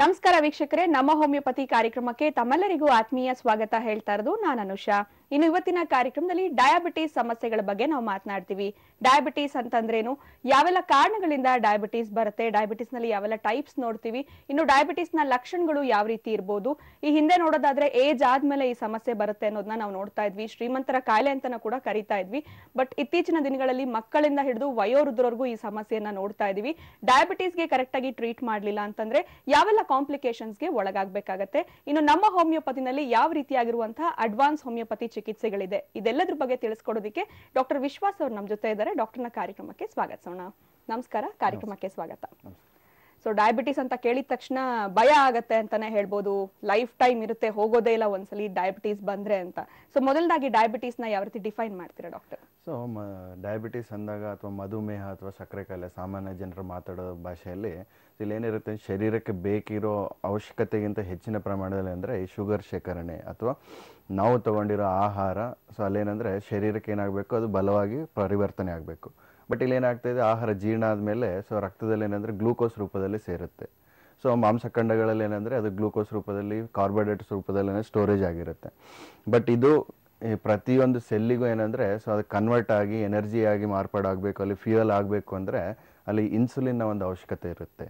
ನಮಸ್ಕಾರ ವೀಕ್ಷಕರೇ ನಮ್ಮ ಹೋಮಿಯೋಪತಿ ಕಾರ್ಯಕ್ರಮಕ್ಕೆ ತಮ್ಮೆಲ್ಲರಿಗೂ ಆತ್ಮೀಯ ಸ್ವಾಗತ ಹೇಳ್ತಾ ಇರೋದು ನಾನು ಅನುಷಾ ಇನ್ನು ಇವತ್ತಿನ ಕಾರ್ಯಕ್ರಮದಲ್ಲಿ ಡಯಾಬಿಟೀಸ್ ಸಮಸ್ಯೆಗಳ ಬಗ್ಗೆ ನಾವು ಮಾತನಾಡ್ತೀವಿ ಡಯಾಬಿಟೀಸ್ ಅಂತಂದ್ರೇನು ಯಾವೆಲ್ಲ ಕಾರಣಗಳಿಂದ ಡಯಾಬಿಟೀಸ್ ಬರುತ್ತೆ ಡಯಾಬಿಟೀಸ್ ನಲ್ಲಿ ಯಾವೆಲ್ಲ ಟೈಪ್ಸ್ ನೋಡ್ತೀವಿ ಇನ್ನು ಡಯಾಬಿಟೀಸ್ ನ ಲಕ್ಷಣಗಳು ಯಾವ ರೀತಿ ಇರ್ಬೋದು ಈ ಹಿಂದೆ ನೋಡೋದಾದ್ರೆ ಏಜ್ ಆದ್ಮೇಲೆ ಈ ಸಮಸ್ಯೆ ಬರುತ್ತೆ ಅನ್ನೋದನ್ನ ನಾವು ನೋಡ್ತಾ ಇದ್ವಿ ಶ್ರೀಮಂತರ ಕಾಯಿಲೆ ಅಂತಾನು ಕೂಡ ಕರಿತಾ ಇದ್ವಿ ಬಟ್ ಇತ್ತೀಚಿನ ದಿನಗಳಲ್ಲಿ ಮಕ್ಕಳಿಂದ ಹಿಡಿದು ವಯೋವೃದ್ಧರವರೆಗೂ ಈ ಸಮಸ್ಯೆಯನ್ನ ನೋಡ್ತಾ ಇದೀವಿ ಡಯಾಬಿಟೀಸ್ಗೆ ಕರೆಕ್ಟ್ ಆಗಿ ಟ್ರೀಟ್ ಮಾಡ್ಲಿಲ್ಲ ಅಂತಂದ್ರೆ ಯಾವೆಲ್ಲ ಕಾಂಪ್ಲಿಕೇಶನ್ಸ್ಗೆ ಒಳಗಾಗಬೇಕಾಗತ್ತೆ ಇನ್ನು ನಮ್ಮ ಹೋಮಿಯೋಪತಿನಲ್ಲಿ ಯಾವ ರೀತಿಯಾಗಿರುವಂತಹ ಅಡ್ವಾನ್ಸ್ ಹೋಮಿಯೋಪತಿ ಚಿಕಿತ್ಸೆಗಳಿದೆ ಇದೆಲ್ಲದ್ರ ಬಗ್ಗೆ ತಿಳಿಸ್ಕೊಡೋದಕ್ಕೆ ಡಾಕ್ಟರ್ ವಿಶ್ವಾಸ್ ಅವ್ರು ನಮ್ಮ ಜೊತೆ ಇದ್ದಾರೆ ಡಾಕ್ಟರ್ನ ಕಾರ್ಯಕ್ರಮಕ್ಕೆ ಸ್ವಾಗತಿಸೋಣ ನಮಸ್ಕಾರ ಕಾರ್ಯಕ್ರಮಕ್ಕೆ ಸ್ವಾಗತ ಸೊ ಡಯಾಬಿಟಿಸ್ ಅಂತ ಕೇಳಿದ ತಕ್ಷಣ ಭಯ ಆಗತ್ತೆ ಅಂತಾನೆ ಹೇಳ್ಬೋದು ಲೈಫ್ ಟೈಮ್ ಇರುತ್ತೆ ಹೋಗೋದೇ ಇಲ್ಲ ಒಂದ್ಸಲಿ ಡಯಾಬಿಟೀಸ್ ಬಂದ್ರೆ ಅಂತ ಸೊ ಮೊದಲದಾಗಿ ಡಯಾಬಿಟೀಸ್ ನ ಯಾವ ರೀತಿ ಡಿಫೈನ್ ಮಾಡ್ತೀರಾ ಡಾಕ್ಟರ್ ಸೊ ಮ ಡಯಾಬಿಟಿಸ್ ಅಂದಾಗ ಅಥವಾ ಮಧುಮೇಹ ಅಥವಾ ಸಕ್ಕರೆ ಕಾಯಿಲೆ ಸಾಮಾನ್ಯ ಜನರು ಮಾತಾಡೋ ಭಾಷೆಯಲ್ಲಿ ಇಲ್ಲಿ ಏನಿರುತ್ತೆ ಶರೀರಕ್ಕೆ ಬೇಕಿರೋ ಅವಶ್ಯಕತೆಗಿಂತ ಹೆಚ್ಚಿನ ಪ್ರಮಾಣದಲ್ಲಿ ಅಂದರೆ ಈ ಶುಗರ್ ಶೇಖರಣೆ ಅಥವಾ ನಾವು ತಗೊಂಡಿರೋ ಆಹಾರ ಸೊ ಅಲ್ಲೇನಂದರೆ ಶರೀರಕ್ಕೆ ಏನಾಗಬೇಕು ಅದು ಬಲವಾಗಿ ಪರಿವರ್ತನೆ ಆಗಬೇಕು ಬಟ್ ಇಲ್ಲಿ ಏನಾಗ್ತಾಯಿದೆ ಆಹಾರ ಜೀರ್ಣ ಆದಮೇಲೆ ಸೊ ರಕ್ತದಲ್ಲಿ ಏನಂದರೆ ಗ್ಲೂಕೋಸ್ ರೂಪದಲ್ಲಿ ಸೇರುತ್ತೆ ಸೊ ಮಾಂಸಖಂಡಗಳಲ್ಲಿ ಏನಂದರೆ ಅದು ಗ್ಲೂಕೋಸ್ ರೂಪದಲ್ಲಿ ಕಾರ್ಬೋಹೈಡ್ರೇಟ್ಸ್ ರೂಪದಲ್ಲಿ ಸ್ಟೋರೇಜ್ ಆಗಿರುತ್ತೆ ಬಟ್ ಇದು ಈ ಪ್ರತಿಯೊಂದು ಸೆಲ್ಲಿಗೂ ಏನಂದರೆ ಸೊ ಅದು ಕನ್ವರ್ಟ್ ಆಗಿ ಎನರ್ಜಿ ಆಗಿ ಮಾರ್ಪಾಡಾಗಬೇಕು ಅಲ್ಲಿ ಫ್ಯೂಯಲ್ ಆಗಬೇಕು ಅಂದರೆ ಅಲ್ಲಿ ಇನ್ಸುಲಿನ್ನ ಒಂದು ಅವಶ್ಯಕತೆ ಇರುತ್ತೆ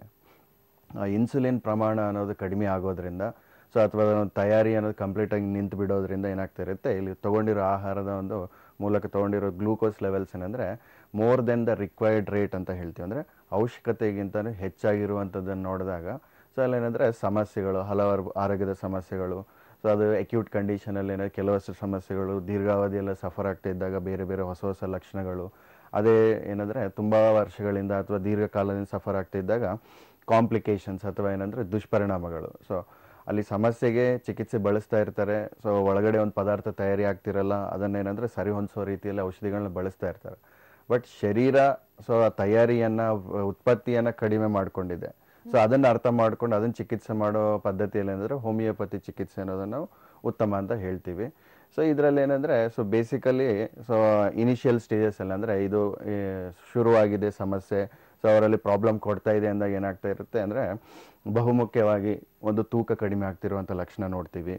ಆ ಇನ್ಸುಲಿನ್ ಪ್ರಮಾಣ ಅನ್ನೋದು ಕಡಿಮೆ ಆಗೋದ್ರಿಂದ ಸೊ ಅಥವಾ ಅದರ ಒಂದು ತಯಾರಿ ಅನ್ನೋದು ಕಂಪ್ಲೀಟಾಗಿ ನಿಂತು ಬಿಡೋದ್ರಿಂದ ಏನಾಗ್ತಾ ಇರುತ್ತೆ ಇಲ್ಲಿ ತೊಗೊಂಡಿರೋ ಆಹಾರದ ಒಂದು ಮೂಲಕ ತೊಗೊಂಡಿರೋ ಗ್ಲೂಕೋಸ್ ಲೆವೆಲ್ಸ್ ಏನಂದರೆ more than the required rate ಅಂತ ಹೇಳ್ತೀವಿ ಅಂದರೆ ಅವಶ್ಯಕತೆಗಿಂತ ಹೆಚ್ಚಾಗಿರುವಂಥದ್ದನ್ನು ನೋಡಿದಾಗ ಸೊ ಅಲ್ಲೇನಂದರೆ ಸಮಸ್ಯೆಗಳು ಹಲವಾರು ಆರೋಗ್ಯದ ಸಮಸ್ಯೆಗಳು ಸೊ ಅದು ಅಕ್ಯೂಟ್ ಕಂಡೀಷನಲ್ಲಿ ಏನೋ ಕೆಲವಷ್ಟು ಸಮಸ್ಯೆಗಳು ದೀರ್ಘಾವಧಿಯೆಲ್ಲ ಸಫರ್ ಆಗ್ತಾ ಇದ್ದಾಗ ಬೇರೆ ಬೇರೆ ಹೊಸ ಹೊಸ ಲಕ್ಷಣಗಳು ಅದೇ ಏನಂದರೆ ತುಂಬ ವರ್ಷಗಳಿಂದ ಅಥವಾ ದೀರ್ಘಕಾಲದಿಂದ ಸಫರ್ ಆಗ್ತಾ ಇದ್ದಾಗ ಕಾಂಪ್ಲಿಕೇಶನ್ಸ್ ಅಥವಾ ಏನಂದರೆ ದುಷ್ಪರಿಣಾಮಗಳು ಸೊ ಅಲ್ಲಿ ಸಮಸ್ಯೆಗೆ ಚಿಕಿತ್ಸೆ ಬಳಸ್ತಾ ಇರ್ತಾರೆ ಸೊ ಒಳಗಡೆ ಒಂದು ಪದಾರ್ಥ ತಯಾರಿ ಆಗ್ತಿರಲ್ಲ ಅದನ್ನೇನಂದರೆ ಸರಿ ಹೊಂದಿಸೋ ರೀತಿಯಲ್ಲಿ ಔಷಧಿಗಳನ್ನ ಬಳಸ್ತಾ ಇರ್ತಾರೆ ಬಟ್ ಶರೀರ ಸೊ ಆ ತಯಾರಿಯನ್ನು ಉತ್ಪತ್ತಿಯನ್ನು ಕಡಿಮೆ ಮಾಡಿಕೊಂಡಿದೆ ಸೊ ಅದನ್ನು ಅರ್ಥ ಮಾಡ್ಕೊಂಡು ಅದನ್ನು ಚಿಕಿತ್ಸೆ ಮಾಡೋ ಪದ್ಧತಿಯಲ್ಲಿ ಏನಂದರೆ ಹೋಮಿಯೋಪತಿ ಚಿಕಿತ್ಸೆ ಅನ್ನೋದನ್ನು ನಾವು ಉತ್ತಮ ಅಂತ ಹೇಳ್ತೀವಿ ಸೊ ಇದರಲ್ಲಿ ಏನಂದರೆ ಸೊ ಬೇಸಿಕಲಿ ಸೊ ಇನಿಷಿಯಲ್ ಸ್ಟೇಜಸಲ್ಲಿ ಅಂದರೆ ಇದು ಈ, ಶುರುವಾಗಿದೆ ಸಮಸ್ಯೆ ಸೊ ಅವರಲ್ಲಿ ಪ್ರಾಬ್ಲಮ್ ಕೊಡ್ತಾ ಇದೆ ಅಂದಾಗ ಏನಾಗ್ತಾ ಇರುತ್ತೆ ಅಂದರೆ ಬಹುಮುಖ್ಯವಾಗಿ ಒಂದು ತೂಕ ಕಡಿಮೆ ಆಗ್ತಿರುವಂಥ ಲಕ್ಷಣ ನೋಡ್ತೀವಿ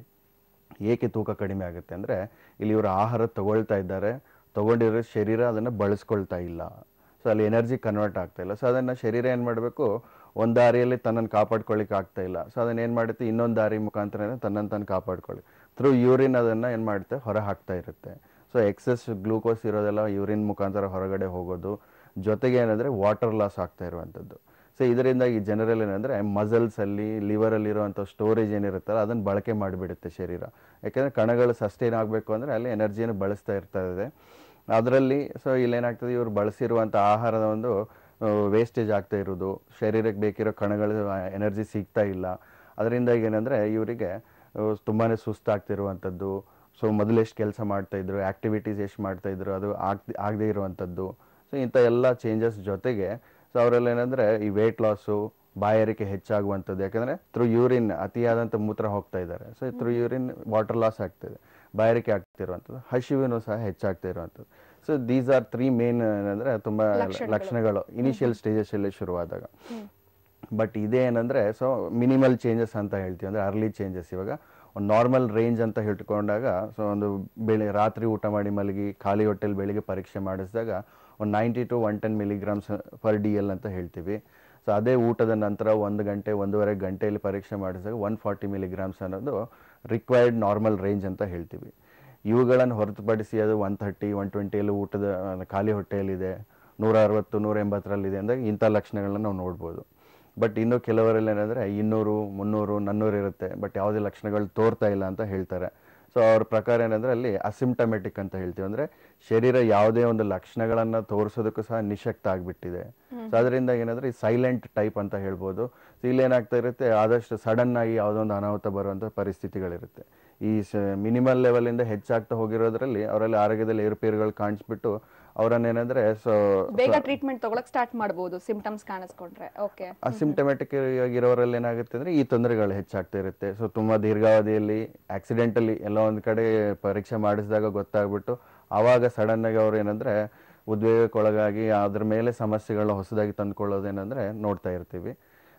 ಏಕೆ ತೂಕ ಕಡಿಮೆ ಆಗುತ್ತೆ ಅಂದರೆ ಇಲ್ಲಿ ಇವರು ಆಹಾರ ತಗೊಳ್ತಾ ಇದ್ದಾರೆ ತಗೊಂಡಿರೋ ಶರೀರ ಅದನ್ನು ಬಳಸ್ಕೊಳ್ತಾ ಇಲ್ಲ ಸೊ ಅಲ್ಲಿ ಎನರ್ಜಿ ಕನ್ವರ್ಟ್ ಆಗ್ತಾ ಇಲ್ಲ ಸೊ ಅದನ್ನು ಶರೀರ ಏನು ಮಾಡಬೇಕು ಒಂದು ದಾರಿಯಲ್ಲಿ ತನ್ನನ್ನು ಕಾಪಾಡ್ಕೊಳ್ಳಿಕ್ಕೆ ಆಗ್ತಾ ಇಲ್ಲ ಸೊ ಅದನ್ನು ಏನು ಮಾಡುತ್ತೆ ಇನ್ನೊಂದು ದಾರಿ ಮುಖಾಂತರ ತನ್ನನ್ನು ತಾನು ಕಾಪಾಡ್ಕೊಳ್ಳಿ ಥ್ರೂ ಯೂರಿನ್ ಅದನ್ನು ಏನು ಮಾಡುತ್ತೆ ಹೊರ ಹಾಕ್ತಾ ಇರುತ್ತೆ ಸೊ ಎಕ್ಸೆಸ್ ಗ್ಲೂಕೋಸ್ ಇರೋದೆಲ್ಲ ಯೂರಿನ್ ಮುಖಾಂತರ ಹೊರಗಡೆ ಹೋಗೋದು ಜೊತೆಗೆ ಏನಂದರೆ ವಾಟರ್ ಲಾಸ್ ಆಗ್ತಾ ಇರುವಂಥದ್ದು ಸೊ ಇದರಿಂದ ಈ ಜನರಲ್ ಏನಂದರೆ ಮಸಲ್ಸಲ್ಲಿ ಲಿವರಲ್ಲಿ ಇರುವಂಥ ಸ್ಟೋರೇಜ್ ಏನಿರುತ್ತಲ್ಲ ಅದನ್ನು ಬಳಕೆ ಮಾಡಿಬಿಡುತ್ತೆ ಶರೀರ ಯಾಕೆಂದರೆ ಕಣಗಳು ಸಸ್ಟೈನ್ ಆಗಬೇಕು ಅಂದರೆ ಅಲ್ಲಿ ಎನರ್ಜಿಯನ್ನು ಬಳಸ್ತಾ ಇರ್ತಾ ಇದೆ ಅದರಲ್ಲಿ ಸೊ ಇಲ್ಲೇನಾಗ್ತದೆ ಇವರು ಬಳಸಿರುವಂಥ ಆಹಾರದ ಒಂದು ವೇಸ್ಟೇಜ್ ಆಗ್ತಾ ಇರೋದು ಶರೀರಕ್ಕೆ ಬೇಕಿರೋ ಕಣಗಳು ಎನರ್ಜಿ ಸಿಗ್ತಾ ಇಲ್ಲ ಅದರಿಂದ ಏನಂದರೆ ಇವರಿಗೆ ತುಂಬಾ ಸುಸ್ತಾಗ್ತಿರುವಂಥದ್ದು ಸೊ ಮೊದಲು ಎಷ್ಟು ಕೆಲಸ ಮಾಡ್ತಾಯಿದ್ರು ಆ್ಯಕ್ಟಿವಿಟೀಸ್ ಎಷ್ಟು ಮಾಡ್ತಾಯಿದ್ರು ಅದು ಆಗ್ತಿ ಆಗದೇ ಇರುವಂಥದ್ದು ಸೊ ಇಂಥ ಎಲ್ಲ ಚೇಂಜಸ್ ಜೊತೆಗೆ ಸೊ ಅವರಲ್ಲಿ ಏನಂದರೆ ಈ ವೆಯ್ಟ್ ಲಾಸು ಬಾಯಾರಿಕೆ ಹೆಚ್ಚಾಗುವಂಥದ್ದು ಯಾಕಂದರೆ ಥ್ರೂ ಯೂರಿನ್ ಅತಿಯಾದಂಥ ಮೂತ್ರ ಹೋಗ್ತಾ ಇದ್ದಾರೆ so through urine water loss ಆಗ್ತಿದೆ ಬಾಯಾರಿಕೆ ಆಗ್ತಿರುವಂಥದ್ದು ಹಸಿವಿನೂ ಸಹ ಹೆಚ್ಚಾಗ್ತಾ ಇರುವಂಥದ್ದು so these are three main ಏನಂದರೆ ತುಂಬ ಲಕ್ಷಣಗಳು ಇನಿಷಿಯಲ್ ಸ್ಟೇಜಸ್ಸಲ್ಲಿ ಶುರುವಾದಾಗ ಬಟ್ ಇದೇ ಏನಂದರೆ ಸೊ ಮಿನಿಮಲ್ ಚೇಂಜಸ್ ಅಂತ ಹೇಳ್ತೀವಿ ಅಂದರೆ ಅರ್ಲಿ ಚೇಂಜಸ್ ಇವಾಗ ಒಂದು ನಾರ್ಮಲ್ ರೇಂಜ್ ಅಂತ ಇಟ್ಕೊಂಡಾಗ ಸೊ ಒಂದು ಬೆಳೆ ರಾತ್ರಿ ಊಟ ಮಾಡಿ ಮಲಗಿ ಖಾಲಿ ಹೊಟ್ಟೆಲಿ ಬೆಳಿಗ್ಗೆ ಪರೀಕ್ಷೆ ಮಾಡಿಸಿದಾಗ ಒಂದು ninety to one ten milligrams per D L ಅಂತ ಹೇಳ್ತೀವಿ ಸೊ ಅದೇ ಊಟದ ನಂತರ ಒಂದು ಗಂಟೆ ಒಂದೂವರೆ ಗಂಟೆಯಲ್ಲಿ ಪರೀಕ್ಷೆ ಮಾಡಿಸಿದಾಗ ಒನ್ ಫಾರ್ಟಿ ಮಿಲಿಗ್ರಾಮ್ಸ್ ಅನ್ನೋದು ರಿಕ್ವೈರ್ಡ್ ನಾರ್ಮಲ್ ರೇಂಜ್ ಅಂತ ಹೇಳ್ತೀವಿ ಇವುಗಳನ್ನು ಹೊರತುಪಡಿಸಿ ಅದು ಒನ್ ಥರ್ಟಿ ಒನ್ ಟ್ವೆಂಟಿಯಲ್ಲಿ ಊಟದ ಆ, ಖಾಲಿ ಹೊಟ್ಟೆಯಲ್ಲಿದೆ ನೂರ ಅರವತ್ತು ನೂರ ಎಂಬತ್ತರಲ್ಲಿದೆ ಅಂದಾಗ ಇಂಥ ಲಕ್ಷಣಗಳನ್ನ ನಾವು ನೋಡ್ಬೋದು ಬಟ್ ಇನ್ನು ಕೆಲವರಲ್ಲಿ ಏನಂದರೆ ಇನ್ನೂರು ಮುನ್ನೂರು ನಾನ್ನೂರು ಇರುತ್ತೆ ಬಟ್ ಯಾವುದೇ ಲಕ್ಷಣಗಳು ತೋರ್ತಾ ಇಲ್ಲ ಅಂತ ಹೇಳ್ತಾರೆ ಸೊ ಅವ್ರ ಪ್ರಕಾರ ಏನಂದರೆ ಅಲ್ಲಿ ಅಸಿಮ್ಟಮೆಟಿಕ್ ಅಂತ ಹೇಳ್ತೀವಿ ಅಂದರೆ ಶರೀರ ಯಾವುದೇ ಒಂದು ಲಕ್ಷಣಗಳನ್ನು ತೋರಿಸೋದಕ್ಕೂ ಸಹ ನಿಶಕ್ತ ಆಗಿಬಿಟ್ಟಿದೆ ಸೊ ಅದರಿಂದ ಏನಂದರೆ ಈ ಸೈಲೆಂಟ್ ಟೈಪ್ ಅಂತ ಹೇಳ್ಬೋದು ಸೊ ಇಲ್ಲೇನಾಗ್ತಾ ಇರುತ್ತೆ ಆದಷ್ಟು ಸಡನ್ ಆಗಿ ಯಾವುದೋ ಒಂದು ಅನಾಹುತ ಬರುವಂಥ ಪರಿಸ್ಥಿತಿಗಳಿರುತ್ತೆ ಈ ಮಿನಿಮಲ್ ಲೆವೆಲಿಂದ ಹೆಚ್ಚಾಗ್ತಾ ಹೋಗಿರೋದ್ರಲ್ಲಿ ಅವರಲ್ಲಿ ಆರೋಗ್ಯದಲ್ಲಿ ಏರುಪೇರುಗಳು ಕಾಣಿಸ್ಬಿಟ್ಟು ಅವರನ್ನೇನಂದ್ರೆ ಸೊ ಬೇಗ ಟ್ರೀಟ್ಮೆಂಟ್ ತಗೊಳಕ್ ಸ್ಟಾರ್ಟ್ ಮಾಡಬಹುದು ಸಿಂಪ್ಟಮ್ಸ್ ಕಾಣಿಸ್ಕೊಂಡ್ರೆ ಓಕೆ ಅಸಿಮ್ಟಮೆಟಿಕ್ ಆಗಿರೋರಲ್ಲಿ ಏನಾಗುತ್ತೆ ಅಂದ್ರೆ ಈ ತೊಂದರೆಗಳು ಹೆಚ್ಚಾಗ್ತಾ ಇರುತ್ತೆ ಸೊ ತುಂಬಾ ದೀರ್ಘಾವಧಿಯಲ್ಲಿ ಆಕ್ಸಿಡೆಂಟಲ್ಲಿ ಎಲ್ಲೋ ಒಂದ್ ಕಡೆ ಪರೀಕ್ಷೆ ಮಾಡಿಸಿದಾಗ ಗೊತ್ತಾಗ್ಬಿಟ್ಟು ಆವಾಗ ಸಡನ್ ಆಗಿ ಅವ್ರು ಏನಂದ್ರೆ ಉದ್ವೇಗಕ್ಕೊಳಗಾಗಿ ಅದ್ರ ಮೇಲೆ ಸಮಸ್ಯೆಗಳನ್ನ ಹೊಸದಾಗಿ ತಂದ್ಕೊಳ್ಳೋದೇನಂದ್ರೆ ನೋಡ್ತಾ ಇರ್ತೀವಿ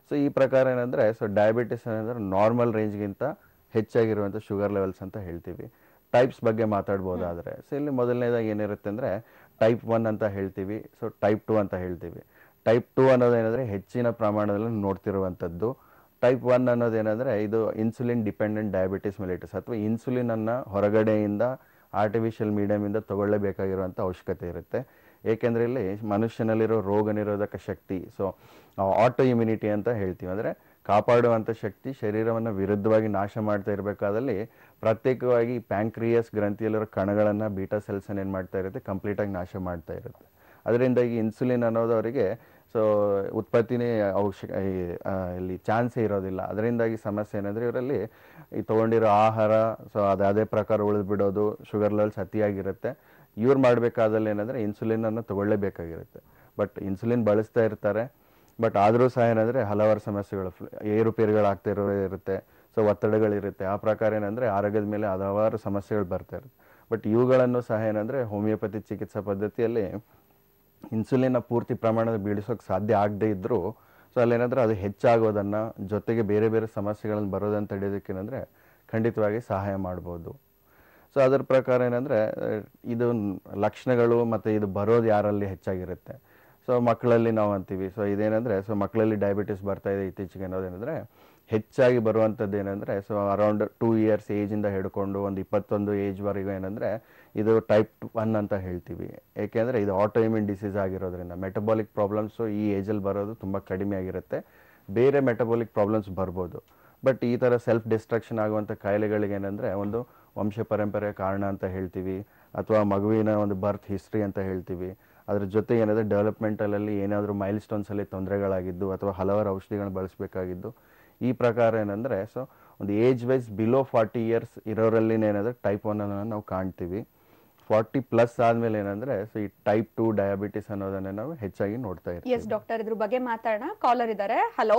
ಸೊ ಈ ಪ್ರಕಾರ ಏನಂದರೆ ಸೊ ಡಯಾಬಿಟಿಸ್ ಏನಂದ್ರೆ ನಾರ್ಮಲ್ ರೇಂಜ್ಗಿಂತ ಹೆಚ್ಚಾಗಿರುವಂಥ ಶುಗರ್ ಲೆವೆಲ್ಸ್ ಅಂತ ಹೇಳ್ತೀವಿ ಟೈಪ್ಸ್ ಬಗ್ಗೆ ಮಾತಾಡ್ಬೋದಾದ್ರೆ ಸೊ ಇಲ್ಲಿ ಮೊದಲನೇದಾಗಿ ಏನಿರುತ್ತೆ ಅಂದರೆ ಟೈಪ್ ಒನ್ ಅಂತ ಹೇಳ್ತೀವಿ ಸೊ ಟೈಪ್ ಟು ಅಂತ ಹೇಳ್ತೀವಿ ಟೈಪ್ ಟು ಅನ್ನೋದೇನೆಂದರೆ ಹೆಚ್ಚಿನ ಪ್ರಮಾಣದಲ್ಲಿ ನೋಡ್ತಿರುವಂಥದ್ದು ಟೈಪ್ ಒನ್ ಅನ್ನೋದೇನೆಂದರೆ ಇದು ಇನ್ಸುಲಿನ್ ಡಿಪೆಂಡೆಂಟ್ ಡಯಾಬಿಟಿಸ್ ಮೆಲಿಟಸ್ ಅಥವಾ ಇನ್ಸುಲಿನನ್ನು ಹೊರಗಡೆಯಿಂದ ಆರ್ಟಿಫಿಷಿಯಲ್ ಮೀಡಿಯಮಿಂದ ತಗೊಳ್ಳೇಬೇಕಾಗಿರುವಂಥ ಅವಶ್ಯಕತೆ ಇರುತ್ತೆ ಏಕೆಂದರೆ ಇಲ್ಲಿ ಮನುಷ್ಯನಲ್ಲಿರೋ ರೋಗ ನಿರೋಧಕ ಶಕ್ತಿ ಸೊ ಆಟೋ ಇಮ್ಯುನಿಟಿ ಅಂತ ಹೇಳ್ತೀವಿ ಅಂದರೆ ಕಾಪಾಡುವಂಥ ಶಕ್ತಿ ಶರೀರವನ್ನು ವಿರುದ್ಧವಾಗಿ ನಾಶ ಮಾಡ್ತಾ ಇರಬೇಕಾದಲ್ಲಿ ಪ್ರತ್ಯೇಕವಾಗಿ ಪ್ಯಾಂಕ್ರಿಯಸ್ ಗ್ರಂಥಿಯಲ್ಲಿರೋ ಕಣಗಳನ್ನು ಬೀಟಾ ಸೆಲ್ಸನ್ನು ಏನು ಮಾಡ್ತಾ ಇರುತ್ತೆ ಕಂಪ್ಲೀಟಾಗಿ ನಾಶ ಮಾಡ್ತಾ ಇರುತ್ತೆ ಅದರಿಂದ ಈ ಇನ್ಸುಲಿನ್ ಅನ್ನೋದು ಅವರಿಗೆ ಸೊ ಉತ್ಪತ್ತಿನೇ ಅವಶ್ಯ ಈ, ಆ, ಇಲ್ಲಿ ಚಾನ್ಸೇ ಇರೋದಿಲ್ಲ ಅದರಿಂದಾಗಿ ಸಮಸ್ಯೆ ಏನಂದರೆ ಇವರಲ್ಲಿ ಈ ತೊಗೊಂಡಿರೋ ಆಹಾರ ಸೊ ಅದು ಅದೇ ಪ್ರಕಾರ ಉಳಿದು ಬಿಡೋದು ಶುಗರ್ ಲೆವೆಲ್ಸ್ ಅತಿಯಾಗಿರುತ್ತೆ ಇವ್ರು ಮಾಡಬೇಕಾದಲ್ಲಿ ಏನಂದರೆ ಇನ್ಸುಲಿನನ್ನು ತಗೊಳ್ಳೇಬೇಕಾಗಿರುತ್ತೆ ಬಟ್ ಇನ್ಸುಲಿನ್ ಬಳಸ್ತಾ ಇರ್ತಾರೆ ಬಟ್ ಆದರೂ ಸಹ ಏನಂದರೆ ಹಲವಾರು ಸಮಸ್ಯೆಗಳು ಫ್ಲ- ಏರುಪೇರುಗಳಾಗ್ತಾ ಇರೋ ಇರುತ್ತೆ ಸೊ ಒತ್ತಡಗಳಿರುತ್ತೆ ಆ ಪ್ರಕಾರ ಏನಂದರೆ ಆರೋಗ್ಯದ ಮೇಲೆ ಹಲವಾರು ಸಮಸ್ಯೆಗಳು ಬರ್ತಾ ಇರುತ್ತೆ ಬಟ್ ಇವುಗಳನ್ನು ಸಹ ಏನಂದರೆ ಹೋಮಿಯೋಪತಿ ಚಿಕಿತ್ಸಾ ಪದ್ಧತಿಯಲ್ಲಿ ಇನ್ಸುಲಿನ್ನ ಪೂರ್ತಿ ಪ್ರಮಾಣದ ಬೀಳಿಸೋಕೆ ಸಾಧ್ಯ ಆಗದೇ ಇದ್ದರೂ ಸೊ ಅಲ್ಲೇನಾದರೂ ಅದು ಹೆಚ್ಚಾಗೋದನ್ನು ಜೊತೆಗೆ ಬೇರೆ ಬೇರೆ ಸಮಸ್ಯೆಗಳನ್ನು ಬರೋದನ್ನು ತಡೆಯೋದಕ್ಕೆ ಏನಂದರೆ ಖಂಡಿತವಾಗಿ ಸಹಾಯ ಮಾಡ್ಬೋದು ಸೊ ಅದರ ಪ್ರಕಾರ ಏನಂದರೆ ಇದು ನ್- ಲಕ್ಷಣಗಳು ಮತ್ತು ಇದು ಬರೋದು ಯಾರಲ್ಲಿ ಹೆಚ್ಚಾಗಿರುತ್ತೆ ಸೊ ಮಕ್ಕಳಲ್ಲಿ ನಾವು ಅಂತೀವಿ ಸೊ ಇದೇನೆಂದರೆ ಸೊ ಮಕ್ಕಳಲ್ಲಿ ಡಯಾಬಿಟಿಸ್ ಬರ್ತಾ ಇದೆ ಇತ್ತೀಚೆಗೆ ಅನ್ನೋದೇನೆಂದರೆ ಹೆಚ್ಚಾಗಿ ಬರುವಂಥದ್ದು ಏನಂದರೆ ಸೊ ಅರೌಂಡ್ ಟೂ ಇಯರ್ಸ್ ಏಜಿಂದ ಹಿಡ್ಕೊಂಡು ಒಂದು ಇಪ್ಪತ್ತೊಂದು ಏಜ್ವರೆಗೂ ಏನಂದರೆ ಇದು ಟೈಪ್ ಒನ್ ಅಂತ ಹೇಳ್ತೀವಿ ಏಕೆಂದರೆ ಇದು ಆಟೋಇಮ್ಯೂನ್ ಡಿಸೀಸ್ ಆಗಿರೋದ್ರಿಂದ ಮೆಟಬಾಲಿಕ್ ಪ್ರಾಬ್ಲಮ್ಸು ಈ ಏಜಲ್ಲಿ ಬರೋದು ತುಂಬ ಕಡಿಮೆ ಆಗಿರುತ್ತೆ ಬೇರೆ ಮೆಟಬಾಲಿಕ್ ಪ್ರಾಬ್ಲಮ್ಸ್ ಬರ್ಬೋದು ಬಟ್ ಈ ಥರ ಸೆಲ್ಫ್ ಡಿಸ್ಟ್ರಕ್ಷನ್ ಆಗುವಂಥ ಕಾಯಿಲೆಗಳಿಗೆ ಏನಂದರೆ ಒಂದು ವಂಶ ಪರಂಪರೆ ಕಾರಣ ಅಂತ ಹೇಳ್ತೀವಿ ಅಥವಾ ಮಗುವಿನ ಒಂದು ಬರ್ತ್ ಹಿಸ್ಟ್ರಿ ಅಂತ ಹೇಳ್ತೀವಿ ಅದ್ರ ಜೊತೆ ಏನಾದರೂ ಡೆವಲಪ್ಮೆಂಟಲ್ಲಿ ಏನಾದರೂ ಮೈಲ್ ಸ್ಟೋನ್ಸಲ್ಲಿ ತೊಂದರೆಗಳಾಗಿದ್ದು ಅಥವಾ ಹಲವಾರು ಔಷಧಿಗಳನ್ನ ಬಳಸಬೇಕಾಗಿದ್ದು ಈ ಪ್ರಕಾರ ಏನಂದರೆ ಸೊ ಒಂದು age wise below forty years ಇರೋರಲ್ಲಿ ಏನಾದರೂ ಟೈಪ್ ಒನ್ನನ್ನು ನಾವು ಕಾಣ್ತೀವಿ ಫಾರ್ಟಿ ಪ್ಲಸ್ ಆದಮೇಲೆ ಏನಂದರೆ ಸೊ ಈ ಟೈಪ್ ಟು ಡಯಾಬಿಟಿಸ್ ಅನ್ನೋದನ್ನು ನಾವು ಹೆಚ್ಚಾಗಿ ನೋಡ್ತಾ ಇರ್ತೀವಿ ಎಸ್ ಡಾಕ್ಟರ್ ಇದ್ರ ಬಗ್ಗೆ ಮಾತಾಡೋಣ ಕಾಲರ್ ಇದ್ದಾರೆ ಹಲೋ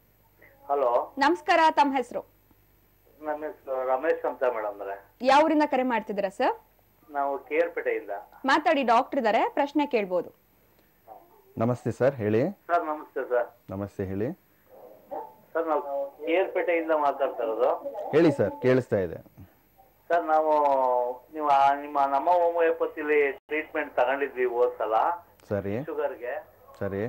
ಹಲೋ ನಮಸ್ಕಾರ ತಮ್ಮ ಹೆಸರು ನನ್ನ ಹೆಸರು ರಮೇಶ್ ಅಂತ ಮೇಡಮ್ ಅಂದ್ರೆ ಯಾವ ಊರಿಂದ ಕರೆ ಮಾಡ್ತಿದ್ದೀರಾ ಸರ್ ನಾವು ಕೇರ್ಪೇಟೆಯಿಂದ ಮಾತಾಡಿ ಡಾಕ್ಟರ್ ಇದ್ದಾರೆ ಪ್ರಶ್ನೆ ಕೇಳ್ಬೋದು ನಮಸ್ತೆ ಸರ್ ಹೇಳಿ ಸರ್ ನಮಸ್ತೆ ಸರ್ ನಮಸ್ತೆ ಹೇಳಿ ಸರ್ ನಾವು ಕೇರ್ಪೇಟೆಯಿಂದ ಮಾತಾಡ್ತಾ ಇರೋದು ಹೇಳಿ ಸರ್ ಕೇಳಿಸ್ತಾ ಇದೆ ಸರ್ ನಾವು ನೀವು ಆ- ನಿಮ್ಮ ನಮ್ಮ ಹೋಮಿಯೋಪತಿಲಿ ಟ್ರೀಟ್ಮೆಂಟ್ ತಗೊಂಡಿದ್ವಿ ಹೋದ್ ಸಲ ಸರಿ ಶುಗರ್ಗೆ ಸರಿ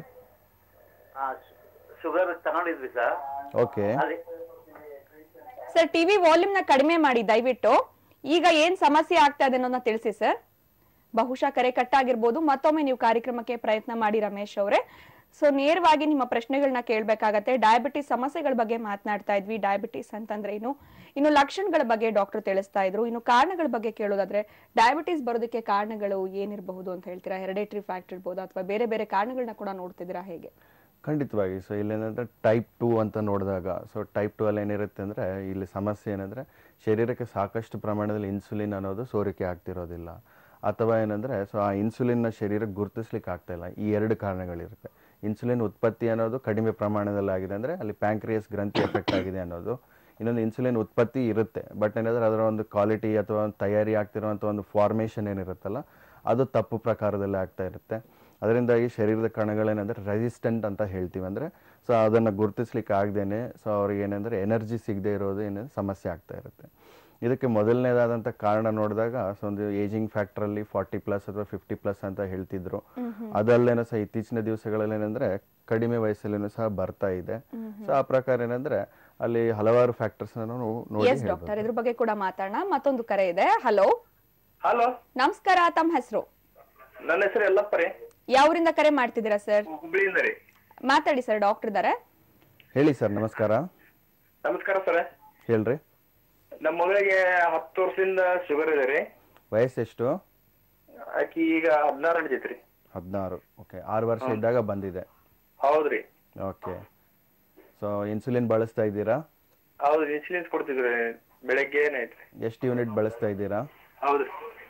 ಶುಗರ್ ತಗೊಂಡಿದ್ವಿ ಸರ್ ಓಕೆ ಅದೇ ಸರ್ ಟಿವಿ ವಾಲ್ಯೂಮ್ ನ ಕಡಿಮೆ ಮಾಡಿ ದಯವಿಟ್ಟು ಈಗ ಏನ್ ಸಮಸ್ಯೆ ಆಗ್ತಾ ಇದೆ ಅನ್ನೋದನ್ನ ತಿಳಿಸಿ ಸರ್ ಬಹುಶಃ ಕರೆ ಕಟ್ಟಾಗಿರ್ಬೋದು ಮತ್ತೊಮ್ಮೆ ನೀವು ಕಾರ್ಯಕ್ರಮಕ್ಕೆ ಪ್ರಯತ್ನ ಮಾಡಿ ರಮೇಶ್ ಅವರೇ ಸೊ ನೇರವಾಗಿ ನಿಮ್ಮ ಪ್ರಶ್ನೆಗಳನ್ನ ಕೇಳಬೇಕಾಗತ್ತೆ ಡಯಾಬಿಟಿಸ್ ಸಮಸ್ಯೆಗಳ ಬಗ್ಗೆ ಮಾತನಾಡ್ತಾ ಇದ್ವಿ ಡಯಾಬಿಟಿಸ್ ಅಂತಂದ್ರೆ ಏನು ಇನ್ನು ಲಕ್ಷಣಗಳ ಬಗ್ಗೆ ಡಾಕ್ಟರ್ ತಿಳಿಸ್ತಾ ಇದ್ರು ಇನ್ನು ಕಾರಣಗಳ ಬಗ್ಗೆ ಕೇಳೋದಾದ್ರೆ ಡಯಾಬಿಟಿಸ್ ಬರೋದಕ್ಕೆ ಕಾರಣಗಳು ಏನಿರಬಹುದು ಅಂತ ಹೇಳ್ತೀರಾ ಹೆರಿಡೇಟರಿ ಫ್ಯಾಕ್ಟರ್ ಇರ್ಬೋದು ಅಥವಾ ಬೇರೆ ಬೇರೆ ಕಾರಣಗಳನ್ನ ಕೂಡ ನೋಡ್ತಿದ್ದೀರಾ ಹೇಗೆ ಖಂಡಿತವಾಗಿ ಸೊ ಇಲ್ಲೇನಂದ್ರೆ ಟೈಪ್ ಟು ಅಂತ ನೋಡಿದಾಗ ಸೊ ಟೈಪ್ ಟು ಅಲ್ಲಿ ಏನಿರುತ್ತೆ ಅಂದರೆ ಇಲ್ಲಿ ಸಮಸ್ಯೆ ಏನಂದರೆ ಶರೀರಕ್ಕೆ ಸಾಕಷ್ಟು ಪ್ರಮಾಣದಲ್ಲಿ ಇನ್ಸುಲಿನ್ ಅನ್ನೋದು ಸೋರಿಕೆ ಆಗ್ತಿರೋದಿಲ್ಲ ಅಥವಾ ಏನಂದರೆ ಸೊ ಆ ಇನ್ಸುಲಿನ್ನ ಶರೀರಕ್ಕೆ ಗುರುತಿಸ್ಲಿಕ್ಕೆ ಆಗ್ತಾ ಇಲ್ಲ ಈ ಎರಡು ಕಾರಣಗಳಿರುತ್ತೆ ಇನ್ಸುಲಿನ್ ಉತ್ಪತ್ತಿ ಅನ್ನೋದು ಕಡಿಮೆ ಪ್ರಮಾಣದಲ್ಲಿ ಆಗಿದೆ ಅಂದರೆ ಅಲ್ಲಿ ಪ್ಯಾಂಕ್ರಿಯಸ್ ಗ್ರಂಥಿ ಎಫೆಕ್ಟ್ ಆಗಿದೆ ಅನ್ನೋದು ಇನ್ನೊಂದು ಇನ್ಸುಲಿನ್ ಉತ್ಪತ್ತಿ ಇರುತ್ತೆ ಬಟ್ ಏನಾದರೂ ಅದರ ಒಂದು ಕ್ವಾಲಿಟಿ ಅಥವಾ ಒಂದು ತಯಾರಿ ಆಗ್ತಿರುವಂಥ ಒಂದು ಫಾರ್ಮೇಷನ್ ಏನಿರುತ್ತಲ್ಲ ಅದು ತಪ್ಪು ಪ್ರಕಾರದಲ್ಲಿ ಆಗ್ತಾ ಇರುತ್ತೆ ಅದರಿಂದಾಗಿ ಶರೀರದ ಕಣಗಳೇನೆಂದರೆ ರೆಸಿಸ್ಟೆಂಟ್ ಅಂತ ಹೇಳ್ತೀವಿ ಅಂದರೆ ಸೊ ಅದನ್ನು ಗುರುತಿಸ್ಲಿಕ್ಕೆ ಆಗದೇನೆ ಸೊ ಅವ್ರಿಗೆ ಏನಂದರೆ ಎನರ್ಜಿ ಸಿಗದೆ ಇರೋದು ಏನೇನು ಸಮಸ್ಯೆ ಆಗ್ತಾ ಇರುತ್ತೆ ಇದಕ್ಕೆ ಮೊದಲನೇದಾದಂಥ ಕಾರಣ ನೋಡಿದಾಗ ಸೊ ಒಂದು ಏಜಿಂಗ್ ಫ್ಯಾಕ್ಟ್ರಲ್ಲಿ ಫಾರ್ಟಿ ಪ್ಲಸ್ ಅಥವಾ ಫಿಫ್ಟಿ ಪ್ಲಸ್ ಅಂತ ಹೇಳ್ತಿದ್ರು ಅದಲ್ಲೇನೋ ಸಹ ಇತ್ತೀಚಿನ ದಿವಸಗಳಲ್ಲಿ ಏನಂದ್ರೆ ಕಡಿಮೆ ವಯಸ್ಸಲ್ಲಿನೂ ಸಹ ಬರ್ತಾ ಇದೆ ಸೊ ಆ ಪ್ರಕಾರ ಏನಂದ್ರೆ ಅಲ್ಲಿ ಹಲವಾರು ಫ್ಯಾಕ್ಟರ್ಸ್ ನಾವು ನೋಡಿ ಎಸ್ ಡಾಕ್ಟರ್ ಇದ್ರ ಬಗ್ಗೆ ಕೂಡ ಮಾತಾಡೋಣ ಮತ್ತೊಂದು ಕರೆ ಇದೆ ಹಲೋ ಹಲೋ ನಮಸ್ಕಾರ ತಮ್ಮ ಹೆಸರು ನನ್ನ ಹೆಸರು ಯಲ್ಲಪ್ಪ ರೀ ಯಾವೂರಿಂದ ಕರೆ ಮಾಡ್ತಿದ್ದೀರಾ ಸರ್ ಹುಬ್ಳಿಯಿಂದ ರೀ ಮಾತಾಡಿ ಸರ್ ಡಾಕ್ಟರ್ ಇದ್ದಾರೆ ಹೇಳಿ ಸರ್ ನಮಸ್ಕಾರ ನಮಸ್ಕಾರ ಸರ್ ಹೇಳ್ರಿ ನಮ್ಮ ಮಗಳಿಗೆ ಹತ್ತು ವರ್ಷದಿಂದ ಶುಗರ್ ಇದೆ ರೀ ವಯಸ್ಸೆಷ್ಟು ಆಕಿ ಈಗ ಹದಿನಾರು ನಡೀತೈತ್ರಿ ಹದಿನಾರು ಓಕೆ ಆರು ವರ್ಷ ಇದ್ದಾಗ ಬಂದಿದೆ ಹೌದ್ರಿ ಓಕೆ ಸೊ ಇನ್ಸುಲಿನ್ ಬಳಸ್ತಾ ಇದ್ದೀರಾ ಹೌದ್ರಿ ಇನ್ಸುಲಿನ್ಸ್ ಕೊಡ್ತಿದ್ರಿ ಬೆಳಗ್ಗೆ ಏನೈತ್ರಿ ಎಷ್ಟು ಯೂನಿಟ್ ಬಳಸ್ತಾ ಇದ್ದೀರಾ ಹೌದ್ರಿ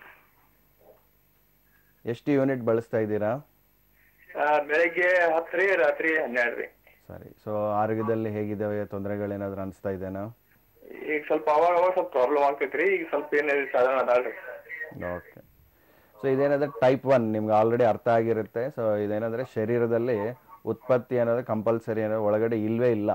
ಎಷ್ಟು ಯೂನಿಟ್ ಬಳಸ್ತಾ ಇದ್ದೀರಾ ಆ, ಬೆಳಗ್ಗೆ ಹತ್ತು ರೀ ರಾತ್ರಿ ಹನ್ನೆರಡು ರೀ ಸರಿ ಸೊ ಆರೋಗ್ಯದಲ್ಲಿ ಹೇಗಿದ್ದಾವೆ ತೊಂದರೆಗಳೇನಾದ್ರೂ ಅನಿಸ್ತಾ ಇದೆನಾ ಈಗ ಸ್ವಲ್ಪ ಅವಾಗ ಅವಾಗ ಸ್ವಲ್ಪ ಪ್ರಾಬ್ಲಮ್ ಆಗ್ತೈತ್ರಿ ಈಗ ಸ್ವಲ್ಪ ಏನಿದೆ ಸಾಧಾರಣ ಅದಾಳ್ರಿ ಓಕೆ ಸೊ ಇದೇನಂದ್ರೆ ಟೈಪ್ ಒನ್ ನಿಮ್ಗೆ ಆಲ್ರೆಡಿ ಅರ್ಥ ಆಗಿರುತ್ತೆ ಸೊ ಇದೇನಂದ್ರೆ ಶರೀರದಲ್ಲಿ ಉತ್ಪತ್ತಿ ಅನ್ನೋದು ಕಂಪಲ್ಸರಿ ಅನ್ನೋದು ಒಳಗಡೆ ಇಲ್ವೇ ಇಲ್ಲ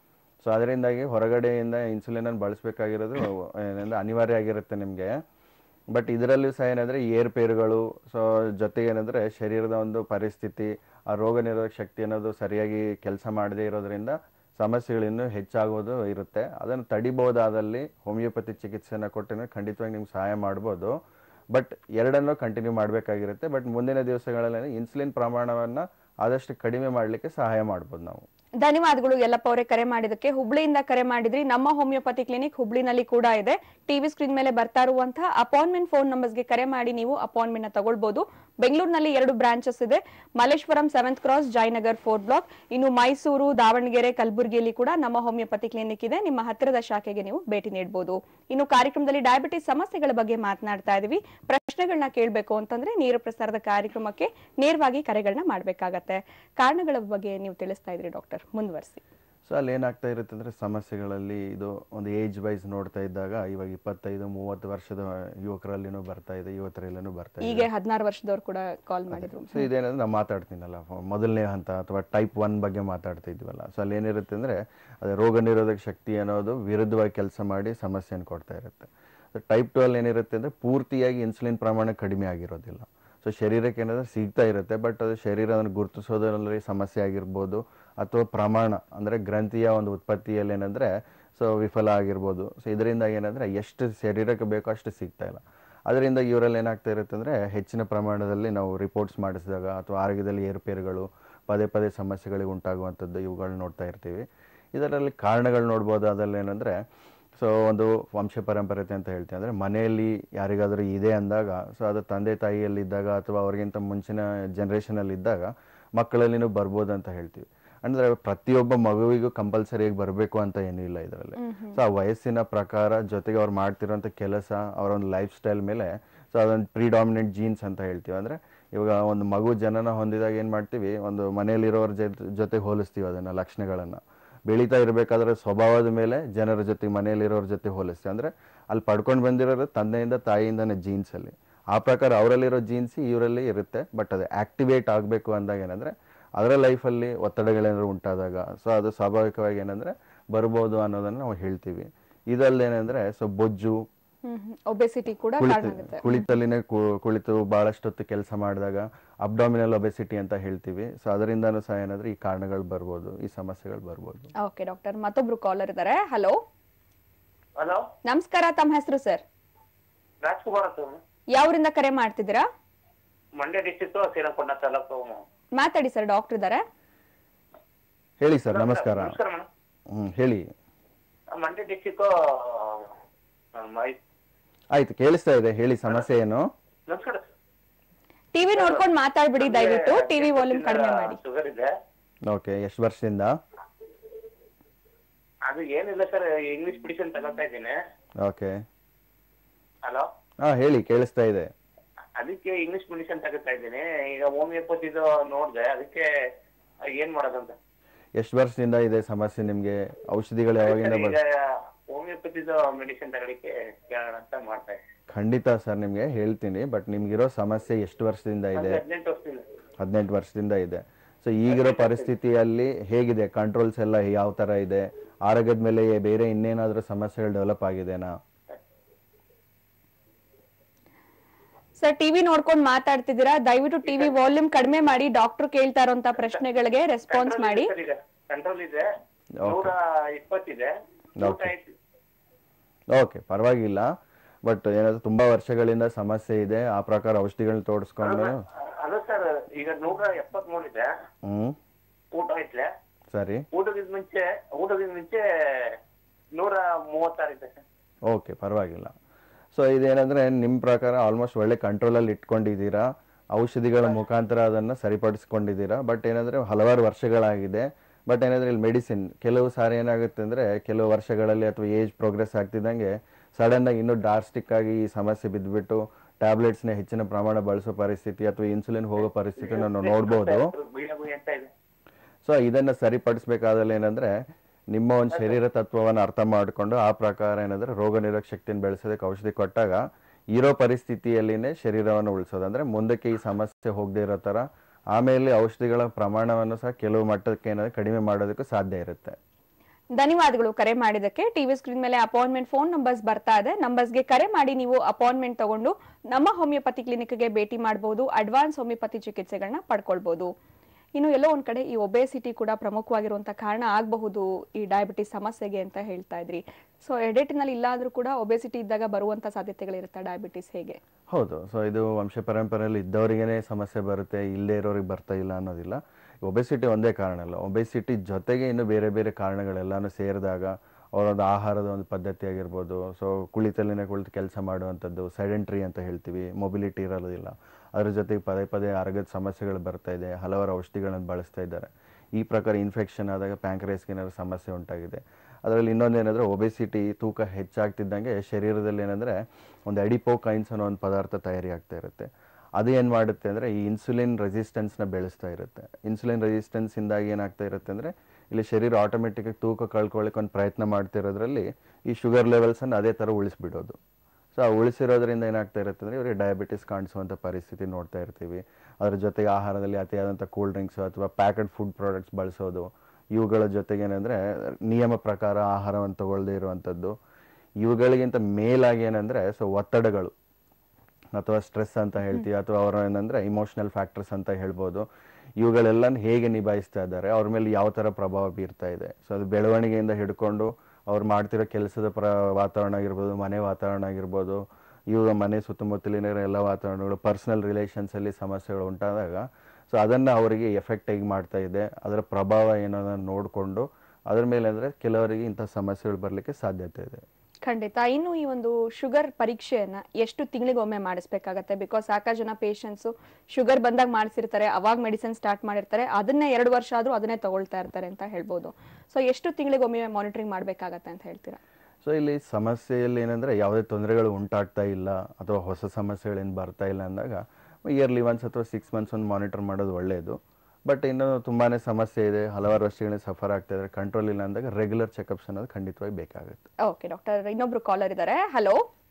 ಸೊ ಅದರಿಂದಾಗಿ ಹೊರಗಡೆಯಿಂದ ಇನ್ಸುಲಿನನ್ನು ಬಳಸಬೇಕಾಗಿರೋದು ಏನಂದ್ರೆ ಅನಿವಾರ್ಯ ಆಗಿರುತ್ತೆ ನಿಮಗೆ ಬಟ್ ಇದರಲ್ಲೂ ಸಹ ಏನಂದರೆ ಏರ್ಪೇರುಗಳು ಸೊ ಜೊತೆಗೆ ಏನಂದರೆ ಶರೀರದ ಒಂದು ಪರಿಸ್ಥಿತಿ ಆ ರೋಗ ನಿರೋಧಕ ಶಕ್ತಿ ಅನ್ನೋದು ಸರಿಯಾಗಿ ಕೆಲಸ ಮಾಡದೇ ಇರೋದ್ರಿಂದ ಸಮಸ್ಯೆಗಳಿನ್ನೂ ಹೆಚ್ಚಾಗೋದು ಇರುತ್ತೆ ಅದನ್ನು ತಡಿಬೋದಾದಲ್ಲಿ ಹೋಮಿಯೋಪತಿ ಚಿಕಿತ್ಸೆನ ಕೊಟ್ಟರೆ ಖಂಡಿತವಾಗಿ ನಿಮ್ಗೆ ಸಹಾಯ ಮಾಡ್ಬೋದು ಬಟ್ ಎರಡನ್ನೂ ಕಂಟಿನ್ಯೂ ಮಾಡಬೇಕಾಗಿರುತ್ತೆ ಬಟ್ ಮುಂದಿನ ದಿವಸಗಳಲ್ಲಿ ಇನ್ಸುಲಿನ್ ಪ್ರಮಾಣವನ್ನು ಆದಷ್ಟು ಕಡಿಮೆ ಮಾಡಲಿಕ್ಕೆ ಸಹಾಯ ಮಾಡ್ಬೋದು ನಾವು ಧನ್ಯವಾದಗಳು ಯಲ್ಲಪ್ಪ ಅವರೇ ಕರೆ ಮಾಡಿದಕ್ಕೆ ಹುಬ್ಳಿಯಿಂದ ಕರೆ ಮಾಡಿದ್ರಿ ನಮ್ಮ ಹೋಮಿಯೋಪತಿ ಕ್ಲಿನಿಕ್ ಹುಬ್ಳಿನಲ್ಲಿ ಕೂಡ ಇದೆ ಟಿವಿ ಸ್ಕ್ರೀನ್ ಮೇಲೆ ಬರ್ತಾ ಇರುವಂತಹ ಅಪಾಯಿಂಟ್ಮೆಂಟ್ ಫೋನ್ ನಂಬರ್ಸ್ಗೆ ಕರೆ ಮಾಡಿ ನೀವು ಅಪಾಯಿಂಟ್ಮೆಂಟ್ ನ ತಗೊಳ್ಬಹುದು ಬೆಂಗಳೂರಿನಲ್ಲಿ ಎರಡು ಬ್ರಾಂಚಸ್ ಇದೆ Malleshwaram seventh cross Jayanagar four block ಇನ್ನು ಮೈಸೂರು ದಾವಣಗೆರೆ ಕಲಬುರಗಿಯಲ್ಲಿ ಕೂಡ ನಮ್ಮ ಹೋಮಿಯೋಪತಿ ಕ್ಲಿನಿಕ್ ಇದೆ ನಿಮ್ಮ ಹತ್ತಿರದ ಶಾಖೆಗೆ ನೀವು ಭೇಟಿ ನೀಡಬಹುದು ಇನ್ನು ಕಾರ್ಯಕ್ರಮದಲ್ಲಿ ಡಯಾಬಿಟಿಸ್ ಸಮಸ್ಯೆಗಳ ಬಗ್ಗೆ ಮಾತನಾಡ್ತಾ ಇದೀವಿ ಪ್ರಶ್ನೆಗಳನ್ನ ಕೇಳಬೇಕು ಅಂತಂದ್ರೆ ನೇರ ಪ್ರಸಾರದ ಕಾರ್ಯಕ್ರಮಕ್ಕೆ ನೇರವಾಗಿ ಕರೆಗಳನ್ನ ಮಾಡಬೇಕಾಗತ್ತೆ ಕಾರಣಗಳ ಬಗ್ಗೆ ನೀವು ತಿಳಿಸ್ತಾ ಇದ್ರಿ ಡಾಕ್ಟರ್ ಮುಂದುವರಿಸಿ ಸೊ ಅಲ್ಲಿ ಏನಾಗ್ತಾ ಇರುತ್ತೆ ಅಂದರೆ ಸಮಸ್ಯೆಗಳಲ್ಲಿ ಇದು ಒಂದು ಏಜ್ ವೈಸ್ ನೋಡ್ತಾ ಇದ್ದಾಗ ಇವಾಗ ಇಪ್ಪತ್ತೈದು ಮೂವತ್ತು ವರ್ಷದ ಯುವಕರಲ್ಲಿನೂ ಬರ್ತಾ ಇದೆ ಯುವತರಲ್ಲಿನೂ ಬರ್ತಾ ಇದೆ ಈಗ ಹದಿನಾರು ವರ್ಷದವ್ರು ಕೂಡ ಕಾಲ್ ಮಾಡಿದ್ರು ಸೊ ಇದೇನಂದ್ರೆ ನಾವು ಮಾತಾಡ್ತೀನಲ್ಲ ಮೊದಲನೇ ಹಂತ ಅಥವಾ ಟೈಪ್ ಒನ್ ಬಗ್ಗೆ ಮಾತಾಡ್ತಾ ಇದ್ವಲ್ಲ ಸೊ ಅಲ್ಲಿ ಏನಿರುತ್ತೆ ಅಂದರೆ ಅದು ರೋಗ ನಿರೋಧಕ ಶಕ್ತಿ ಅನ್ನೋದು ವಿರುದ್ಧವಾಗಿ ಕೆಲಸ ಮಾಡಿ ಸಮಸ್ಯೆಯನ್ನು ಕೊಡ್ತಾ ಇರುತ್ತೆ ಸೊ ಟೈಪ್ ಟು ಅಲ್ಲಿ ಏನಿರುತ್ತೆ ಅಂದರೆ ಪೂರ್ತಿಯಾಗಿ ಇನ್ಸುಲಿನ್ ಪ್ರಮಾಣ ಕಡಿಮೆ ಆಗಿರೋದಿಲ್ಲ ಸೊ ಶರೀರಕ್ಕೆ ಏನಾದರೂ ಸಿಗ್ತಾ ಇರುತ್ತೆ ಬಟ್ ಅದು ಶರೀರ ಅದನ್ನು ಗುರುತಿಸೋದ್ರಲ್ಲಿ ಸಮಸ್ಯೆ ಆಗಿರ್ಬೋದು ಅಥವಾ ಪ್ರಮಾಣ ಅಂದರೆ ಗ್ರಂಥಿಯ ಒಂದು ಉತ್ಪತ್ತಿಯಲ್ಲಿ ಏನಂದರೆ ಸೊ ವಿಫಲ ಆಗಿರ್ಬೋದು ಸೊ ಇದರಿಂದ ಏನಂದರೆ ಎಷ್ಟು ಶರೀರಕ್ಕೆ ಬೇಕೋ ಅಷ್ಟು ಸಿಗ್ತಾ ಇಲ್ಲ ಅದರಿಂದ ಇವರಲ್ಲಿ ಏನಾಗ್ತಾ ಇರುತ್ತೆ ಅಂದರೆ ಹೆಚ್ಚಿನ ಪ್ರಮಾಣದಲ್ಲಿ ನಾವು ರಿಪೋರ್ಟ್ಸ್ ಮಾಡಿಸಿದಾಗ ಅಥವಾ ಆರೋಗ್ಯದಲ್ಲಿ ಏರುಪೇರುಗಳು ಪದೇ ಪದೇ ಸಮಸ್ಯೆಗಳಿಗೆ ಉಂಟಾಗುವಂಥದ್ದು ಇವುಗಳನ್ನ ನೋಡ್ತಾ ಇರ್ತೀವಿ ಇದರಲ್ಲಿ ಕಾರಣಗಳು ನೋಡ್ಬೋದು ಅದರಲ್ಲಿ ಏನಂದರೆ ಸೊ ಒಂದು ವಂಶ ಪರಂಪರತೆ ಅಂತ ಹೇಳ್ತೀವಿ ಅಂದರೆ ಮನೆಯಲ್ಲಿ ಯಾರಿಗಾದರೂ ಇದೆ ಅಂದಾಗ ಸೊ ಅದು ತಂದೆ ತಾಯಿಯಲ್ಲಿದ್ದಾಗ ಅಥವಾ ಅವ್ರಿಗಿಂತ ಮುಂಚಿನ ಜನ್ರೇಷನಲ್ಲಿ ಇದ್ದಾಗ ಮಕ್ಕಳಲ್ಲಿನೂ ಬರ್ಬೋದು ಅಂತ ಹೇಳ್ತೀವಿ ಅಂದರೆ ಪ್ರತಿಯೊಬ್ಬ ಮಗುವಿಗೂ ಕಂಪಲ್ಸರಿಯಾಗಿ ಬರಬೇಕು ಅಂತ ಏನೂ ಇಲ್ಲ ಇದರಲ್ಲಿ ಸೊ ಆ ವಯಸ್ಸಿನ ಪ್ರಕಾರ ಜೊತೆಗೆ ಅವ್ರು ಮಾಡ್ತಿರೋಂಥ ಕೆಲಸ ಅವರ ಒಂದು ಲೈಫ್ ಸ್ಟೈಲ್ ಮೇಲೆ ಸೊ ಅದೊಂದು ಪ್ರಿಡಾಮಿನೆಂಟ್ ಜೀನ್ಸ್ ಅಂತ ಹೇಳ್ತೀವಿ ಅಂದರೆ ಇವಾಗ ಒಂದು ಮಗು ಜನನ ಹೊಂದಿದಾಗ ಏನು ಮಾಡ್ತೀವಿ ಒಂದು ಮನೆಯಲ್ಲಿರೋರ ಜೊತೆ ಜೊತೆ ಹೋಲಿಸ್ತೀವಿ ಅದನ್ನು ಲಕ್ಷಣಗಳನ್ನು ಬೆಳೀತಾ ಇರಬೇಕಾದ್ರೆ ಸ್ವಭಾವದ ಮೇಲೆ ಜನರ ಜೊತೆ ಮನೆಯಲ್ಲಿರೋರ ಜೊತೆ ಹೋಲಿಸ್ತೀವಿ ಅಂದರೆ ಅಲ್ಲಿ ಪಡ್ಕೊಂಡು ಬಂದಿರೋರು ತಂದೆಯಿಂದ ತಾಯಿಯಿಂದನೇ ಜೀನ್ಸಲ್ಲಿ ಆ ಪ್ರಕಾರ ಅವರಲ್ಲಿರೋ ಜೀನ್ಸ್ ಇವರಲ್ಲಿ ಇರುತ್ತೆ ಬಟ್ ಅದು ಆಕ್ಟಿವೇಟ್ ಆಗಬೇಕು ಅಂದಾಗ ಏನಂದರೆ ಅದರ ಲೈಫಲ್ಲಿ ಒತ್ತಡಗಳೇನಾದ್ರು ಉಂಟಾದಾಗ ಸೊ ಅದು ಸ್ವಾಭಾವಿಕವಾಗಿ ಏನಂದರೆ ಬರ್ಬೋದು ಅನ್ನೋದನ್ನು ನಾವು ಹೇಳ್ತೀವಿ ಇದಲ್ಲೇನೆಂದರೆ ಸೊ ಬೊಜ್ಜು ಒಬೆಸಿಟಿ ಕೂಡ ಕಾರಣ ಕುಳಿತು ಆಗುತ್ತೆ ಕುಳಿತಲ್ಲಿನೇ ಕು- ಕುಳಿತು ಬಹಳಷ್ಟೊತ್ತು ಕೆಲಸ ಮಾಡಿದಾಗ ಅಬ್ಡಾಮಿನಲ್ ಒಬೆಸಿಟಿ ಅಂತ ಹೇಳ್ತೀವಿ ಸೊ ಅದರಿಂದನೂ ಸಹ ಏನಾದ್ರೆ ಈ ಕಾರಣಗಳು ಬರ್ಬೋದು ಈ ಸಮಸ್ಯೆಗಳು ಬರ್ಬೋದು ಓಕೆ ಡಾಕ್ಟರ್ ಮತ್ತೊಬ್ರು ಕಾಲರ್ ಇದ್ದಾರೆ ಹಲೋ ಹಲೋ ನಮಸ್ಕಾರ ತಮ್ಮ ಹೆಸರು ಸರ್ ರಾಜ್ಕುಮಾರ್ ಅಂತ ಯಾವರಿಂದ ಕರೆ ಮಾಡ್ತಿದ್ದೀರಾ ಮಂಡ್ಯ ಡಿಸ್ಟಿಕ್ ಶ್ರೀರಂಗಪಟ್ಟಣ ತಾಲೂಕು ಮಾತಾಡಿ ಸರ್ ಡಾಕ್ಟರ್ ಇದ್ದಾರೆ ಹೇಳಿ ಸರ್ ನಮಸ್ಕಾರ ನಮಸ್ಕಾರ ಮೇಡಮ್ ಹ್ಮ್ ಹೇಳಿ ಮಂಡ್ಯ ಡಿಸ್ಟಿಕ್ ಆಯ್ತು ಕೇಳಿಸ್ತಾ ಇದೆ ಹೇಳಿ ಸಮಸ್ಯೆ ಏನು ನಮಸ್ಕಾರ ಟಿವಿ ನೋಡ್ಕೊಂಡು ಮಾತಾಡ್ಬಿಡಿ ದಯವಿಟ್ಟು ಟಿವಿ ವಾಲ್ಯೂಮ್ ಕಡಿಮೆ ಮಾಡಿ ಶುಗರ್ ಇದೆ ಓಕೆ ಎಷ್ಟು ವರ್ಷದಿಂದ ಅದು ಏನಿಲ್ಲ ಸರ್ ಇಂಗ್ಲಿಷ್ ಮೆಡಿಸಿನ್ ತಗೊಳ್ತಾ ಇದ್ದೀನಿ ಓಕೆ ಹಲೋ ಹಾ ಹೇಳಿ ಕೇಳಿಸ್ತಾ ಇದೆ ಅದಕ್ಕೆ ಇಂಗ್ಲಿಷ್ ಮೆಡಿಸಿನ್ ತಗೋತಾ ಇದ್ದೀನಿ ಈಗ ಹೋಮಿಯೋಪತಿದು ನೋಡ್ದೆ ಅದಕ್ಕೆ ಏನ್ ಮಾಡೋದಂತ ಎಷ್ಟು ವರ್ಷದಿಂದ ಇದೆ ಸಮಸ್ಯೆ ನಿಮ್ಗೆ ಔಷಧಿಗಳು ಯಾವಾಗಿಂದ ಈಗ ಬರ್ ಹೋಮಿಯೋಪತಿದು ಮೆಡಿಸಿನ್ ತಗೊಳಿಕ್ಕೆ ಕೇಳೋಣ ಅಂತ ಮಾಡ್ತಾ ಇದ್ದೀನಿ ಖಂಡಿತ ಸರ್ ನಿಮ್ಗೆ ಹೇಳ್ತೀನಿ ಬಟ್ ನಿಮ್ಗಿರೋ ಸಮಸ್ಯೆ ಎಷ್ಟು ವರ್ಷದಿಂದ ಇದೆ ಹದಿನೆಂಟು ವರ್ಷದಿಂದ ಹದಿನೆಂಟು ವರ್ಷದಿಂದ ಇದೆ ಸೊ ಈಗಿರೋ ಪರಿಸ್ಥಿತಿಯಲ್ಲಿ ಹೇಗಿದೆ ಕಂಟ್ರೋಲ್ಸ್ ಎಲ್ಲ ಯಾವ ತರ ಇದೆ ಆರೋಗ್ಯದ ಮೇಲೆ ಬೇರೆ ಇನ್ನೇನಾದ್ರೂ ಸಮಸ್ಯೆಗಳು ಡೆವಲಪ್ ಆಗಿದೆನಾ ಸರ್ ಟಿವಿ ನೋಡ್ಕೊಂಡು ಮಾತಾಡ್ತಿದ್ದೀರಾ ದಯವಿಟ್ಟು ಟಿವಿ ವಾಲ್ಯೂಮ್ ಕಡಿಮೆ ಮಾಡಿ ಡಾಕ್ಟರ್ ಕೇಳ್ತಾ ಇರೋಂತ ಪ್ರಶ್ನೆಗಳಿಗೆ ರೆಸ್ಪಾನ್ಸ್ ಮಾಡಿ ಕಂಟ್ರೋಲ್ ಇದೆ Okay. ನೂರ ಇಪ್ಪತ್ತಿದೆ ನೂರ Okay. ಐದು ಓಕೆ ಪರವಾಗಿಲ್ಲ ಬಟ್ ಏನಾದ್ರು ತುಂಬಾ ವರ್ಷಗಳಿಂದ ಸಮಸ್ಯೆ ಇದೆ ಆ ಪ್ರಕಾರ ಔಷಧಿಗಳನ್ನ ತೋರಿಸ್ಕೊಂಡು ಅಲ್ಲ ಸರ್ ಈಗ ನೂರ ಎಪ್ಪತ್ತ್ ಮೂರಿದೆ ಹ್ಮ್ ಊಟ ಐತ್ಲೆ ಸರಿ ಊಟದಿಂದ ಮುಂಚೆ ಊಟದಿಂದ ಮುಂಚೆ ನೂರ ಮೂವತ್ತಾರು ಇದೆ ಸರ್ ಓಕೆ ಪರವಾಗಿಲ್ಲ ಸೊ ಇದೇನಂದ್ರೆ ನಿಮ್ಮ ಪ್ರಕಾರ ಆಲ್ಮೋಸ್ಟ್ ಒಳ್ಳೆ ಕಂಟ್ರೋಲಲ್ಲಿ ಇಟ್ಕೊಂಡಿದ್ದೀರಾ ಔಷಧಿಗಳ ಮುಖಾಂತರ ಅದನ್ನು ಸರಿಪಡಿಸ್ಕೊಂಡಿದ್ದೀರಾ ಬಟ್ ಏನಂದ್ರೆ ಹಲವಾರು ವರ್ಷಗಳಾಗಿದೆ ಬಟ್ ಏನಂದ್ರೆ ಇಲ್ಲಿ ಮೆಡಿಸಿನ್ ಕೆಲವು ಸಾರಿ ಏನಾಗುತ್ತೆ ಅಂದ್ರೆ ಕೆಲವು ವರ್ಷಗಳಲ್ಲಿ ಅಥವಾ ಏಜ್ ಪ್ರೋಗ್ರೆಸ್ ಆಗ್ತಿದ್ದಂಗೆ ಸಡನ್ ಆಗಿ ಇನ್ನೂ ಡಾರ್ಸ್ಟಿಕ್ ಆಗಿ ಈ ಸಮಸ್ಯೆ ಬಿದ್ದುಬಿಟ್ಟು ಟ್ಯಾಬ್ಲೆಟ್ಸ್ನ ಹೆಚ್ಚಿನ ಪ್ರಮಾಣ ಬಳಸೋ ಪರಿಸ್ಥಿತಿ ಅಥವಾ ಇನ್ಸುಲಿನ್ ಹೋಗೋ ಪರಿಸ್ಥಿತಿ ನಾವು ನೋಡ್ಬೋದು ಗುಯ್ಯ ಗುಯ್ಯ ಅಂತ ಇದೆ ಸೊ ಇದನ್ನ ಸರಿಪಡಿಸ್ಬೇಕಾದಲ್ಲಿ ಏನಂದ್ರೆ ನಿಮ್ಮ ಒಂದು ಶರೀರ ತತ್ವವನ್ನು ಅರ್ಥ ಮಾಡಿಕೊಂಡು ಆ ಪ್ರಕಾರ ಏನಂದ್ರೆ ರೋಗ ನಿರೋಧಕ ಶಕ್ತಿಯನ್ನು ಬೆಳೆಸೋದಕ್ಕೆ ಔಷಧಿ ಕೊಟ್ಟಾಗ ಇರೋ ಪರಿಸ್ಥಿತಿಯಲ್ಲಿನೇ ಶರೀರವನ್ನು ಉಳಿಸೋದು ಅಂದ್ರೆ ಮುಂದಕ್ಕೆ ಈ ಸಮಸ್ಯೆ ಹೋಗದೆ ಇರೋ ತರ ಆಮೇಲೆ ಔಷಧಿಗಳ ಪ್ರಮಾಣವನ್ನು ಸಹ ಕೆಲವು ಮಟ್ಟಕ್ಕೆ ಏನಾದ್ರು ಕಡಿಮೆ ಮಾಡೋದಕ್ಕೂ ಸಾಧ್ಯ ಇರುತ್ತೆ ಧನ್ಯವಾದಗಳು ಕರೆ ಮಾಡಿದಕ್ಕೆ ಟಿವಿ ಸ್ಕ್ರೀನ್ ಮೇಲೆ ಅಪಾಯಿಂಟ್ಮೆಂಟ್ ಫೋನ್ ನಂಬರ್ಸ್ ಬರ್ತಾ ಇದೆ ನಂಬರ್ಸ್ಗೆ ಕರೆ ಮಾಡಿ ನೀವು ಅಪಾಯಿಂಟ್ಮೆಂಟ್ ತಗೊಂಡು ನಮ್ಮ ಹೋಮಿಯೋಪತಿ ಕ್ಲಿನಿಕ್ಗೆ ಭೇಟಿ ಮಾಡಬಹುದು ಅಡ್ವಾನ್ಸ್ ಹೋಮಿಯೋಪತಿ ಚಿಕಿತ್ಸೆಗಳನ್ನ ಪಡ್ಕೊಳ್ಬಹುದು ಇನ್ನು ಎಲ್ಲೋ ಒಂದ್ ಕಡೆ ಈ ಒಬೇಸಿಟಿ ಕೂಡ ಪ್ರಮುಖವಾಗಿರುವಂತ ಕಾರಣ ಆಗಬಹುದು ಈ ಡಯಾಬಿಟಿಸ್ ಸಮಸ್ಯೆಗೆ ಅಂತ ಹೇಳ್ತಾ ಇದ್ರಿ ಸೊ ಎಡೆಟಿನಲ್ಲಿ ಇಲ್ಲಾದ್ರೂ ಕೂಡ ಒಬೇಸಿಟಿ ಇದ್ದಾಗ ಬರುವಂತ ಸಾಧ್ಯತೆಗಳಿರುತ್ತೆ ಡಯಾಬಿಟಿಸ್ ಹೇಗೆ ಹೌದು ಸೊ ಇದು ವಂಶ ಪರಂಪರೆಯಲ್ಲಿ ಇದ್ದವರಿಗೇ ಸಮಸ್ಯೆ ಬರುತ್ತೆ ಇಲ್ಲದೇ ಇರೋರಿಗೆ ಬರ್ತಾ ಇಲ್ಲ ಅನ್ನೋದಿಲ್ಲ ಒಬೆಸಿಟಿ ಒಂದೇ ಕಾರಣ ಅಲ್ಲ ಒಬೆಸಿಟಿ ಜೊತೆಗೆ ಇನ್ನು ಬೇರೆ ಬೇರೆ ಕಾರಣಗಳೆಲ್ಲನೂ ಸೇರಿದಾಗ ಅವರೊಂದು ಆಹಾರದ ಒಂದು ಪದ್ಧತಿ ಆಗಿರ್ಬೋದು ಸೊ ಕುಳಿತಲ್ಲಿನೇ ಕುಳಿತು ಕೆಲಸ ಮಾಡುವಂಥದ್ದು ಸೆಡೆಂಟ್ರಿ ಅಂತ ಹೇಳ್ತೀವಿ ಮೊಬಿಲಿಟಿ ಇರೋದಿಲ್ಲ ಅದ್ರ ಜೊತೆಗೆ ಪದೇ ಪದೇ ಆರೋಗ್ಯದ ಸಮಸ್ಯೆಗಳು ಬರ್ತಾ ಇದೆ ಹಲವಾರು ಔಷಧಿಗಳನ್ನು ಬಳಸ್ತಾ ಇದ್ದಾರೆ ಈ ಪ್ರಕಾರ ಇನ್ಫೆಕ್ಷನ್ ಆದಾಗ ಪ್ಯಾಂಕ್ರೇಸ್ಗೆ ಏನಾದ್ರು ಸಮಸ್ಯೆ ಉಂಟಾಗಿದೆ ಅದರಲ್ಲಿ ಇನ್ನೊಂದೇನೆಂದರೆ ಒಬೆಸಿಟಿ ತೂಕ ಹೆಚ್ಚಾಗ್ತಿದ್ದಂಗೆ ಶರೀರದಲ್ಲಿ ಏನಂದರೆ ಒಂದು ಅಡಿಪೋಕೈನ್ಸ್ ಅನ್ನೋ ಒಂದು ಪದಾರ್ಥ ತಯಾರಿ ಆಗ್ತಾ ಇರುತ್ತೆ ಅದು ಏನು ಮಾಡುತ್ತೆ ಅಂದರೆ ಈ ಇನ್ಸುಲಿನ್ ರೆಸಿಸ್ಟೆನ್ಸ್ನ ಬೆಳೆಸ್ತಾ ಇರುತ್ತೆ ಇನ್ಸುಲಿನ್ ರೆಸಿಸ್ಟೆನ್ಸಿಂದಾಗಿ ಏನಾಗ್ತಾ ಇರುತ್ತೆ ಅಂದರೆ ಇಲ್ಲಿ ಶರೀರ ಆಟೋಮೆಟಿಕ್ ತೂಕ ಕಳ್ಕೊಳ್ಳಿಕ್ಕೆ ಒಂದು ಪ್ರಯತ್ನ ಮಾಡ್ತಿರೋದ್ರಲ್ಲಿ ಈ ಶುಗರ್ ಲೆವೆಲ್ಸನ್ನು ಅದೇ ಥರ ಉಳಿಸ್ಬಿಡೋದು ಸೊ ಆ ಉಳಿಸಿರೋದ್ರಿಂದ ಏನಾಗ್ತಾ ಇರುತ್ತೆ ಅಂದರೆ ಇವರಿಗೆ ಡಯಾಬಿಟಿಸ್ ಕಾಣಿಸುವಂಥ ಪರಿಸ್ಥಿತಿ ನೋಡ್ತಾ ಇರ್ತೀವಿ ಅದ್ರ ಜೊತೆಗೆ ಆಹಾರದಲ್ಲಿ ಅತಿಯಾದಂಥ ಕೂಲ್ ಡ್ರಿಂಕ್ಸು ಅಥವಾ ಪ್ಯಾಕೆಟ್ ಫುಡ್ ಪ್ರಾಡಕ್ಟ್ಸ್ ಬಳಸೋದು ಇವುಗಳ ಜೊತೆಗೆ ಏನಂದರೆ ನಿಯಮ ಪ್ರಕಾರ ಆಹಾರವನ್ನು ತಗೊಳ್ಳದೇ ಇರುವಂಥದ್ದು ಇವುಗಳಿಗಿಂತ ಮೇಲಾಗಿ ಏನಂದರೆ ಸೊ ಒತ್ತಡಗಳು ಅಥವಾ ಸ್ಟ್ರೆಸ್ ಅಂತ ಹೇಳ್ತೀವಿ ಅಥವಾ ಅವರ ಏನಂದ್ರೆ ಇಮೋಷನಲ್ ಫ್ಯಾಕ್ಟರ್ಸ್ ಅಂತ ಹೇಳ್ಬೋದು ಇವುಗಳೆಲ್ಲ ಹೇಗೆ ನಿಭಾಯಿಸ್ತಾ ಇದ್ದಾರೆ ಅವ್ರ ಮೇಲೆ ಯಾವ ಥರ ಪ್ರಭಾವ ಬೀರ್ತಾ ಇದೆ ಸೊ ಅದು ಬೆಳವಣಿಗೆಯಿಂದ ಹಿಡ್ಕೊಂಡು ಅವ್ರು ಮಾಡ್ತಿರೋ ಕೆಲಸದ ಪ್ರ ವಾತಾವರಣ ಆಗಿರ್ಬೋದು ಮನೆ ವಾತಾವರಣ ಆಗಿರ್ಬೋದು ಇವಾಗ ಮನೆ ಸುತ್ತಮುತ್ತಲಿನ ಎಲ್ಲ ವಾತಾವರಣಗಳು ಪರ್ಸನಲ್ ರಿಲೇಷನ್ಸಲ್ಲಿ ಸಮಸ್ಯೆಗಳು ಉಂಟಾದಾಗ ಸೊ ಅದನ್ನು ಅವರಿಗೆ ಎಫೆಕ್ಟ್ ಹೇಗೆ ಮಾಡ್ತಾ ಇದೆ ಅದರ ಪ್ರಭಾವ ಏನೋ ನೋಡಿಕೊಂಡು ಅದ್ರ ಮೇಲೆ ಅಂದರೆ ಕೆಲವರಿಗೆ ಇಂಥ ಸಮಸ್ಯೆಗಳು ಬರಲಿಕ್ಕೆ ಸಾಧ್ಯತೆ ಇದೆ ಖಂಡಿತ ಇನ್ನು ಈ ಒಂದು ಶುಗರ್ ಪರೀಕ್ಷೆಯನ್ನ ಎಷ್ಟು ತಿಂಗಳಿಗೊಮ್ಮೆ ಮಾಡಿಸ್ಬೇಕಾಗತ್ತೆ ಬಿಕಾಸ್ ಸಾಕಷ್ಟು ಜನ ಪೇಷಂಟ್ಸ್ ಶುಗರ್ ಬಂದಾಗ ಮಾಡಿಸಿರ್ತಾರೆ ಅವಾಗ ಮೆಡಿಸಿನ್ ಸ್ಟಾರ್ಟ್ ಮಾಡಿರ್ತಾರೆ ಅದನ್ನೇ ಎರಡು ವರ್ಷ ಆದ್ರೂ ಅದನ್ನೇ ತಗೊಳ್ತಾ ಇರ್ತಾರೆ ಅಂತ ಹೇಳ್ಬೋದು ಸೊ ಎಷ್ಟು ತಿಂಗಳಿಗೊಮ್ಮೆ ಮಾನಿಟರಿಂಗ್ ಮಾಡ್ಬೇಕಾಗತ್ತೆ ಅಂತ ಹೇಳ್ತೀರಾ ಸೊ ಇಲ್ಲಿ ಸಮಸ್ಯೆಯಲ್ಲಿ ಏನಂದರೆ ಯಾವುದೇ ತೊಂದರೆಗಳು ಉಂಟಾಗ್ತಾ ಇಲ್ಲ ಅಥವಾ ಹೊಸ ಸಮಸ್ಯೆಗಳೇನು ಬರ್ತಾ ಇಲ್ಲ ಅಂದಾಗ ಇಯರ್ಲಿ ಒನ್ಸ್ ಅಥವಾ ಸಿಕ್ಸ್ ಮಂತ್ಸ್ ಒಂದು ಮಾನಿಟರ್ ಮಾಡೋದು ಒಳ್ಳೆಯದು ಬಟ್ ಇನ್ನು ತುಂಬಾ ಸಮಸ್ಯೆ ಇದೆ ಹಲವಾರು ವರ್ಷಗಳಿಂದ ಸಫರ್ ಆಗ್ತಾ ಇದ್ದಾರೆ ಕಂಟ್ರೋಲ್ ಇಲ್ಲ ಅಂದಾಗ ರೆಗ್ಯುಲರ್ ಚೆಕಪ್ಸ್ ಅನ್ನೋದು ಖಂಡಿತವಾಗಿ ಬೇಕಾಗುತ್ತೆ ಓಕೆ ಡಾಕ್ಟರ್ ಇನ್ನೊಬ್ರು ಕಾಲರ್ ಇದ್ದಾರೆ ಹಲೋ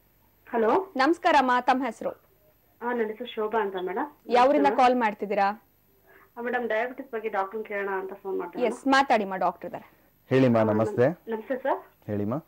ಹಲೋ ನಮಸ್ಕಾರಮ್ಮ ತಮ್ಮ ಹೆಸರು ಹಾ ನನ್ನ ಹೆಸರು ಶೋಭಾ ಅಂತ ಮೇಡಮ್ ಯಾವರಿಂದ ಕಾಲ್ ಮಾಡ್ತಿದ್ದೀರಾ ಮೇಡಮ್ ಡಯಾಬಿಟಿಸ್ ಬಗ್ಗೆ ಡಾಕ್ಟರ್ ಕೇಳೋಣ ಅಂತ ಫೋನ್ ಮಾಡ್ತೀನಿ ಎಸ್ ಮಾತಾಡಿಮ್ಮ ಡಾಕ್ಟರ್ ಇದ್ದಾರೆ ಹೇಳಿಮಾ ನಮಸ್ತೆ ನಮಸ್ತೆ ಸರ್ ಹೇಳಿಮಾ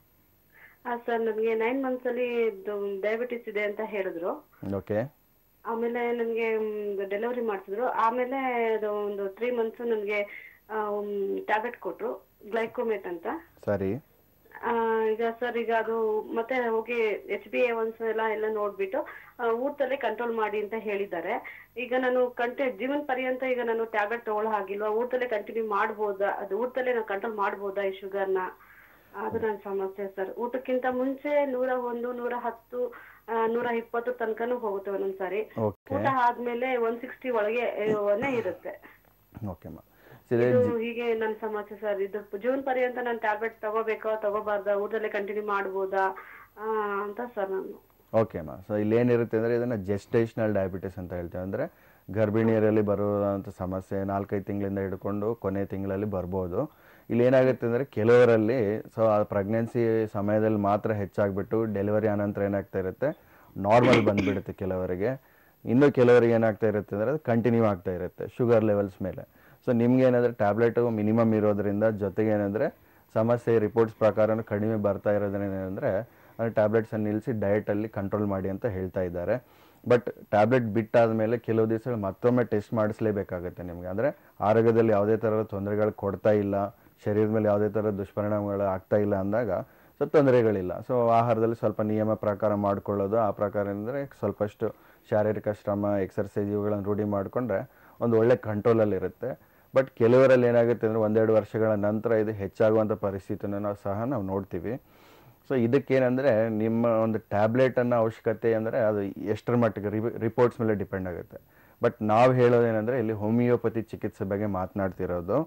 ಹಾ ಸರ್ ನನಗೆ ನೈನ್ ಮಂತ್ಸ್ ಅಲ್ಲಿ ಡಯಾಬಿಟಿಸ್ ಇದೆ ಅಂತ ಹೇಳಿದ್ರು ಓಕೆ ಆಮೇಲೆ ನನಗೆ ಡೆಲಿವರಿ ಮಾಡಿಸಿದ್ರು ಆಮೇಲೆ ಅದು ಒಂದು ತ್ರೀ ಮಂತ್ಸ್ ನನಗೆ ಟ್ಯಾಬ್ಲೆಟ್ ಕೊಟ್ರು ಗ್ಲೈಕೋಮೇಟ್ ಅಂತ ಸರಿ ಆ, ಈಗ ಸರ್ ಈಗ ಅದು ಮತ್ತೆ ಹೋಗಿ ಎಚ್ ಬಿ ಎ ಒನ್ಸ್ ಎಲ್ಲ ಎಲ್ಲ ನೋಡ್ಬಿಟ್ಟು ಆ, ಊಟದಲ್ಲೇ ಕಂಟ್ರೋಲ್ ಮಾಡಿ ಅಂತ ಹೇಳಿದ್ದಾರೆ ಈಗ ನಾನು ಕಂಟಿ ಜೀವನ ಪರ್ಯಂತ ಈಗ ನಾನು ಟ್ಯಾಬ್ಲೆಟ್ ತಗೊಳ್ಳೋ ಹಾಗಿಲ್ವಾ ಊಟದಲ್ಲೇ ಕಂಟಿನ್ಯೂ ಮಾಡ್ಬೋದಾ ಅದು ಊಟದಲ್ಲೇ ನಾನು ಕಂಟ್ರೋಲ್ ಮಾಡ್ಬೋದಾ ಈ ಶುಗರ್ನ ಅದು ನನ್ನ ಸಮಸ್ಯೆ ಸರ್ ಊಟಕ್ಕಿಂತ ಮುಂಚೆ ನೂರ ಒಂದು ನೂರ ಹತ್ತು ಆ, ನೂರ ಇಪ್ಪತ್ತು ತನಕನೂ ಹೋಗುತ್ತೆ ಒಂದೊಂದ್ಸಾರಿ ಓಕೆ ಊಟ ಆದ್ಮೇಲೆ ಒನ್ ಸಿಕ್ಸ್ಟಿ ಒಳಗೆ ಒನೇ ಇರುತ್ತೆ ಓಕೆಮ್ಮ ಸಿದೆ ಇದು ಹೀಗೆ ನನ್ನ ಸಮಸ್ಯೆ ಸರ್ ಇದು ಜೀವನ ಪರ್ಯಂತ ನಾನು ಟ್ಯಾಬ್ಲೆಟ್ ತಗೋಬೇಕಾ ತಗೋಬಾರ್ದಾ ಊಟದಲ್ಲೇ ಕಂಟಿನ್ಯೂ ಮಾಡ್ಬೋದಾ ಆ, ಅಂತ ಸರ್ ನಾನು ಓಕೆ ಅಮ್ಮ ಸೊ ಇಲ್ಲೇನಿರುತ್ತೆ ಅಂದರೆ ಇದನ್ನು ಜೆಸ್ಟೇಷನಲ್ ಡಯಾಬಿಟಿಸ್ ಅಂತ ಹೇಳ್ತೇವೆ ಅಂದರೆ ಗರ್ಭಿಣಿಯರಲ್ಲಿ ಬರುವಂಥ ಸಮಸ್ಯೆ ನಾಲ್ಕೈದು ತಿಂಗಳಿಂದ ಹಿಡ್ಕೊಂಡು ಕೊನೆ ತಿಂಗಳಲ್ಲಿ ಬರ್ಬೋದು ಇಲ್ಲಿ ಏನಾಗುತ್ತೆ ಅಂದರೆ ಕೆಲವರಲ್ಲಿ ಸೊ ಆ ಪ್ರೆಗ್ನೆನ್ಸಿ ಸಮಯದಲ್ಲಿ ಮಾತ್ರ ಹೆಚ್ಚಾಗ್ಬಿಟ್ಟು ಡೆಲಿವರಿ ಆನಂತರ ಏನಾಗ್ತಾ ಇರುತ್ತೆ ನಾರ್ಮಲ್ ಬಂದ್ಬಿಡುತ್ತೆ ಕೆಲವರಿಗೆ ಇನ್ನು ಕೆಲವರಿಗೆ ಏನಾಗ್ತಾ ಇರುತ್ತೆ ಅಂದರೆ ಅದು ಕಂಟಿನ್ಯೂ ಆಗ್ತಾ ಇರುತ್ತೆ ಶುಗರ್ ಲೆವೆಲ್ಸ್ ಮೇಲೆ ಸೊ ನಿಮ್ಗೆ ಏನಂದರೆ ಟ್ಯಾಬ್ಲೆಟು ಮಿನಿಮಮ್ ಇರೋದ್ರಿಂದ ಜೊತೆಗೆ ಏನಂದರೆ ಸಮಸ್ಯೆ ರಿಪೋರ್ಟ್ಸ್ ಪ್ರಕಾರನೂ ಕಡಿಮೆ ಬರ್ತಾ ಇರೋದ್ರಿಂದ ಏನಂದರೆ ಟ್ಯಾಬ್ಲೆಟ್ಸನ್ನು ನಿಲ್ಲಿಸಿ ಡಯಟಲ್ಲಿ ಕಂಟ್ರೋಲ್ ಮಾಡಿ ಅಂತ ಹೇಳ್ತಾ ಇದ್ದಾರೆ ಬಟ್ ಟ್ಯಾಬ್ಲೆಟ್ ಬಿಟ್ಟಾದ ಮೇಲೆ ಕೆಲವು ದಿವಸಗಳು ಮತ್ತೊಮ್ಮೆ ಟೆಸ್ಟ್ ಮಾಡಿಸ್ಲೇಬೇಕಾಗುತ್ತೆ ನಿಮಗೆ ಅಂದರೆ ಆರೋಗ್ಯದಲ್ಲಿ ಯಾವುದೇ ಥರದ ತೊಂದರೆಗಳು ಕೊಡ್ತಾ ಇಲ್ಲ ಶರೀರದ ಮೇಲೆ ಯಾವುದೇ ಥರದ ದುಷ್ಪರಿಣಾಮಗಳು ಆಗ್ತಾ ಇಲ್ಲ ಅಂದಾಗ ಸೊ ತೊಂದರೆಗಳಿಲ್ಲ ಸೊ ಆಹಾರದಲ್ಲಿ ಸ್ವಲ್ಪ ನಿಯಮ ಪ್ರಕಾರ ಮಾಡ್ಕೊಳ್ಳೋದು ಆ ಪ್ರಕಾರ ಅಂದರೆ ಸ್ವಲ್ಪಷ್ಟು ಶಾರೀರಿಕ ಶ್ರಮ ಎಕ್ಸರ್ಸೈಸ್ ಇವುಗಳನ್ನು ರೂಢಿ ಮಾಡಿಕೊಂಡ್ರೆ ಒಂದು ಒಳ್ಳೆ ಕಂಟ್ರೋಲಲ್ಲಿರುತ್ತೆ ಬಟ್ ಕೆಲವರಲ್ಲಿ ಏನಾಗುತ್ತೆ ಅಂದರೆ ಒಂದೆರಡು ವರ್ಷಗಳ ನಂತರ ಇದು ಹೆಚ್ಚಾಗುವಂಥ ಪರಿಸ್ಥಿತಿನ ನಾವು ಸಹ ನಾವು ನೋಡ್ತೀವಿ ಸೊ ಇದಕ್ಕೇನೆಂದರೆ ನಿಮ್ಮ ಒಂದು ಟ್ಯಾಬ್ಲೆಟನ್ನು ಅವಶ್ಯಕತೆ ಅಂದರೆ ಅದು ಎಷ್ಟರ ಮಟ್ಟಿಗೆ ರಿ ರಿಪೋರ್ಟ್ಸ್ ಮೇಲೆ ಡಿಪೆಂಡ್ ಆಗುತ್ತೆ ಬಟ್ ನಾವು ಹೇಳೋದೇನೆಂದರೆ ಇಲ್ಲಿ ಹೋಮಿಯೋಪತಿ ಚಿಕಿತ್ಸೆ ಬಗ್ಗೆ ಮಾತನಾಡ್ತಿರೋದು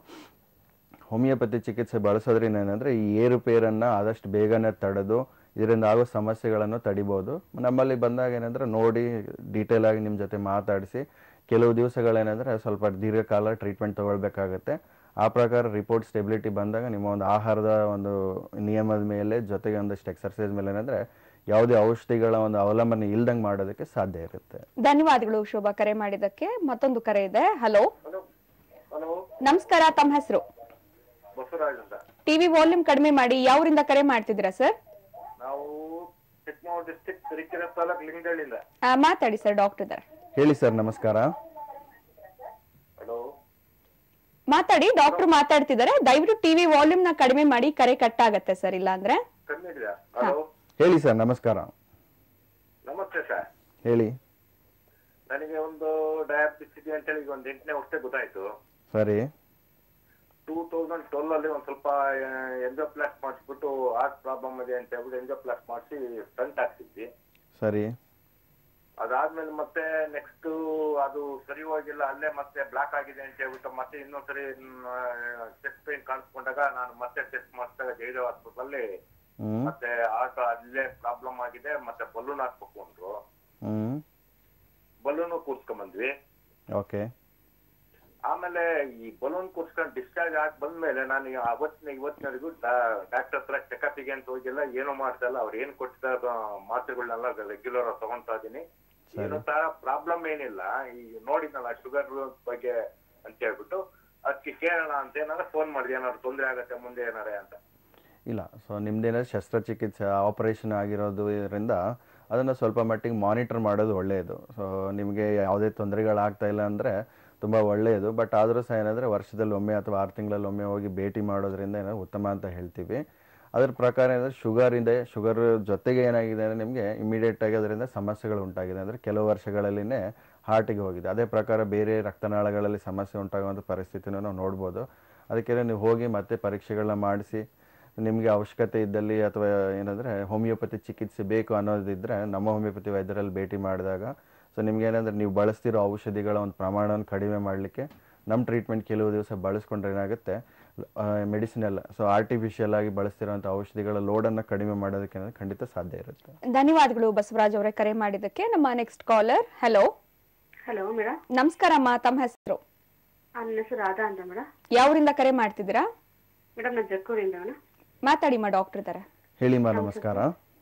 ಹೋಮಿಯೋಪತಿ ಚಿಕಿತ್ಸೆ ಬಳಸೋದ್ರಿಂದ ಏನಂದರೆ ಈ ಏರುಪೇರನ್ನು ಆದಷ್ಟು ಬೇಗನೆ ತಡೆದು ಇದರಿಂದ ಆಗೋ ಸಮಸ್ಯೆಗಳನ್ನು ತಡಿಬೋದು ನಮ್ಮಲ್ಲಿ ಬಂದಾಗ ಏನಂದರೆ ನೋಡಿ ಡೀಟೇಲ್ ಆಗಿ ನಿಮ್ಮ ಜೊತೆ ಮಾತಾಡಿಸಿ ಕೆಲವು ದಿವಸಗಳೇನೆಂದರೆ ಸ್ವಲ್ಪ ದೀರ್ಘಕಾಲ ಟ್ರೀಟ್ಮೆಂಟ್ ತೊಗೊಳ್ಬೇಕಾಗತ್ತೆ ಆ ಪ್ರಕಾರ ರಿಪೋರ್ಟ್ ಸ್ಟೆಬಿಲಿಟಿ ಬಂದಾಗ ನಿಮ್ಮ ಒಂದು ಆಹಾರದ ಒಂದು ನಿಯಮದ ಮೇಲೆ ಜೊತೆಗೆ ಒಂದಷ್ಟು ಎಕ್ಸರ್ಸೈಸ್ ಮೇಲೆ ಏನಂದರೆ ಯಾವುದೇ ಔಷಧಿಗಳ ಒಂದು ಅವಲಂಬನೆ ಇಲ್ದಂಗೆ ಮಾಡೋದಕ್ಕೆ ಸಾಧ್ಯ ಇರುತ್ತೆ ಧನ್ಯವಾದಗಳು ಶೋಭಾ ಕರೆ ಮಾಡಿದ್ದಕ್ಕೆ ಮತ್ತೊಂದು ಕರೆ ಇದೆ ಹಲೋ ಹಲೋ ಹಲೋ ನಮಸ್ಕಾರ ತಮ್ಮ ಹೆಸರು ಬಸವರಾಜ್ ಅಂತ ಟಿವಿ ವಾಲ್ಯೂಮ್ ಕಡಿಮೆ ಮಾಡಿ ಯಾವರಿಂದ ಕರೆ ಮಾಡ್ತಿದ್ದೀರಾ ಸರ್ ನಾವು ಚಿಕ್ಕಮಗಳೂರು ಡಿಸ್ಟಿಕ್ ತರೀಕೆರೆ ತಾಲೂಕ್ ಲಿಂಗದಳ್ಳಿಯಿಂದ ಮಾತಾಡಿ ಸರ್ ಡಾಕ್ಟರ್ ಇದ್ದಾರೆ ಹೇಳಿ ಸರ್ ನಮಸ್ಕಾರ ಹಲೋ ಮಾತಾಡಿ ಡಾಕ್ಟರ್ ಮಾತಾಡ್ತಿದ್ದಾರೆ ದಯವಿಟ್ಟು ಟಿವಿ ವಾಲ್ಯೂಮ್ ನ ಕಡಿಮೆ ಮಾಡಿ ಕರೆ ಕಟ್ ಆಗತ್ತೆ ಸರ್ ಇಲ್ಲ ಅಂದ್ರೆ ಕಮ್ಮಿ ಇದೆಯಾ ಹಲೋ ಹೇಳಿ ಸರ್ ನಮಸ್ಕಾರ ನಮಸ್ತೆ ಸರ್ ಹೇಳಿ ನನಗೆ ಒಂದು ಡಯಾಬಿಟಿಸ್ ಇದೆ ಅಂತ ಹೇಳಿ ಈಗ ಒಂದು ಎಂಟನೇ ವರ್ಷ ಗೊತ್ತಾಯ್ತು ಸರಿ ಟೂ ತೌಸಂಡ್ ಟ್ವೆಲ್ ಅಲ್ಲಿ ಒಂದ್ ಸ್ವಲ್ಪ ಎಂಜೋಪ್ಲಾಸ್ಟ್ ಮಾಡಿಸ್ಬಿಟ್ಟು ಹಾರ್ಟ್ ಪ್ರಾಬ್ಲಮ್ ಇದೆ ಅಂತ ಹೇಳ್ಬಿಟ್ಟು ಎಂಜೋಪ್ಲಾಸ್ಟ್ ಮಾಡಿಸಿ ಸ್ಟಂಟ್ ಹಾಕ್ಸಿದ್ವಿ ಸರಿ ಅದಾದ್ಮೇಲೆ ಮತ್ತೆ ನೆಕ್ಸ್ಟ್ ಅದು ಸರಿ ಹೋಗಿಲ್ಲ ಅಲ್ಲೇ ಮತ್ತೆ ಬ್ಲಾಕ್ ಆಗಿದೆ ಅಂತ ಹೇಳ್ಬಿಟ್ಟು ಮತ್ತೆ ಇನ್ನೊಂದ್ಸರಿ ಚೆಸ್ಟ್ ಪೇನ್ ಕಾಣಿಸ್ಕೊಂಡಾಗ ನಾನು ಮತ್ತೆ ಟೆಸ್ಟ್ ಮಾಡಿಸಿದಾಗ ಜಯದೇವ್ ಹಾಸ್ಪಿಟಲ್ ಅಲ್ಲಿ ಹ್ಮ್ ಮತ್ತೆ ಆಟ ಅಲ್ಲೇ ಪ್ರಾಬ್ಲಮ್ ಆಗಿದೆ ಮತ್ತೆ ಬಲೂನ್ ಹಾಕ್ಬೇಕು ಅಂದ್ರು ಹ್ಮ್ ಬಲೂನು ಕೂರ್ಸ್ಕೊಂಡ್ ಬಂದ್ವಿ ಓಕೆ ಆಮೇಲೆ ಈ ಬಲೂನ್ ಕೂರ್ಸ್ಕೊಂಡು ಡಿಸ್ಚಾರ್ಜ್ ಆಗಿ ಬಂದ್ಮೇಲೆ ನಾನು ಈ ಅವತ್ತಿನ ಇವತ್ತಿನವರೆಗೂ ಡಾಕ್ಟರ್ ಹತ್ರ ಚೆಕಪ್ಗೆ ಅಂತ ಹೋಗಿಲ್ಲ ಏನು ಮಾಡ್ತಾ ಇಲ್ಲ ಅವ್ರು ಏನ್ ಕೊಟ್ಟಿದ್ದ ಮಾತ್ರೆಗಳನ್ನೆಲ್ಲ ರೆಗ್ಯುಲರ್ ತಗೊಂತಾ ಇದೀನಿ ಏನೋ ತರ ಪ್ರಾಬ್ಲಮ್ ಏನಿಲ್ಲ ಈ ನೋಡಿದ್ನಲ್ಲ ಶುಗರ್ ಬಗ್ಗೆ ಅಂತ ಹೇಳ್ಬಿಟ್ಟು ಅದಕ್ಕೆ ಕೇಳೋಣ ಅಂತ ಏನಾದ್ರೆ ಫೋನ್ ಮಾಡಿದೆ ಏನಾದ್ರು ತೊಂದರೆ ಆಗತ್ತೆ ಮುಂದೆ ಏನಾರೆ ಅಂತ ಇಲ್ಲ ಸೊ ನಿಮ್ದೇನಾದ್ರು ಶಸ್ತ್ರಚಿಕಿತ್ಸೆ ಆಪರೇಷನ್ ಆಗಿರೋದು ಇದರಿಂದ ಅದನ್ನು ಸ್ವಲ್ಪ ಮಟ್ಟಿಗೆ ಮಾನಿಟರ್ ಮಾಡೋದು ಒಳ್ಳೆಯದು ಸೊ ನಿಮಗೆ ಯಾವುದೇ ತೊಂದರೆಗಳಾಗ್ತಾ ಇಲ್ಲ ಅಂದರೆ ತುಂಬ ಒಳ್ಳೆಯದು ಬಟ್ ಆದರೂ ಸಹ ಏನಂದರೆ ವರ್ಷದಲ್ಲಿ ಒಮ್ಮೆ ಅಥವಾ ಆರು ತಿಂಗಳಲ್ಲಿ ಒಮ್ಮೆ ಹೋಗಿ ಭೇಟಿ ಮಾಡೋದ್ರಿಂದ ಏನೋ ಉತ್ತಮ ಅಂತ ಹೇಳ್ತೀವಿ ಅದ್ರ ಪ್ರಕಾರ ಏನಂದರೆ ಶುಗರ್ ಇದೆ ಶುಗರ್ ಜೊತೆಗೆ ಏನಾಗಿದೆ ಅಂದರೆ ನಿಮಗೆ ಇಮಿಡಿಯೇಟಾಗಿ ಅದರಿಂದ ಸಮಸ್ಯೆಗಳು ಉಂಟಾಗಿದೆ ಅಂದರೆ ಕೆಲವು ವರ್ಷಗಳಲ್ಲಿನೇ ಹಾರ್ಟಿಗೆ ಹೋಗಿದೆ ಅದೇ ಪ್ರಕಾರ ಬೇರೆ ರಕ್ತನಾಳಗಳಲ್ಲಿ ಸಮಸ್ಯೆ ಉಂಟಾಗುವಂಥ ಪರಿಸ್ಥಿತಿನೂ ನಾವು ನೋಡ್ಬೋದು ಅದಕ್ಕೆ ನೀವು ಹೋಗಿ ಮತ್ತೆ ಪರೀಕ್ಷೆಗಳನ್ನ ಮಾಡಿಸಿ ನಿಮಗೆ ಅವಶ್ಯಕತೆ ಇದ್ದಲ್ಲಿ ಅಥವಾ ಏನಂದರೆ ಹೋಮಿಯೋಪತಿ ಚಿಕಿತ್ಸೆ ಬೇಕು ಅನ್ನೋದಿದ್ದರೆ ನಮ್ಮ ಹೋಮಿಯೋಪತಿ ವೈದ್ಯರಲ್ಲಿ ಭೇಟಿ ಮಾಡಿದಾಗ ಸೊ ನಿಮ್ಗೆ ಏನಂದ್ರೆ ನೀವು ಬಳಸ್ತಿರೋ ಔಷಧಿಗಳ ಒಂದು ಪ್ರಮಾಣವನ್ನು ಕಡಿಮೆ ಮಾಡಲಿಕ್ಕೆ ನಮ್ಮ ಟ್ರೀಟ್ಮೆಂಟ್ ಕೆಲವು ದಿವಸ ಬಳಸ್ಕೊಂಡ್ರೆ ಏನಾಗುತ್ತೆ ಮೆಡಿಸಿನಲ್ ಸೊ ಆರ್ಟಿಫಿಷಿಯಲ್ ಆಗಿ ಬಳಸ್ತಿರೋಂಥ ಔಷಧಿಗಳ ಲೋಡನ್ನು ಕಡಿಮೆ ಮಾಡೋದಕ್ಕೆ ಏನಾದ್ರು ಖಂಡಿತ ಸಾಧ್ಯ ಇರುತ್ತೆ ಧನ್ಯವಾದಗಳು ಬಸವರಾಜ್ ಅವರೇ ಕರೆ ಮಾಡಿದ್ದಕ್ಕೆ ನಮ್ಮ next caller hello hello madam ನಮಸ್ಕಾರಮ್ಮ ತಮ್ಮ ಹೆಸರು ನನ್ನ ಹೆಸರು ರಾಧಾ ಅಂತ ಮೇಡಮ್ ಯಾವರಿಂದ ಕರೆ ಮಾಡ್ತಿದ್ದೀರಾ ಮೇಡಮ್ ನಾನು ಜಕ್ಕೂರಿಂದ ಮೇಡಮ್ ಮಾತಾಡಿ ಮಾ ಡಾಕ್ಟರ್ ಇದ್ದಾರೆ ಹೇಳಿಮ್ಮ ನಮಸ್ಕಾರ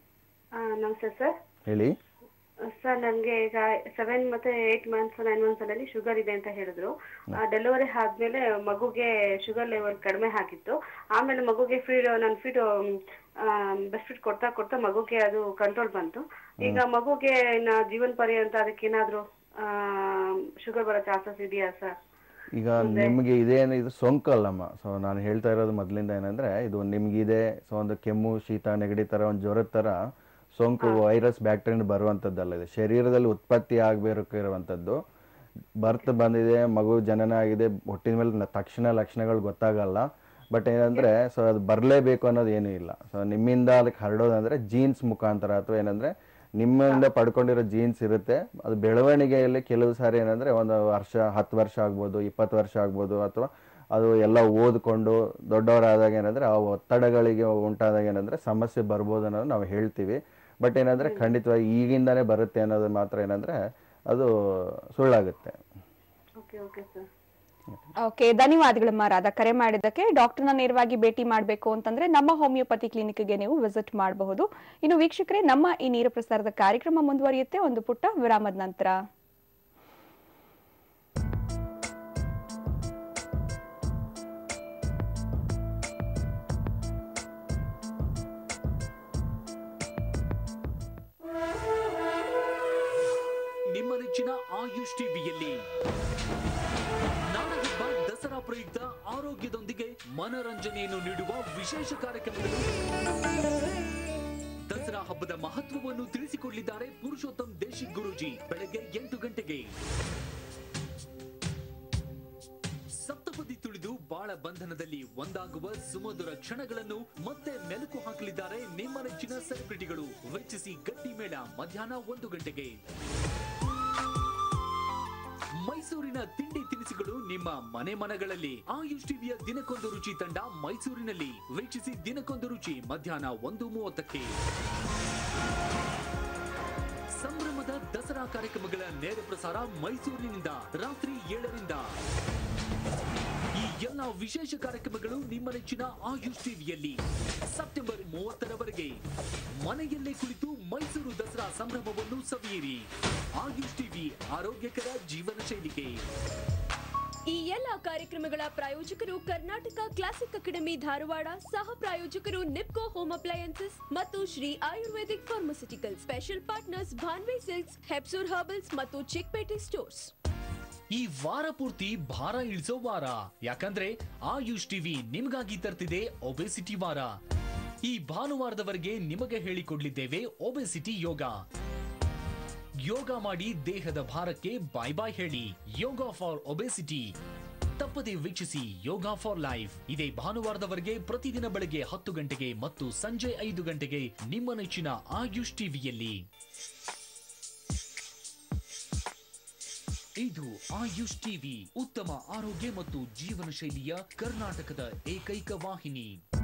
ನಮಸ್ತೆ ಸರ್ ಹೇಳಿ ಸರ್ ನನಗೆ ಈಗ ಸೆವೆನ್ ಮತ್ತೆ ಏಟ್ ಮಂತ್ಸ್ ನೈನ್ ಮಂತ್ಸ್ ಅಲ್ಲಿ ಶುಗರ್ ಇದೆ ಅಂತ ಹೇಳಿದ್ರು ಡೆಲಿವರಿ ಆದ್ಮೇಲೆ ಮಗುಗೆ ಶುಗರ್ ಲೆವೆಲ್ ಕಡಿಮೆ ಆಗಿತ್ತು ಆಮೇಲೆ ಮಗುಗೆ ಫೀಡ್ ನಾನು ಫೀಡ್ ಬೆಸ್ಟ್ ಫೀಡ್ ಕೊಡ್ತಾ ಕೊಡ್ತಾ ಮಗುಗೆ ಅದು ಕಂಟ್ರೋಲ್ ಬಂತು ಈಗ ಮಗುಗೆ ಇನ್ನ ಜೀವನ ಪರ್ಯಂತ ಅದಕ್ಕೆ ಏನಾದ್ರು ಶುಗರ್ ಬರೋ ಚಾನ್ಸಸ್ ಇದೆಯಾ ಸರ್ ಈಗ ನಿಮಗೆ ಇದೇನು ಇದು ಸೋಂಕು ಅಲ್ಲಮ್ಮ ಸೊ ನಾನು ಹೇಳ್ತಾ ಇರೋದು ಮೊದಲಿಂದ ಏನಂದ್ರೆ ಇದು ನಿಮ್ಗಿದೆ ಸೊ ಒಂದು ಕೆಮ್ಮು ಶೀತ ನೆಗಡಿ ಥರ ಒಂದು ಜ್ವರದ ಥರ ಸೋಂಕು ವೈರಸ್ ಬ್ಯಾಕ್ಟೀರಿಯಾ ಬರುವಂಥದ್ದಲ್ಲ ಇದು ಶರೀರದಲ್ಲಿ ಉತ್ಪತ್ತಿ ಆಗಬೇಕಿರುವಂಥದ್ದು ಬರ್ತ್ ಬಂದಿದೆ ಮಗು ಜನನ ಆಗಿದೆ ಹುಟ್ಟಿದ ಮೇಲೆ ನ- ತಕ್ಷಣ ಲಕ್ಷಣಗಳು ಗೊತ್ತಾಗಲ್ಲ ಬಟ್ ಏನಂದ್ರೆ ಸೊ ಅದು ಬರಲೇಬೇಕು ಅನ್ನೋದು ಏನೂ ಇಲ್ಲ ಸೊ ನಿಮ್ಮಿಂದ ಅದಕ್ಕೆ ಹರಡೋದಂದ್ರೆ ಜೀನ್ಸ್ ಮುಖಾಂತರ ಅಥವಾ ಏನಂದ್ರೆ ನಿಮ್ಮಿಂದ ಪಡ್ಕೊಂಡಿರೋ ಜೀನ್ಸ್ ಇರುತ್ತೆ ಅದು ಬೆಳವಣಿಗೆಯಲ್ಲಿ ಕೆಲವು ಸಾರಿ ಏನಂದ್ರೆ ಒಂದು ವರ್ಷ ಹತ್ತು ವರ್ಷ ಆಗ್ಬೋದು ಇಪ್ಪತ್ತು ವರ್ಷ ಆಗ್ಬೋದು ಅಥವಾ ಅದು ಎಲ್ಲ ಓದ್ಕೊಂಡು ದೊಡ್ಡವರಾದಾಗ ಏನಂದ್ರೆ ಆ ಒತ್ತಡಗಳಿಗೆ ಉಂಟಾದಾಗ ಏನಂದ್ರೆ ಸಮಸ್ಯೆ ಬರ್ಬೋದು ಅನ್ನೋದು ನಾವು ಹೇಳ್ತೀವಿ ಬಟ್ ಏನಂದ್ರೆ ಖಂಡಿತವಾಗಿ ಈಗಿಂದಾನೇ ಬರುತ್ತೆ ಅನ್ನೋದು ಮಾತ್ರ ಏನಂದ್ರೆ ಅದು ಸುಳ್ಳಾಗುತ್ತೆ ಓಕೆ ಓಕೆ ಸರ್ ಓಕೆ ಧನ್ಯವಾದಗಳಮ್ಮ ರಾಧಾ ಕರೆ ಮಾಡಿದ್ದಕ್ಕೆ ಡಾಕ್ಟರ್ನ ನೇರವಾಗಿ ಭೇಟಿ ಮಾಡಬೇಕು ಅಂತಂದ್ರೆ ನಮ್ಮ ಹೋಮಿಯೋಪತಿ ಕ್ಲಿನಿಕ್ಗೆ ನೀವು ವಿಸಿಟ್ ಮಾಡಬಹುದು ಇನ್ನು ವೀಕ್ಷಕರೇ ನಮ್ಮ ಈ ನೇರ ಪ್ರಸಾರದ ಕಾರ್ಯಕ್ರಮ ಮುಂದುವರಿಯುತ್ತೆ ಒಂದು ಪುಟ್ಟ ವಿರಾಮದ ನಂತರ ನಿಮ್ಮ ನೆಚ್ಚಿನ ಆಯುಷ್ ಟಿವಿಯಲ್ಲಿ ನಾಡಹಬ್ಬ ದಸರಾ ಪ್ರಯುಕ್ತ ಆರೋಗ್ಯದೊಂದಿಗೆ ಮನರಂಜನೆಯನ್ನು ನೀಡುವ ವಿಶೇಷ ಕಾರ್ಯಕ್ರಮಗಳು ದಸರಾ ಹಬ್ಬದ ಮಹತ್ವವನ್ನು ತಿಳಿಸಿಕೊಡಲಿದ್ದಾರೆ ಪುರುಷೋತ್ತಮ್ ದೇಶಿ ಗುರೂಜಿ ಬೆಳಗ್ಗೆ ಎಂಟು ಗಂಟೆಗೆ ಸಪ್ತಪದಿ ತುಳಿದು ಬಾಳ ಬಂಧನದಲ್ಲಿ ಒಂದಾಗುವ ಸುಮಧುರ ಕ್ಷಣಗಳನ್ನು ಮತ್ತೆ ಮೆಲುಕು ಹಾಕಲಿದ್ದಾರೆ ನಿಮ್ಮ ನೆಚ್ಚಿನ ಸೆಲೆಬ್ರಿಟಿಗಳು ವೆಚ್ಚಿಸಿ ಗಟ್ಟಿ ಮೇಳ ಮಧ್ಯಾಹ್ನ ಒಂದು ಗಂಟೆಗೆ ಮೈಸೂರಿನ ತಿಂಡಿ ತಿನಿಸುಗಳು ನಿಮ್ಮ ಮನೆ ಮನಗಳಲ್ಲಿ ಆಯುಷ್ ಟಿವಿಯ ದಿನಕ್ಕೊಂದು ರುಚಿ ತಂಡ ಮೈಸೂರಿನಲ್ಲಿ ವೀಕ್ಷಿಸಿ ದಿನಕ್ಕೊಂದು ರುಚಿ ಮಧ್ಯಾಹ್ನ ಒಂದು ಮೂವತ್ತಕ್ಕೆ ಸಂಭ್ರಮದ ದಸರಾ ಕಾರ್ಯಕ್ರಮಗಳ ನೇರ ಪ್ರಸಾರ ಮೈಸೂರಿನಿಂದ ರಾತ್ರಿ ಏಳರಿಂದ ಈ ಎಲ್ಲ ವಿಶೇಷ ಕಾರ್ಯಕ್ರಮಗಳು ನಿಮ್ಮ ನೆಚ್ಚಿನ ಆಯುಷ್ ಟಿವಿಯಲ್ಲಿ ಸೆಪ್ಟೆಂಬರ್ ಮೂವತ್ತರವರೆಗೆ ಮನೆಯಲ್ಲೇ ಕುಳಿತು ಮೈಸೂರು ದಸರಾ ಸಂಭ್ರಮವನ್ನು ಸವಿಯಿರಿ ಆಯುಷ್ ಟಿವಿ ಆರೋಗ್ಯಕರ ಜೀವನ ಶೈಲಿಗೆ ಈ ಎಲ್ಲ ಕಾರ್ಯಕ್ರಮಗಳ ಪ್ರಾಯೋಜಕರು ಕರ್ನಾಟಕ ಕ್ಲಾಸಿಕ್ ಅಕಾಡೆಮಿ ಧಾರವಾಡ ಸಹ ಪ್ರಾಯೋಜಕರು ನಿಪ್ಕೋ ಹೋಮ್ ಅಪ್ಲಯನ್ಸಸ್ ಮತ್ತು Shri Ayurvedic pharmaceutical special partners Bhanvi silks ಹೆಪ್ಸೂರ್ ಹರ್ಬಲ್ಸ್ ಮತ್ತು ಚಿಕ್ಪೇಟೆ ಸ್ಟೋರ್ಸ್ ಈ ವಾರ ಪೂರ್ತಿ ಭಾರ ಇಳಿಸೋ ವಾರ ಯಾಕಂದ್ರೆ ಆಯುಷ್ ಟಿವಿ ನಿಮಗಾಗಿ ತರ್ತಿದೆ ಒಬೆಸಿಟಿ ವಾರ ಈ ಭಾನುವಾರದವರೆಗೆ ನಿಮಗೆ ಹೇಳಿಕೊಡ್ಲಿದ್ದೇವೆ ಒಬೆಸಿಟಿ ಯೋಗ ಯೋಗ ಮಾಡಿ ದೇಹದ ಭಾರಕ್ಕೆ ಬಾಯ್ ಬಾಯ್ ಹೇಳಿ ಯೋಗ ಫಾರ್ ಒಬೆಸಿಟಿ ತಪ್ಪದೆ ವೀಕ್ಷಿಸಿ ಯೋಗ ಫಾರ್ ಲೈಫ್ ಇದೇ ಭಾನುವಾರದವರೆಗೆ ಪ್ರತಿದಿನ ಬೆಳಗ್ಗೆ ಹತ್ತು ಗಂಟೆಗೆ ಮತ್ತು ಸಂಜೆ ಐದು ಗಂಟೆಗೆ ನಿಮ್ಮ ನೆಚ್ಚಿನ ಆಯುಷ್ ಟಿವಿಯಲ್ಲಿ ಇದು ಆಯುಷ್ ಟಿವಿ ಉತ್ತಮ ಆರೋಗ್ಯ ಮತ್ತು ಜೀವನ ಶೈಲಿಯ ಕರ್ನಾಟಕದ ಏಕೈಕ ವಾಹಿನಿ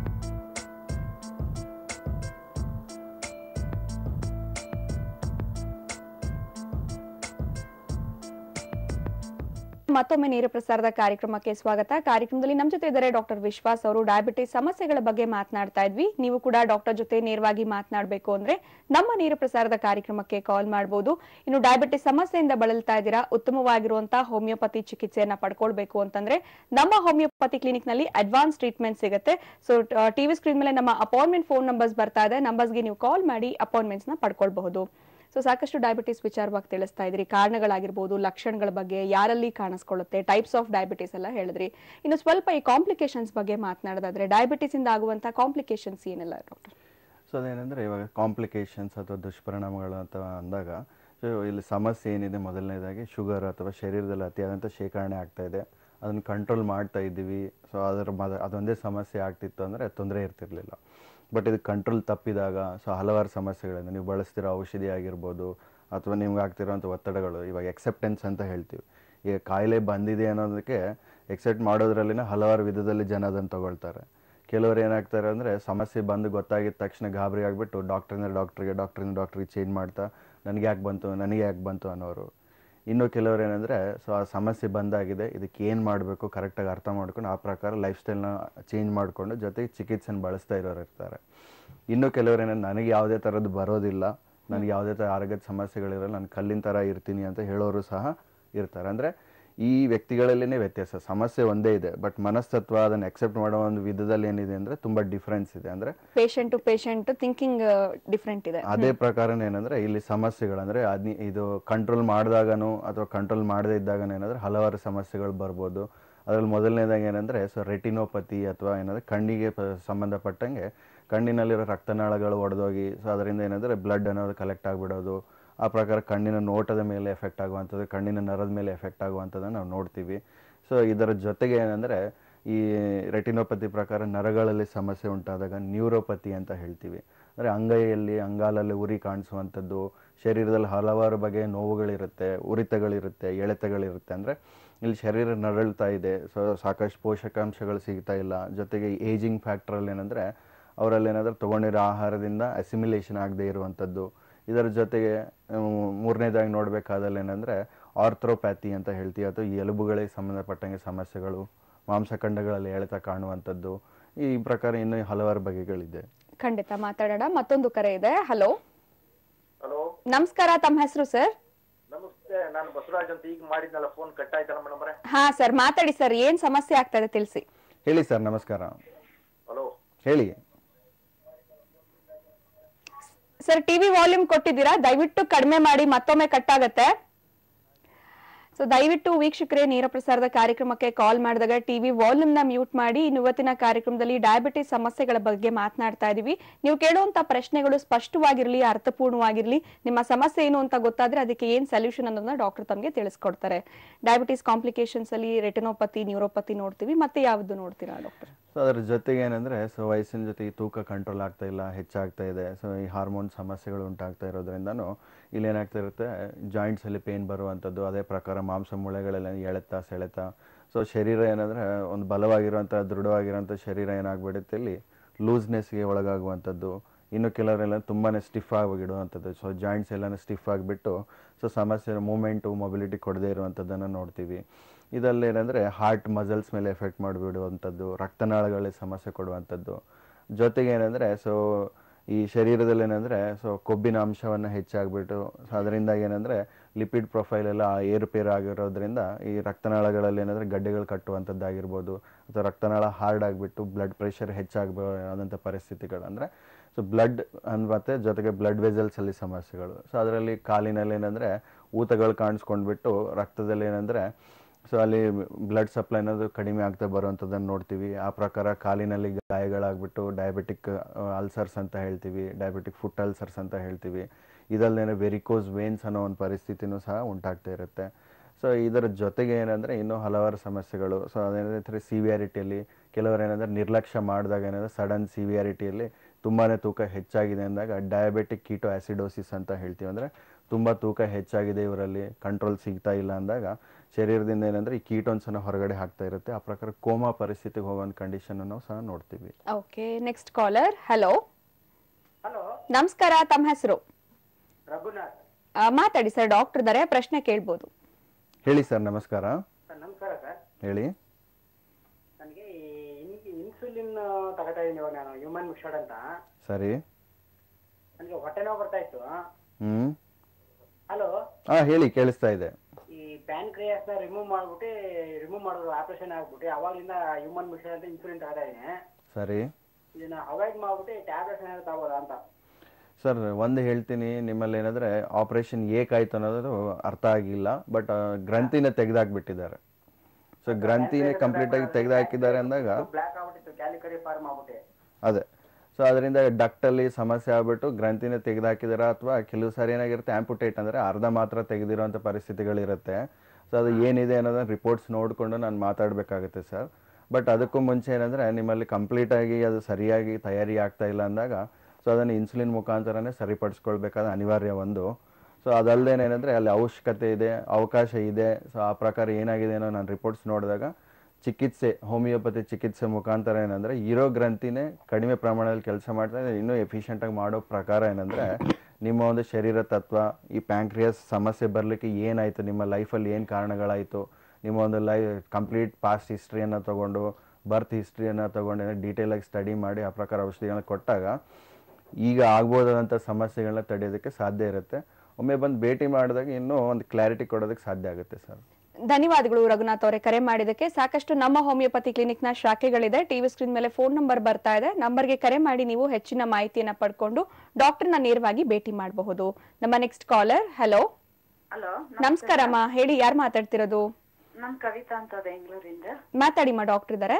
ಮತ್ತೊಮ್ಮೆ ನೇರ ಪ್ರಸಾರದ ಕಾರ್ಯಕ್ರಮಕ್ಕೆ ಸ್ವಾಗತ ಕಾರ್ಯಕ್ರಮದಲ್ಲಿ ನಮ್ಮ ಜೊತೆ ಇದ್ದಾರೆ ಡಾಕ್ಟರ್ ವಿಶ್ವಾಸ್ ಅವರು ಡಯಾಬಿಟಿಸ್ ಸಮಸ್ಯೆಗಳ ಬಗ್ಗೆ ಮಾತನಾಡ್ತಾ ಇದ್ವಿ ನೀವು ಕೂಡ ಡಾಕ್ಟರ್ ಜೊತೆ ನೇರವಾಗಿ ಮಾತನಾಡಬೇಕು ಅಂದ್ರೆ ನಮ್ಮ ನೇರ ಪ್ರಸಾರದ ಕಾರ್ಯಕ್ರಮಕ್ಕೆ ಕಾಲ್ ಮಾಡಬಹುದು ಇನ್ನು ಡಯಾಬಿಟಿಸ್ ಸಮಸ್ಯೆಯಿಂದ ಬಳಲ್ತಾ ಇದ್ದೀರಾ ಉತ್ತಮವಾಗಿರುವಂತಹ ಹೋಮಿಯೋಪತಿ ಚಿಕಿತ್ಸೆಯನ್ನ ಪಡ್ಕೊಳ್ಬೇಕು ಅಂತಂದ್ರೆ ನಮ್ಮ ಹೋಮಿಯೋಪತಿ ಕ್ಲಿನಿಕ್ ನಲ್ಲಿ ಅಡ್ವಾನ್ಸ್ ಟ್ರೀಟ್ಮೆಂಟ್ ಸಿಗುತ್ತೆ ಸೊ ಟಿವಿ ಸ್ಕ್ರೀನ್ ಮೇಲೆ ನಮ್ಮ ಅಪಾಯಿಂಟ್ಮೆಂಟ್ ಫೋನ್ ನಂಬರ್ಸ್ ಬರ್ತಾ ಇದೆ ನಂಬರ್ಸ್ಗೆ ನೀವು ಕಾಲ್ ಮಾಡಿ ಅಪಾಯಿಂಟ್ಮೆಂಟ್ಸ್ ನ ಪಡ್ಕೊಳ್ಬಹುದು ಸೊ ಸಾಕಷ್ಟು ಡಯಾಬಿಟಿಸ್ ವಿಚಾರವಾಗಿ ತಿಳಿಸ್ತಾ ಇದ್ರಿ ಕಾರಣಗಳಾಗಿರ್ಬೋದು ಲಕ್ಷಣಗಳ ಬಗ್ಗೆ ಯಾರಲ್ಲಿ ಕಾಣಿಸ್ಕೊಳ್ಳುತ್ತೆ ಟೈಪ್ಸ್ ಆಫ್ ಡಯಾಬಿಟಿಸ್ ಎಲ್ಲ ಹೇಳಿದ್ರಿ ಇನ್ನು ಸ್ವಲ್ಪ ಈ ಕಾಂಪ್ಲಿಕೇಶನ್ಸ್ ಬಗ್ಗೆ ಮಾತನಾಡೋದಾದ್ರೆ ಡಯಾಬಿಟಿಸ್ ಇಂದ ಆಗುವಂತ ಕಾಂಪ್ಲಿಕೇಶನ್ಸ್ ಏನೆಲ್ಲ ಡಾಕ್ಟರ್ ಸೊ ಅದೇನೆಂದರೆ ಇವಾಗ ಕಾಂಪ್ಲಿಕೇಶನ್ಸ್ ಅಥವಾ ದುಷ್ಪರಿಣಾಮಗಳು ಅಂತ ಅಂದಾಗ ಸೊ ಇಲ್ಲಿ ಸಮಸ್ಯೆ ಏನಿದೆ ಮೊದಲನೇದಾಗಿ ಶುಗರ್ ಅಥವಾ ಶರೀರದಲ್ಲಿ ಅತಿಯಾದಂಥ ಶೇಖರಣೆ ಆಗ್ತಾ ಇದೆ ಅದನ್ನು ಕಂಟ್ರೋಲ್ ಮಾಡ್ತಾ ಇದ್ದೀವಿ ಸೊ ಅದರ ಮದ ಅದೊಂದೇ ಸಮಸ್ಯೆ ಆಗ್ತಿತ್ತು ಅಂದರೆ ತೊಂದರೆ ಇರ್ತಿರ್ಲಿಲ್ಲ ಬಟ್ ಇದು ಕಂಟ್ರೋಲ್ ತಪ್ಪಿದಾಗ ಸೊ ಹಲವಾರು ಸಮಸ್ಯೆಗಳಿಂದ ನೀವು ಬಳಸ್ತಿರೋ ಔಷಧಿ ಆಗಿರ್ಬೋದು ಅಥವಾ ನಿಮ್ಗೆ ಆಗ್ತಿರೋಂಥ ಒತ್ತಡಗಳು ಇವಾಗ ಎಕ್ಸೆಪ್ಟೆನ್ಸ್ ಅಂತ ಹೇಳ್ತೀವಿ ಈಗ ಕಾಯಿಲೆ ಬಂದಿದೆ ಅನ್ನೋದಕ್ಕೆ ಎಕ್ಸೆಪ್ಟ್ ಮಾಡೋದ್ರಲ್ಲಿನ ಹಲವಾರು ವಿಧದಲ್ಲಿ ಜನ ಅದನ್ನು ತಗೊಳ್ತಾರೆ ಕೆಲವರು ಏನಾಗ್ತಾರೆ ಅಂದರೆ ಸಮಸ್ಯೆ ಬಂದು ಗೊತ್ತಾಗಿದ ತಕ್ಷಣ ಗಾಬರಿ ಆಗಿಬಿಟ್ಟು ಡಾಕ್ಟ್ರಿಂದ ಡಾಕ್ಟ್ರಿಗೆ ಡಾಕ್ಟ್ರಿಂದ ಡಾಕ್ಟ್ರಿಗೆ ಚೇಂಜ್ ಮಾಡ್ತಾ ನನಗೆ ಯಾಕೆ ಬಂತು ನನಗೆ ಯಾಕೆ ಬಂತು ಅನ್ನೋರು ಇನ್ನು ಕೆಲವರು ಏನಂದರೆ ಸೊ ಆ ಸಮಸ್ಯೆ ಬಂದಾಗಿದೆ ಇದಕ್ಕೆ ಏನು ಮಾಡಬೇಕು ಕರೆಕ್ಟಾಗಿ ಅರ್ಥ ಮಾಡ್ಕೊಂಡು ಆ ಪ್ರಕಾರ ಲೈಫ್ ಸ್ಟೈಲ್ನ ಚೇಂಜ್ ಮಾಡಿಕೊಂಡು ಜೊತೆಗೆ ಚಿಕಿತ್ಸೆನ ಬಳಸ್ತಾ ಇರೋರು ಇರ್ತಾರೆ ಇನ್ನು ಕೆಲವರು ಏನಂದ್ರೆ ನನಗೆ ಯಾವುದೇ ಥರದ್ದು ಬರೋದಿಲ್ಲ ನನಗೆ ಯಾವುದೇ ಥರ ಆರೋಗ್ಯದ ಸಮಸ್ಯೆಗಳಿರಲ್ಲ ನಾನು ಕಲ್ಲಿನ ಥರ ಇರ್ತೀನಿ ಅಂತ ಹೇಳೋರು ಸಹ ಇರ್ತಾರೆ ಅಂದರೆ ಈ ವ್ಯಕ್ತಿಗಳಲ್ಲೇ ವ್ಯತ್ಯಾಸ ಸಮಸ್ಯೆ ಒಂದೇ ಇದೆ ಬಟ್ ಮನಸ್ತತ್ವ ಅದನ್ನು ಅಕ್ಸೆಪ್ಟ್ ಮಾಡೋ ಒಂದು ವಿಧದಲ್ಲಿ ಏನಿದೆ ಅಂದರೆ ತುಂಬ ಡಿಫ್ರೆನ್ಸ್ ಇದೆ ಅಂದರೆ patient to patient thinking different ಇದೆ ಅದೇ ಪ್ರಕಾರ ಏನಂದ್ರೆ ಇಲ್ಲಿ ಸಮಸ್ಯೆಗಳಂದ್ರೆ ಅದ್ನಿ ಇದು ಕಂಟ್ರೋಲ್ ಮಾಡಿದಾಗನು ಅಥವಾ ಕಂಟ್ರೋಲ್ ಮಾಡದೇ ಇದ್ದಾಗನು ಏನಂದ್ರೆ ಹಲವಾರು ಸಮಸ್ಯೆಗಳು ಬರ್ಬೋದು ಅದ್ರಲ್ಲಿ ಮೊದಲನೇದಾಗಿ ಏನಂದ್ರೆ ಸೊ ರೆಟಿನೋಪತಿ ಅಥವಾ ಏನಂದ್ರೆ ಕಣ್ಣಿಗೆ ಪ- ಸಂಬಂಧಪಟ್ಟಂಗೆ ಕಣ್ಣಿನಲ್ಲಿರೋ ರಕ್ತನಾಳಗಳು ಒಡೆದೋಗಿ ಸೊ ಅದರಿಂದ ಏನಂದ್ರೆ ಬ್ಲಡ್ ಅನ್ನೋದು ಕಲೆಕ್ಟ್ ಆಗಿಬಿಡೋದು ಆ ಪ್ರಕಾರ ಕಣ್ಣಿನ ನೋಟದ ಮೇಲೆ ಎಫೆಕ್ಟ್ ಆಗುವಂಥದ್ದು ಕಣ್ಣಿನ ನರದ ಮೇಲೆ ಎಫೆಕ್ಟ್ ಆಗುವಂಥದ್ದನ್ನು ನಾವು ನೋಡ್ತೀವಿ ಸೊ ಇದರ ಜೊತೆಗೆ ಏನಂದ್ರೆ ಈ ರೆಟಿನೋಪತಿ ಪ್ರಕಾರ ನರಗಳಲ್ಲಿ ಸಮಸ್ಯೆ ಉಂಟಾದಾಗ ನ್ಯೂರೋಪತಿ ಅಂತ ಹೇಳ್ತೀವಿ ಅಂದರೆ ಅಂಗೈಯಲ್ಲಿ ಅಂಗಾಲಲ್ಲಿ ಉರಿ ಕಾಣಿಸುವಂಥದ್ದು ಶರೀರದಲ್ಲಿ ಹಲವಾರು ಬಗೆಯ ನೋವುಗಳಿರುತ್ತೆ ಉರಿತಗಳಿರುತ್ತೆ ಎಳೆತಗಳಿರುತ್ತೆ ಅಂದರೆ ಇಲ್ಲಿ ಶರೀರ ನರಳ್ತಾ ಇದೆ ಸೊ ಸಾಕಷ್ಟು ಪೋಷಕಾಂಶಗಳು ಸಿಗ್ತಾ ಇಲ್ಲ ಜೊತೆಗೆ ಏಜಿಂಗ್ ಫ್ಯಾಕ್ಟ್ರಲ್ಲಿ ಏನಂದರೆ ಅವರಲ್ಲಿ ಏನಾದರೂ ತೊಗೊಂಡಿರೋ ಆಹಾರದಿಂದ ಅಸಿಮಿಲೇಷನ್ ಆಗದೆ ಇರುವಂಥದ್ದು ಇದರ ಜೊತೆಗೆ ಹ್ಮ್, ಮೂರನೇದಾಗಿ ನೋಡಬೇಕಾದಲ್ಲಿ ಏನಂದರೆ ಆರ್ಥ್ರೋಪ್ಯಾಥಿ ಅಂತ ಹೇಳ್ತೀವಿ ಅಥವಾ ಈ ಎಲುಬುಗಳಿಗೆ ಸಂಬಂಧಪಟ್ಟಂಗೆ ಸಮಸ್ಯೆಗಳು ಮಾಂಸಖಂಡಗಳಲ್ಲಿ ಎಳೆತ ಕಾಣುವಂಥದ್ದು ಈ ಪ್ರಕಾರ ಇನ್ನೂ ಹಲವಾರು ಬಗೆಗಳಿದೆ ಖಂಡಿತ ಮಾತಾಡೋಣ ಮತ್ತೊಂದು ಕರೆ ಇದೆ ಹಲೋ ಹಲೋ ನಮಸ್ಕಾರ ತಮ್ಮ ಹೆಸರು ಸರ್ ನಮಸ್ತೆ ನಾನು ಬಸವರಾಜ್ ಅಂತ ಈಗ ಮಾಡಿದ್ನಲ್ಲ ಫೋನ್ ಕಟ್ ಆಯ್ತಲ್ಲ ಮೇಡಮ್ ಹಾ ಸರ್ ಮಾತಾಡಿ ಸರ್ ಏನ್ ಸಮಸ್ಯೆ ಆಗ್ತಾ ಇದೆ ತಿಳಿಸಿ ಹೇಳಿ ಸರ್ ನಮಸ್ಕಾರ ಹಲೋ ಹೇಳಿ ಸರ್ ಟಿವಿ ವಾಲ್ಯೂಮ್ ಕೊಟ್ಟಿದ್ದೀರಾ ದಯವಿಟ್ಟು ಕಡಿಮೆ ಮಾಡಿ ಮತ್ತೊಮ್ಮೆ ಕಟ್ ಆಗತ್ತೆ ಸೊ ದಯವಿಟ್ಟು ವೀಕ್ಷಕರೇ ನೇರ ಪ್ರಸಾರದ ಕಾರ್ಯಕ್ರಮಕ್ಕೆ ಕಾಲ್ ಮಾಡಿದಾಗ ಟಿವಿ ವಾಲ್ಯೂಮ್ ನ ಮ್ಯೂಟ್ ಮಾಡಿ ಇನ್ನು ಇವತ್ತಿನ ಕಾರ್ಯಕ್ರಮದಲ್ಲಿ ಡಯಾಬಿಟಿಸ್ ಸಮಸ್ಯೆಗಳ ಬಗ್ಗೆ ಮಾತನಾಡ್ತಾ ಇದೀವಿ ನೀವು ಕೇಳುವಂತ ಪ್ರಶ್ನೆಗಳು ಸ್ಪಷ್ಟವಾಗಿರ್ಲಿ ಅರ್ಥಪೂರ್ಣವಾಗಿರ್ಲಿ ನಿಮ್ಮ ಸಮಸ್ಯೆ ಏನು ಅಂತ ಗೊತ್ತಾದ್ರೆ ಅದಕ್ಕೆ ಏನ್ ಸೊಲ್ಯೂಷನ್ ಅನ್ನೋದನ್ನ ಡಾಕ್ಟರ್ ತಮಗೆ ತಿಳಿಸ್ಕೊಡ್ತಾರೆ ಡಯಾಬಿಟಿಸ್ ಕಾಂಪ್ಲಿಕೇಶನ್ಸ್ ಅಲ್ಲಿ ರೆಟಿನೋಪತಿ ನ್ಯೂರೋಪತಿ ನೋಡ್ತೀವಿ ಮತ್ತೆ ಯಾವ್ದು ನೋಡ್ತೀರಾ ಡಾಕ್ಟರ್ ಸೊ ಅದ್ರ ಜೊತೆಗೆ ಏನಂದರೆ ಸೊ ವಯಸ್ಸಿನ ಜೊತೆ ಈ ತೂಕ ಕಂಟ್ರೋಲ್ ಆಗ್ತಾ ಇಲ್ಲ ಹೆಚ್ಚಾಗ್ತಾ ಇದೆ ಸೊ ಈ ಹಾರ್ಮೋನ್ ಸಮಸ್ಯೆಗಳು ಉಂಟಾಗ್ತಾ ಇರೋದ್ರಿಂದನೂ ಇಲ್ಲಿ ಏನಾಗ್ತಾ ಇರುತ್ತೆ ಜಾಯಿಂಟ್ಸಲ್ಲಿ ಪೇನ್ ಬರುವಂಥದ್ದು ಅದೇ ಪ್ರಕಾರ ಮಾಂಸ ಮೂಳೆಗಳೆಲ್ಲ ಎಳೆತ ಸೆಳೆತ ಸೊ ಶರೀರ ಏನಂದರೆ ಒಂದು ಬಲವಾಗಿರುವಂಥ ದೃಢವಾಗಿರೋಂಥ ಶರೀರ ಏನಾಗ್ಬಿಡುತ್ತೆ ಇಲ್ಲಿ ಲೂಸ್ನೆಸ್ಗೆ ಒಳಗಾಗುವಂಥದ್ದು ಇನ್ನು ಕೆಲವರೆಲ್ಲ ತುಂಬಾ ಸ್ಟಿಫ್ ಆಗಿಡುವಂಥದ್ದು ಸೊ ಜಾಯಿಂಟ್ಸ್ ಎಲ್ಲನೂ ಸ್ಟಿಫ್ ಆಗಿಬಿಟ್ಟು ಸೊ ಸಮಸ್ಯೆ ಮೂಮೆಂಟು ಮೊಬಿಲಿಟಿ ಕೊಡದೇ ಇರುವಂಥದ್ದನ್ನು ನೋಡ್ತೀವಿ ಇದರಲ್ಲಿ ಏನಂದರೆ ಹಾರ್ಟ್ ಮಸಲ್ಸ್ ಮೇಲೆ ಎಫೆಕ್ಟ್ ಮಾಡಿಬಿಡುವಂಥದ್ದು ರಕ್ತನಾಳಗಳಿಗೆ ಸಮಸ್ಯೆ ಕೊಡುವಂಥದ್ದು ಜೊತೆಗೆ ಏನಂದರೆ ಸೊ ಈ ಶರೀರದಲ್ಲಿ ಏನಂದರೆ ಸೊ ಕೊಬ್ಬಿನ ಅಂಶವನ್ನು ಹೆಚ್ಚಾಗ್ಬಿಟ್ಟು ಸೊ ಅದರಿಂದ ಏನಂದರೆ ಲಿಪಿಡ್ ಪ್ರೊಫೈಲ್ ಎಲ್ಲ ಏರುಪೇರು ಆಗಿರೋದ್ರಿಂದ ಈ ರಕ್ತನಾಳಗಳಲ್ಲಿ ಏನಂದರೆ ಗಡ್ಡೆಗಳು ಕಟ್ಟುವಂಥದ್ದಾಗಿರ್ಬೋದು ಅಥವಾ ರಕ್ತನಾಳ ಹಾರ್ಡ್ ಆಗಿಬಿಟ್ಟು ಬ್ಲಡ್ ಪ್ರೆಷರ್ ಹೆಚ್ಚಾಗಬಹುದಾದಂಥ ಪರಿಸ್ಥಿತಿಗಳು ಅಂದರೆ ಸೊ ಬ್ಲಡ್ ಮತ್ತು ಜೊತೆಗೆ ಬ್ಲಡ್ ವೆಸಲ್ಸಲ್ಲಿ ಸಮಸ್ಯೆಗಳು ಸೊ ಅದರಲ್ಲಿ ಕಾಲಿನಲ್ಲಿ ಏನಂದರೆ ಊತಗಳು ಕಾಣಿಸ್ಕೊಂಡ್ಬಿಟ್ಟು ರಕ್ತದಲ್ಲಿ ಏನಂದರೆ ಸೊ ಅಲ್ಲಿ ಬ್ಲಡ್ ಸಪ್ಲೈ ಅನ್ನೋದು ಕಡಿಮೆ ಆಗ್ತಾ ಬರುವಂಥದ್ದನ್ನು ನೋಡ್ತೀವಿ ಆ ಪ್ರಕಾರ ಕಾಲಿನಲ್ಲಿ ಗಾಯಗಳಾಗ್ಬಿಟ್ಟು ಡಯಾಬಿಟಿಕ್ ಅಲ್ಸರ್ಸ್ ಅಂತ ಹೇಳ್ತೀವಿ ಡಯಾಬಿಟಿಕ್ ಫುಟ್ ಅಲ್ಸರ್ಸ್ ಅಂತ ಹೇಳ್ತೀವಿ ಇದಲ್ಲದೆ ವೆರಿಕೋಸ್ ವೇನ್ಸ್ ಅನ್ನೋ ಒಂದು ಪರಿಸ್ಥಿತಿನೂ ಸಹ ಉಂಟಾಗ್ತಾ ಇರುತ್ತೆ ಸೊ ಇದರ ಜೊತೆಗೆ ಏನಂದರೆ ಇನ್ನೂ ಹಲವಾರು ಸಮಸ್ಯೆಗಳು ಸೊ ಅದೇನಂದರೆ ಸಿವಿಯಾರಿಟಿಯಲ್ಲಿ ಕೆಲವರು ಏನಂದರೆ ನಿರ್ಲಕ್ಷ್ಯ ಮಾಡಿದಾಗ ಏನಂದರೆ ಸಡನ್ ಸಿವಿಯಾರಿಟಿಯಲ್ಲಿ ತುಂಬಾ ತೂಕ ಹೆಚ್ಚಾಗಿದೆ ಅಂದಾಗ ಡಯಾಬೆಟಿಕ್ ಕೀಟೋ ಆ್ಯಸಿಡೋಸಿಸ್ ಅಂತ ಹೇಳ್ತೀವಿ ಅಂದರೆ ತುಂಬ ತೂಕ ಹೆಚ್ಚಾಗಿದೆ ಇವರಲ್ಲಿ ಕಂಟ್ರೋಲ್ ಸಿಗ್ತಾ ಇಲ್ಲ ಅಂದಾಗ ಶರೀರದಿಂದ ಏನಂದರೆ ಈ ಕೀಟೋನ್ಸನ್ನು ಹೊರಗಡೆ ಹಾಕ್ತಾ ಇರುತ್ತೆ ಆ ಪ್ರಕಾರ ಕೋಮಾ ಪರಿಸ್ಥಿತಿಗೆ ಹೋಗೋ ಒಂದು ಕಂಡೀಷನ್ ನಾವು ಸಹ ನೋಡ್ತೀವಿ okay next caller hello hello ನಮಸ್ಕಾರ ತಮ್ಮ ಹೆಸರು ರಘುನಾಥ್ ಮಾತಾಡಿ ಸರ್ ಡಾಕ್ಟರ್ ಇದ್ದಾರೆ ಪ್ರಶ್ನೆ ಕೇಳ್ಬೋದು ಹೇಳಿ ಸರ್ ನಮಸ್ಕಾರ ಸರ್ ನಮಸ್ಕಾರ ಸರ್ ಹೇಳಿ ನನಗೆ ಇನ್ಸುಲಿನ್ ತಗೋತಾ ಇದ್ದೀನಿ ಇವಾಗ ನಾನು ಹ್ಯೂಮನ್ ಮಿಕ್ಸಡ್ ಅಂತ ಸರಿ ನನಗೆ ಹೊಟ್ಟೆ ನೋವು ಬರ್ತಾ ಇತ್ತು ಹ್ಞೂ ಹಲೋ ಹಾಂ ಹೇಳಿ ಕೇಳಿಸ್ತಾ ಇದೆ ಈ ಪ್ಯಾನ್ಕ್ರಿಯಾಸ್ ನ ರಿಮೂವ್ ಮಾಡ್ಬಿಟ್ಟು ರಿಮೂವ್ ಮಾಡೋದು ಆಪರೇಷನ್ ಆಗ್ಬಿಟ್ಟು ಅವಾಗ್ಲಿಂದ ಹ್ಯೂಮನ್ ಮಿಕ್ಸಡ್ ಅಂತ ಇನ್ಸುಲಿನ್ ತಗೋತಾ ಇದ್ದೀನಿ ಸರಿ ಇದನ್ನ ಅವಾಯ್ಡ್ ಮಾಡ್ಬಿಟ್ಟು ಟ್ಯಾಬ್ಲೆಟ್ಸ್ ಏನಾದ್ರು ತಗೋದಾ ಅಂತ ಸರ್ ಒಂದು ಹೇಳ್ತೀನಿ ನಿಮ್ಮಲ್ಲಿ ಏನಂದರೆ ಆಪರೇಷನ್ ಏಕಾಯ್ತು ಅನ್ನೋದು ಅರ್ಥ ಆಗಿಲ್ಲ ಬಟ್ ಗ್ರಂಥಿನ ತೆಗೆದಾಕ್ಬಿಟ್ಟಿದ್ದಾರೆ ಸೊ ಗ್ರಂಥಿನೇ ಕಂಪ್ಲೀಟಾಗಿ ತೆಗೆದಾಕಿದ್ದಾರೆ ಅಂದಾಗ ಬ್ಲ್ಯಾಕ್ ಆಗ್ಬಿಟ್ಟಿತ್ತು ಕ್ಯಾಲಿಕರಿ ಫಾರ್ಮ್ ಆಗ್ಬಿಟ್ಟು ಅದೇ ಸೊ ಅದರಿಂದ ಡಕ್ಟಲ್ಲಿ ಸಮಸ್ಯೆ ಆಗ್ಬಿಟ್ಟು ಗ್ರಂಥಿನ ತೆಗೆದಾಕಿದಾರ ಅಥವಾ ಕೆಲವು ಸಾರಿ ಏನಾಗಿರುತ್ತೆ ಆಂಪುಟೇಟ್ ಅಂದರೆ ಅರ್ಧ ಮಾತ್ರ ತೆಗೆದಿರೋಂಥ ಪರಿಸ್ಥಿತಿಗಳಿರುತ್ತೆ ಸೊ ಅದು ಏನಿದೆ ಅನ್ನೋದನ್ನ ರಿಪೋರ್ಟ್ಸ್ ನೋಡಿಕೊಂಡು ನಾನು ಮಾತಾಡಬೇಕಾಗುತ್ತೆ ಸರ್ ಬಟ್ ಅದಕ್ಕೂ ಮುಂಚೆ ಏನಂದರೆ ನಿಮ್ಮಲ್ಲಿ ಕಂಪ್ಲೀಟಾಗಿ ಅದು ಸರಿಯಾಗಿ ತಯಾರಿ ಆಗ್ತಾ ಇಲ್ಲ ಅಂದಾಗ ಸೊ ಅದನ್ನು ಇನ್ಸುಲಿನ್ ಮುಖಾಂತರನೇ ಸರಿಪಡಿಸ್ಕೊಳ್ಬೇಕಾದ ಅನಿವಾರ್ಯ ಒಂದು ಸೊ ಅದಲ್ಲದೆ ಏನಂದರೆ ಅಲ್ಲಿ ಅವಶ್ಯಕತೆ ಇದೆ ಅವಕಾಶ ಇದೆ ಸೊ ಆ ಪ್ರಕಾರ ಏನಾಗಿದೆ ಅನ್ನೋ ನಾನು ರಿಪೋರ್ಟ್ಸ್ ನೋಡಿದಾಗ ಚಿಕಿತ್ಸೆ ಹೋಮಿಯೋಪತಿ ಚಿಕಿತ್ಸೆ ಮುಖಾಂತರ ಏನಂದರೆ ಇರೋ ಗ್ರಂಥಿನೇ ಕಡಿಮೆ ಪ್ರಮಾಣದಲ್ಲಿ ಕೆಲಸ ಮಾಡ್ತಾ ಇದೆ ಇನ್ನೂ ಎಫಿಷಿಯೆಂಟಾಗಿ ಮಾಡೋ ಪ್ರಕಾರ ಏನಂದರೆ ನಿಮ್ಮ ಒಂದು ಶರೀರ ತತ್ವ ಈ ಪ್ಯಾಂಕ್ರಿಯಸ್ ಸಮಸ್ಯೆ ಬರಲಿಕ್ಕೆ ಏನಾಯಿತು ನಿಮ್ಮ ಲೈಫಲ್ಲಿ ಏನು ಕಾರಣಗಳಾಯಿತು ನಿಮ್ಮ ಒಂದು ಲೈ ಕಂಪ್ಲೀಟ್ ಪಾಸ್ಟ್ ಹಿಸ್ಟ್ರಿಯನ್ನು ತೊಗೊಂಡು ಬರ್ತ್ ಹಿಸ್ಟ್ರಿಯನ್ನು ತೊಗೊಂಡು ಡೀಟೇಲಾಗಿ ಸ್ಟಡಿ ಮಾಡಿ ಆ ಪ್ರಕಾರ ಔಷಧಿಗಳನ್ನ ಕೊಟ್ಟಾಗ ಈಗ ಆಗ್ಬೋದಾದಂಥ ಸಮಸ್ಯೆಗಳನ್ನ ತಡೆಯೋದಕ್ಕೆ ಸಾಧ್ಯ ಇರುತ್ತೆ ಒಮ್ಮೆ ಬಂದು ಭೇಟಿ ಮಾಡಿದಾಗ ಇನ್ನೂ ಒಂದು ಕ್ಲಾರಿಟಿ ಕೊಡೋದಕ್ಕೆ ಸಾಧ್ಯ ಆಗುತ್ತೆ ಸರ್ ಧನ್ಯವಾದಗಳು ರಘುನಾಥ್ ಅವರೇ ಕರೆ ಮಾಡಿದಕ್ಕೆ ಸಾಕಷ್ಟು ನಮ್ಮ ಹೋಮಿಯೋಪತಿ ಕ್ಲಿನಿಕ್ ನ ಶಾಖೆಗಳಿದೆ ಟಿವಿ ಸ್ಕ್ರೀನ್ ಮೇಲೆ ಫೋನ್ ನಂಬರ್ ಬರ್ತಾ ಇದೆ ನಂಬರ್ಗೆ ಕರೆ ಮಾಡಿ ನೀವು ಹೆಚ್ಚಿನ ಮಾಹಿತಿಯನ್ನ ಪಡ್ಕೊಂಡು ಡಾಕ್ಟರ್ನ ನೇರವಾಗಿ ಭೇಟಿ ಮಾಡಬಹುದು ನಮ್ಮ ನೆಕ್ಸ್ಟ್ ಕಾಲರ್ ಹಲೋ ಹಲೋ ನಮಸ್ಕಾರಮ್ಮ ಹೇಳಿ ಯಾರು ಮಾತಾಡ್ತಿರೋದು ನಮ್ ಕವಿತಾ ಅಂತ ಬೆಂಗಳೂರಿಂದ ಮಾತಾಡಿಮ್ಮ ಡಾಕ್ಟರ್ ಇದ್ದಾರೆ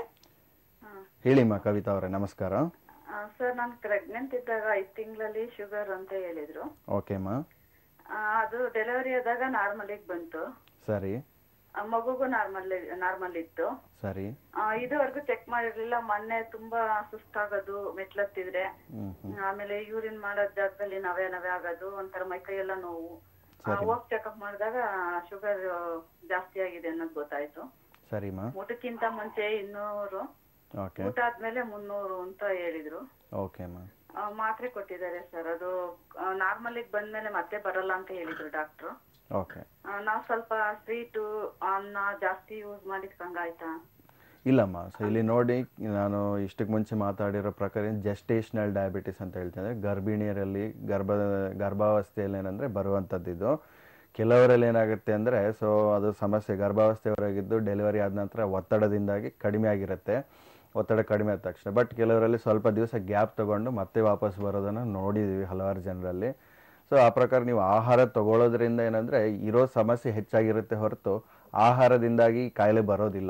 ಹೇಳಿಮ್ಮ ಕವಿತಾ ಅವರೇ ನಮಸ್ಕಾರ ಸರ್ ನಾನು ಪ್ರೆಗ್ನೆಂಟ್ ಇದ್ದಾಗ ಐದ್ ತಿಂಗಳಲ್ಲಿ ಶುಗರ್ ಅಂತ ಹೇಳಿದ್ರು ಓಕೆಮ್ಮ ಆ, ಅದು ಡೆಲಿವರಿ ಆದಾಗ ನಾರ್ಮಲಿಗೆ ಬಂತು ಸರಿ ಆ, ಮಗುಗೂ ನಾರ್ಮಲ್ ನಾರ್ಮಲ್ ಇತ್ತು ಸರಿ ಆ, ಇದುವರೆಗೂ ಚೆಕ್ ಮಾಡಿರ್ಲಿಲ್ಲ ಮೊನ್ನೆ ತುಂಬಾ ಸುಸ್ತಾಗೋದು ಮೆಟ್ಲತ್ತಿದ್ರೆ ಹ್ಞೂ ಹ್ಞೂ ಆಮೇಲೆ ಯೂರಿನ್ ಮಾಡೋ ಜಾಗದಲ್ಲಿ ನವೆ ನವೆ ಆಗೋದು ಒಂಥರ ಮೈಕೈ ಎಲ್ಲ ನೋವು ಹೋಗ್ ಚೆಕಪ್ ಮಾಡಿದಾಗ ಶುಗರ್ ಜಾಸ್ತಿ ಆಗಿದೆ ಅನ್ನೋದು ಗೊತ್ತಾಯ್ತು ಸರಿಮ್ಮ ಊಟಕ್ಕಿಂತ ಮುಂಚೆ ಇನ್ನೂರು ಓಕೆ ಊಟ ಆದ್ಮೇಲೆ ಮುನ್ನೂರು ಅಂತ ಹೇಳಿದ್ರು ಓಕೆಮ್ಮ ಆ, ಮಾತ್ರೆ ಕೊಟ್ಟಿದ್ದಾರೆ ಸರ್ ಅದು ನಾರ್ಮಲ್ ಬಂದ್ಮೇಲೆ ಮತ್ತೆ ಬರಲ್ಲ ಅಂತ ಹೇಳಿದ್ರು ಡಾಕ್ಟ್ರು ಓಕೆ ನಾವ್ ಸ್ವಲ್ಪ ಸ್ವೀಟು ಅನ್ನ ಜಾಸ್ತಿ ಯೂಸ್ ಮಾಡಿದ್ ಹಂಗಾಯ್ತಾ ಇಲ್ಲಮ್ಮ ಸೊ ಇಲ್ಲಿ ನೋಡಿ ನಾನು ಇಷ್ಟಕ್ಕೆ ಮುಂಚೆ ಮಾತಾಡಿರೋ ಪ್ರಕಾರ ಜೆಸ್ಟೇಷನಲ್ ಡಯಾಬಿಟಿಸ್ ಅಂತ ಹೇಳ್ತೀನಿ ಅಂದರೆ ಗರ್ಭಿಣಿಯರಲ್ಲಿ ಗರ್ಭ ಗರ್ಭಾವಸ್ಥೆಯಲ್ಲಿ ಏನಂದರೆ ಬರುವಂಥದ್ದು ಇದು ಕೆಲವರಲ್ಲಿ ಏನಾಗುತ್ತೆ ಅಂದರೆ ಸೊ ಅದು ಸಮಸ್ಯೆ ಗರ್ಭಾವಸ್ಥೆಯವರಾಗಿದ್ದು ಡೆಲಿವರಿ ಆದ ನಂತರ ಒತ್ತಡದಿಂದಾಗಿ ಕಡಿಮೆ ಆಗಿರುತ್ತೆ ಒತ್ತಡ ಕಡಿಮೆ ಆದ ತಕ್ಷಣ ಬಟ್ ಕೆಲವರಲ್ಲಿ ಸ್ವಲ್ಪ ದಿವಸ ಗ್ಯಾಪ್ ತೊಗೊಂಡು ಮತ್ತೆ ವಾಪಸ್ ಬರೋದನ್ನು ನೋಡಿದ್ದೀವಿ ಹಲವಾರು ಜನರಲ್ಲಿ ಸೊ ಆ ಪ್ರಕಾರ ನೀವು ಆಹಾರ ತಗೊಳ್ಳೋದ್ರಿಂದ ಏನಂದರೆ ಇರೋ ಸಮಸ್ಯೆ ಹೆಚ್ಚಾಗಿರುತ್ತೆ ಹೊರತು ಆಹಾರದಿಂದಾಗಿ ಕಾಯಿಲೆ ಬರೋದಿಲ್ಲ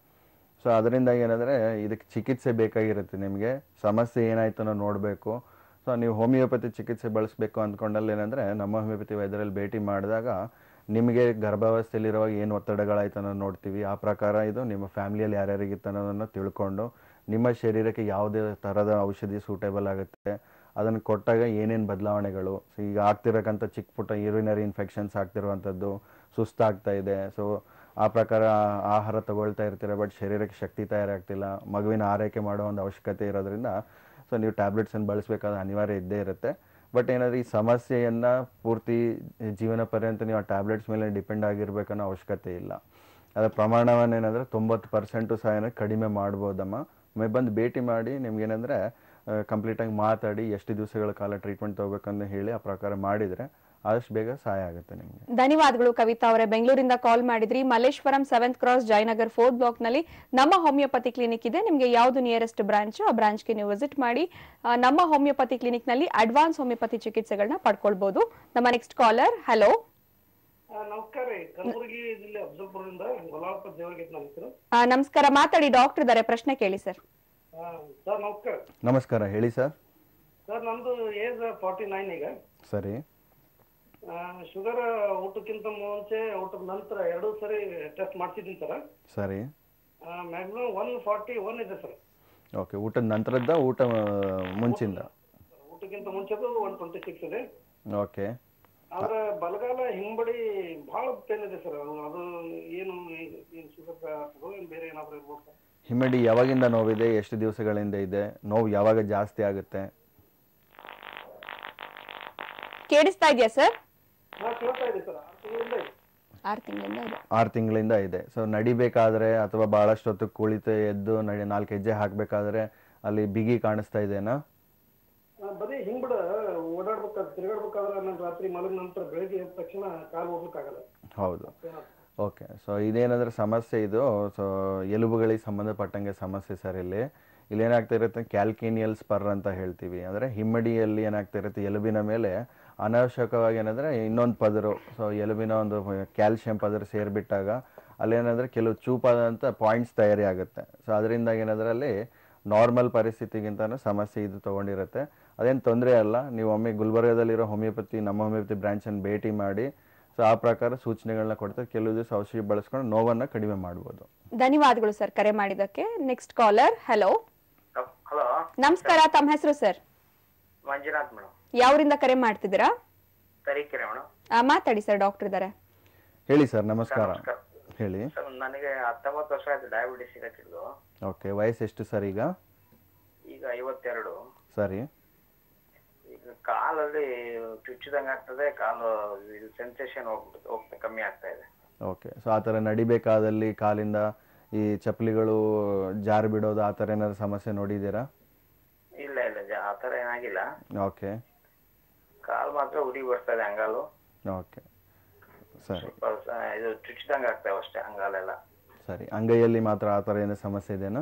ಸೊ ಅದರಿಂದ ಏನಂದರೆ ಇದಕ್ಕೆ ಚಿಕಿತ್ಸೆ ಬೇಕಾಗಿರುತ್ತೆ ನಿಮಗೆ ಸಮಸ್ಯೆ ಏನಾಯ್ತು ಅನ್ನೋ ನೋಡಬೇಕು ಸೊ ನೀವು ಹೋಮಿಯೋಪತಿ ಚಿಕಿತ್ಸೆ ಬಳಸಬೇಕು ಅಂದ್ಕೊಂಡಲ್ಲಿ ಏನಂದರೆ ನಮ್ಮ ಹೋಮಿಯೋಪತಿ ವೈದ್ಯರಲ್ಲಿ ಭೇಟಿ ಮಾಡಿದಾಗ ನಿಮಗೆ ಗರ್ಭಾವಸ್ಥೆಯಲ್ಲಿರುವಾಗ ಏನು ಒತ್ತಡಗಳಾಯ್ತು ಅನ್ನೋದು ನೋಡ್ತೀವಿ ಆ ಪ್ರಕಾರ ಇದು ನಿಮ್ಮ ಫ್ಯಾಮಿಲಿಯಲ್ಲಿ ಯಾರ್ಯಾರಿಗಿತ್ತು ಅನ್ನೋದನ್ನು ತಿಳ್ಕೊಂಡು ನಿಮ್ಮ ಶರೀರಕ್ಕೆ ಯಾವುದೇ ಥರದ ಔಷಧಿ ಸೂಟೇಬಲ್ ಆಗುತ್ತೆ ಅದನ್ನು ಕೊಟ್ಟಾಗ ಏನೇನು ಬದಲಾವಣೆಗಳು ಸೊ ಈಗ ಆಗ್ತಿರಕ್ಕಂಥ ಚಿಕ್ಕ ಪುಟ್ಟ ಯೂರಿನರಿ ಇನ್ಫೆಕ್ಷನ್ಸ್ ಆಗ್ತಿರುವಂಥದ್ದು ಸುಸ್ತಾಗ್ತಾ ಇದೆ ಸೊ ಆ ಪ್ರಕಾರ ಆಹಾರ ತಗೊಳ್ತಾ ಇರ್ತೀರ ಬಟ್ ಶರೀರಕ್ಕೆ ಶಕ್ತಿ ತಯಾರಾಗ್ತಿಲ್ಲ ಮಗುವಿನ ಆರೈಕೆ ಮಾಡೋ ಒಂದು ಅವಶ್ಯಕತೆ ಇರೋದ್ರಿಂದ ಸೊ ನೀವು ಟ್ಯಾಬ್ಲೆಟ್ಸನ್ನು ಬಳಸಬೇಕಾದ ಅನಿವಾರ್ಯ ಇದ್ದೇ ಇರುತ್ತೆ ಬಟ್ ಏನಾದರೂ ಈ ಸಮಸ್ಯೆಯನ್ನು ಪೂರ್ತಿ ಜೀವನ ಪರ್ಯಂತ ನೀವು ಆ ಟ್ಯಾಬ್ಲೆಟ್ಸ್ ಮೇಲೆ ಡಿಪೆಂಡ್ ಆಗಿರ್ಬೇಕನ್ನೋ ಅವಶ್ಯಕತೆ ಇಲ್ಲ ಅದರ ಪ್ರಮಾಣವನ್ನೇನೆಂದರೆ ತೊಂಬತ್ತು ಪರ್ಸೆಂಟು ಸಹ ಏನೋ ಕಡಿಮೆ ಮಾಡ್ಬೋದಮ್ಮ ಒಮ್ಮೆ ಬಂದು ಭೇಟಿ ಮಾಡಿ ನಿಮ್ಗೇನೆಂದರೆ ಕಂಪ್ಲೀಟಾಗಿ ಮಾತಾಡಿ ಎಷ್ಟು ದಿವಸಗಳ ಕಾಲ ಟ್ರೀಟ್ಮೆಂಟ್ ತೊಗೋಬೇಕಂತ ಹೇಳಿ ಆ ಪ್ರಕಾರ ಮಾಡಿದರೆ ಆದಷ್ಟು ಬೇಗ ಸಹಾಯ ಆಗುತ್ತೆ ನಿಮಗೆ ಧನ್ಯವಾದಗಳು ಕವಿತಾ ಅವರೇ ಬೆಂಗಳೂರಿಂದ ಕಾಲ್ ಮಾಡಿದ್ರಿ Malleshwaram seventh cross Jayanagar fourth block ನಲ್ಲಿ ನಮ್ಮ ಹೋಮಿಯೋಪತಿ ಕ್ಲಿನಿಕ್ ಇದೆ ನಿಮಗೆ ಯಾವುದು ನಿಯರೆಸ್ಟ್ ಬ್ರಾಂಚ್ ಆ ಬ್ರಾಂಚ್ಗೆ ನೀವು ವಿಸಿಟ್ ಮಾಡಿ ಆ, ನಮ್ಮ ಹೋಮಿಯೋಪತಿ ಕ್ಲಿನಿಕ್ ನಲ್ಲಿ ಅಡ್ವಾನ್ಸ್ ಹೋಮಿಯೋಪತಿ ಚಿಕಿತ್ಸೆಗಳನ್ನ ಪಡ್ಕೊಳ್ಬಹುದು ನಮ್ಮ ನೆಕ್ಸ್ಟ್ ಕಾಲರ್ ಹಲೋ ನಮಸ್ಕಾರ ರೀ ಕಲಬುರಗಿ ಜಿಲ್ಲೆ ಅಫಜಲ್ಪುರದಿಂದ ಗೊಲಾಳಪ್ಪ ದೇವರಿಗೆ ನಮ್ಮ ಹೆಸರು ನಮಸ್ಕಾರ ಮಾತಾಡಿ ಡಾಕ್ಟರ್ ಇದ್ದಾರೆ ಪ್ರಶ್ನೆ ಕೇಳಿ ಸರ್ ಸರ್ ನಮಸ್ಕಾರ ನಮಸ್ಕಾರ ಹೇಳಿ ಸರ್ ಸರ್ ನಮ್ದು ಏಜ್ ಫಾರ್ಟಿ ನೈನ್ ಈಗ ಸರಿ ಶುಗರ್ ಊಟಕ್ಕಿಂತ ಮುಂಚೆ ಊಟದ ನಂತರ ಎರಡು ಸರಿ ಟೆಸ್ಟ್ ಮಾಡ್ಸಿದ್ದೀನಿ ಸರ್ ಸರಿ ಮ್ಯಾಕ್ಸಿಮಮ್ ಒನ್ ಫಾರ್ಟಿ ಒನ್ ಇದೆ ಸರ್ ಓಕೆ ಊಟದ ನಂತರದ್ದ ಊಟ ಆ, ಮುಂಚಿಂದ ಊಟಕ್ಕಿಂತ ಮುಂಚೆದು ಒನ್ ಟ್ವೆಂಟಿ ಸಿಕ್ಸ್ ಇದೆ ಓಕೆ ಆದ್ರೆ ಬಲಗಾಲ ಹಿಂಬಡಿ ಬಹಳ ಪೇನ್ ಇದೆ ಸರ್ ಅದು ಏನು ಏನು ಶುಗರ್ ಏನು ಬೇರೆ ಏನಾದ್ರು ಇರ್ಬೋದು ಸರ್ ಹಿಮ್ಮಡಿ ಯಾವಾಗಿಂದ ನೋವಿದೆ ಎಷ್ಟು ದಿವಸಗಳಿಂದ ಇದೆ ನೋವು ಯಾವಾಗ ಜಾಸ್ತಿ ಆಗುತ್ತೆ ಕೇಳಿಸ್ತಾ ಇದೆಯಾ ಸರ್ ಹಾ ಕೇಳ್ತಾ ಇದೆ ಸರ್ ಆರು ತಿಂಗಳಿಂದ ಇದೆ ಆರು ತಿಂಗಳಿಂದ ಇದೆ ಆರು ತಿಂಗಳಿಂದ ಇದೆ ಸೊ ನಡಿಬೇಕಾದ್ರೆ ಅಥವಾ ಭಾಳಷ್ಟು ಹೊತ್ತು ಕುಳಿತು ಎದ್ದು ನಡಿ ನಾಲ್ಕು ಹೆಜ್ಜೆ ಹಾಕಬೇಕಾದ್ರೆ ಅಲ್ಲಿ ಬಿಗಿ ಕಾಣಿಸ್ತಾ ಇದೆನಾ ಆ, ಬರೀ ಹಿಂಬಡ ಓಡಾಡ್ಬೇಕಾದ್ರೆ ತಿರುಗಾಡ್ಬೇಕಾದ್ರೆ ನಾನು ರಾತ್ರಿ ಮಲಗಿದ ನಂತರ ಬೆಳಿಗ್ಗೆ ಎದ್ದ ತಕ್ಷಣ ಕಾಲು ಹೋಗ್ಲಿಕ್ಕಾಗಲ್ಲ ಹೌದು ಓಕೆ ಸೊ ಇದೇನಂದ್ರೆ ಸಮಸ್ಯೆ ಇದು ಸೊ ಎಲುಬುಗಳಿಗೆ ಸಂಬಂಧಪಟ್ಟಂಗೆ ಸಮಸ್ಯೆ ಸರ್ ಇಲ್ಲಿ ಇಲ್ಲಿ ಏನಾಗ್ತಾ ಇರುತ್ತೆ ಕ್ಯಾಲ್ಕೇನಿಯಲ್ ಸ್ಪರ್ ಅಂತ ಹೇಳ್ತೀವಿ ಅಂದರೆ ಹಿಮ್ಮಡಿಯಲ್ಲಿ ಏನಾಗ್ತಾ ಇರುತ್ತೆ ಎಲುಬಿನ ಮೇಲೆ ಅನಾವಶ್ಯಕವಾಗಿ ಏನಂದರೆ ಇನ್ನೊಂದು ಪದರು ಸೊ ಎಲುಬಿನ ಒಂದು ಕ್ಯಾಲ್ಶಿಯಂ ಪದರು ಸೇರಿಬಿಟ್ಟಾಗ ಅಲ್ಲೇನಂದರೆ ಕೆಲವು ಚೂಪಾದಂಥ ಪಾಯಿಂಟ್ಸ್ ತಯಾರಿ ಆಗುತ್ತೆ ಸೊ ಅದರಿಂದ ಏನಂದ್ರೆ ಅಲ್ಲಿ ನಾರ್ಮಲ್ ಪರಿಸ್ಥಿತಿಗಿಂತ ಸಮಸ್ಯೆ ಇದು ತೊಗೊಂಡಿರುತ್ತೆ ಅದೇನು ತೊಂದರೆ ಅಲ್ಲ ನೀವು ಒಮ್ಮೆ ಗುಲ್ಬರ್ಗದಲ್ಲಿರೋ ಹೋಮಿಯೋಪತಿ ನಮ್ಮ ಹೋಮಿಯೋಪತಿ ಬ್ರಾಂಚನ್ನು ಭೇಟಿ ಮಾಡಿ ಸೊ ಆ ಪ್ರಕಾರ ಸೂಚನೆಗಳನ್ನ ಕೊಡ್ತಾರೆ ಕೆಲವು ದಿವಸ ಔಷಧಿ ಬಳಸ್ಕೊಂಡು ನೋವನ್ನು ಕಡಿಮೆ ಮಾಡ್ಬೋದು ಧನ್ಯವಾದಗಳು ಸರ್ ಕರೆ ಮಾಡಿದ್ದಕ್ಕೆ ನೆಕ್ಸ್ಟ್ ಕಾಲರ್ ಹಲೋ ಹಲೋ ನಮಸ್ಕಾರ ತಮ್ಮ ಹೆಸರು ಸರ್ ಮಂಜುನಾಥ್ ಮೇಡಮ್ ಯಾವರಿಂದ ಕರೆ ಮಾಡ್ತಿದ್ದೀರಾ ತರೀಕೆರೆ ಮೇಡಮ್ ಆ, ಮಾತಾಡಿ ಸರ್ ಡಾಕ್ಟರ್ ಇದ್ದಾರೆ ಹೇಳಿ ಸರ್ ನಮಸ್ಕಾರ ನಮಸ್ಕಾರ. ಹೇಳಿ ಸರ್ ನನಗೆ ಹತ್ತೊಂಬತ್ತು ವರ್ಷ ಆಯ್ತು ಡಯಾಬಿಟಿಸ್ ಸಿಗತ್ತಿದ್ದು ಓಕೆ ವಯಸ್ಸು ಎಷ್ಟು ಸರ್ ಈಗ ಈಗ ಐವತ್ತೆರಡು ಸರಿ ಈಗ ಕಾಲಲ್ಲಿ ಚುಚ್ಚಿದಂಗೆ ಆಗ್ತದೆ ಕಾಲು ಸೆನ್ಸೇಷನ್ ಹೋಗ್ಬಿಟ್ಟು ಹೋಗ್ತಾ ಕಮ್ಮಿ ಆಗ್ತಾ ಇದೆ ಓಕೆ ಸೊ ಆ ಥರ ನಡಿಬೇಕಾದಲ್ಲಿ ಕಾಲಿಂದ ಈ ಚಪ್ಪಲಿಗಳು ಜಾರು ಬಿಡೋದು ಆ ಥರ ಏನಾದ್ರು ಸಮಸ್ಯೆ ನೋಡಿದ್ದೀರಾ ಇಲ್ಲ ಇಲ್ಲ ಜ- ಆ ಥರ ಏನಾಗಿಲ್ಲ ಓಕೆ ಕಾಲು ಮಾತ್ರ ಉರಿ ಬರ್ತಾ ಇದೆ ಅಂಗಾಲು ಓಕೆ ಸರಿ ಸ್ವಲ್ಪ ಸ- ಇದು ಚುಚ್ಚಿದಂಗೆ ಆಗ್ತಾವೆ ಅಷ್ಟೇ ಅಂಗಾಲೆಲ್ಲ ಸರಿ ಅಂಗೈಯಲ್ಲಿ ಮಾತ್ರ ಆ ಥರ ಏನೋ ಸಮಸ್ಯೆ ಇದೆಯಾ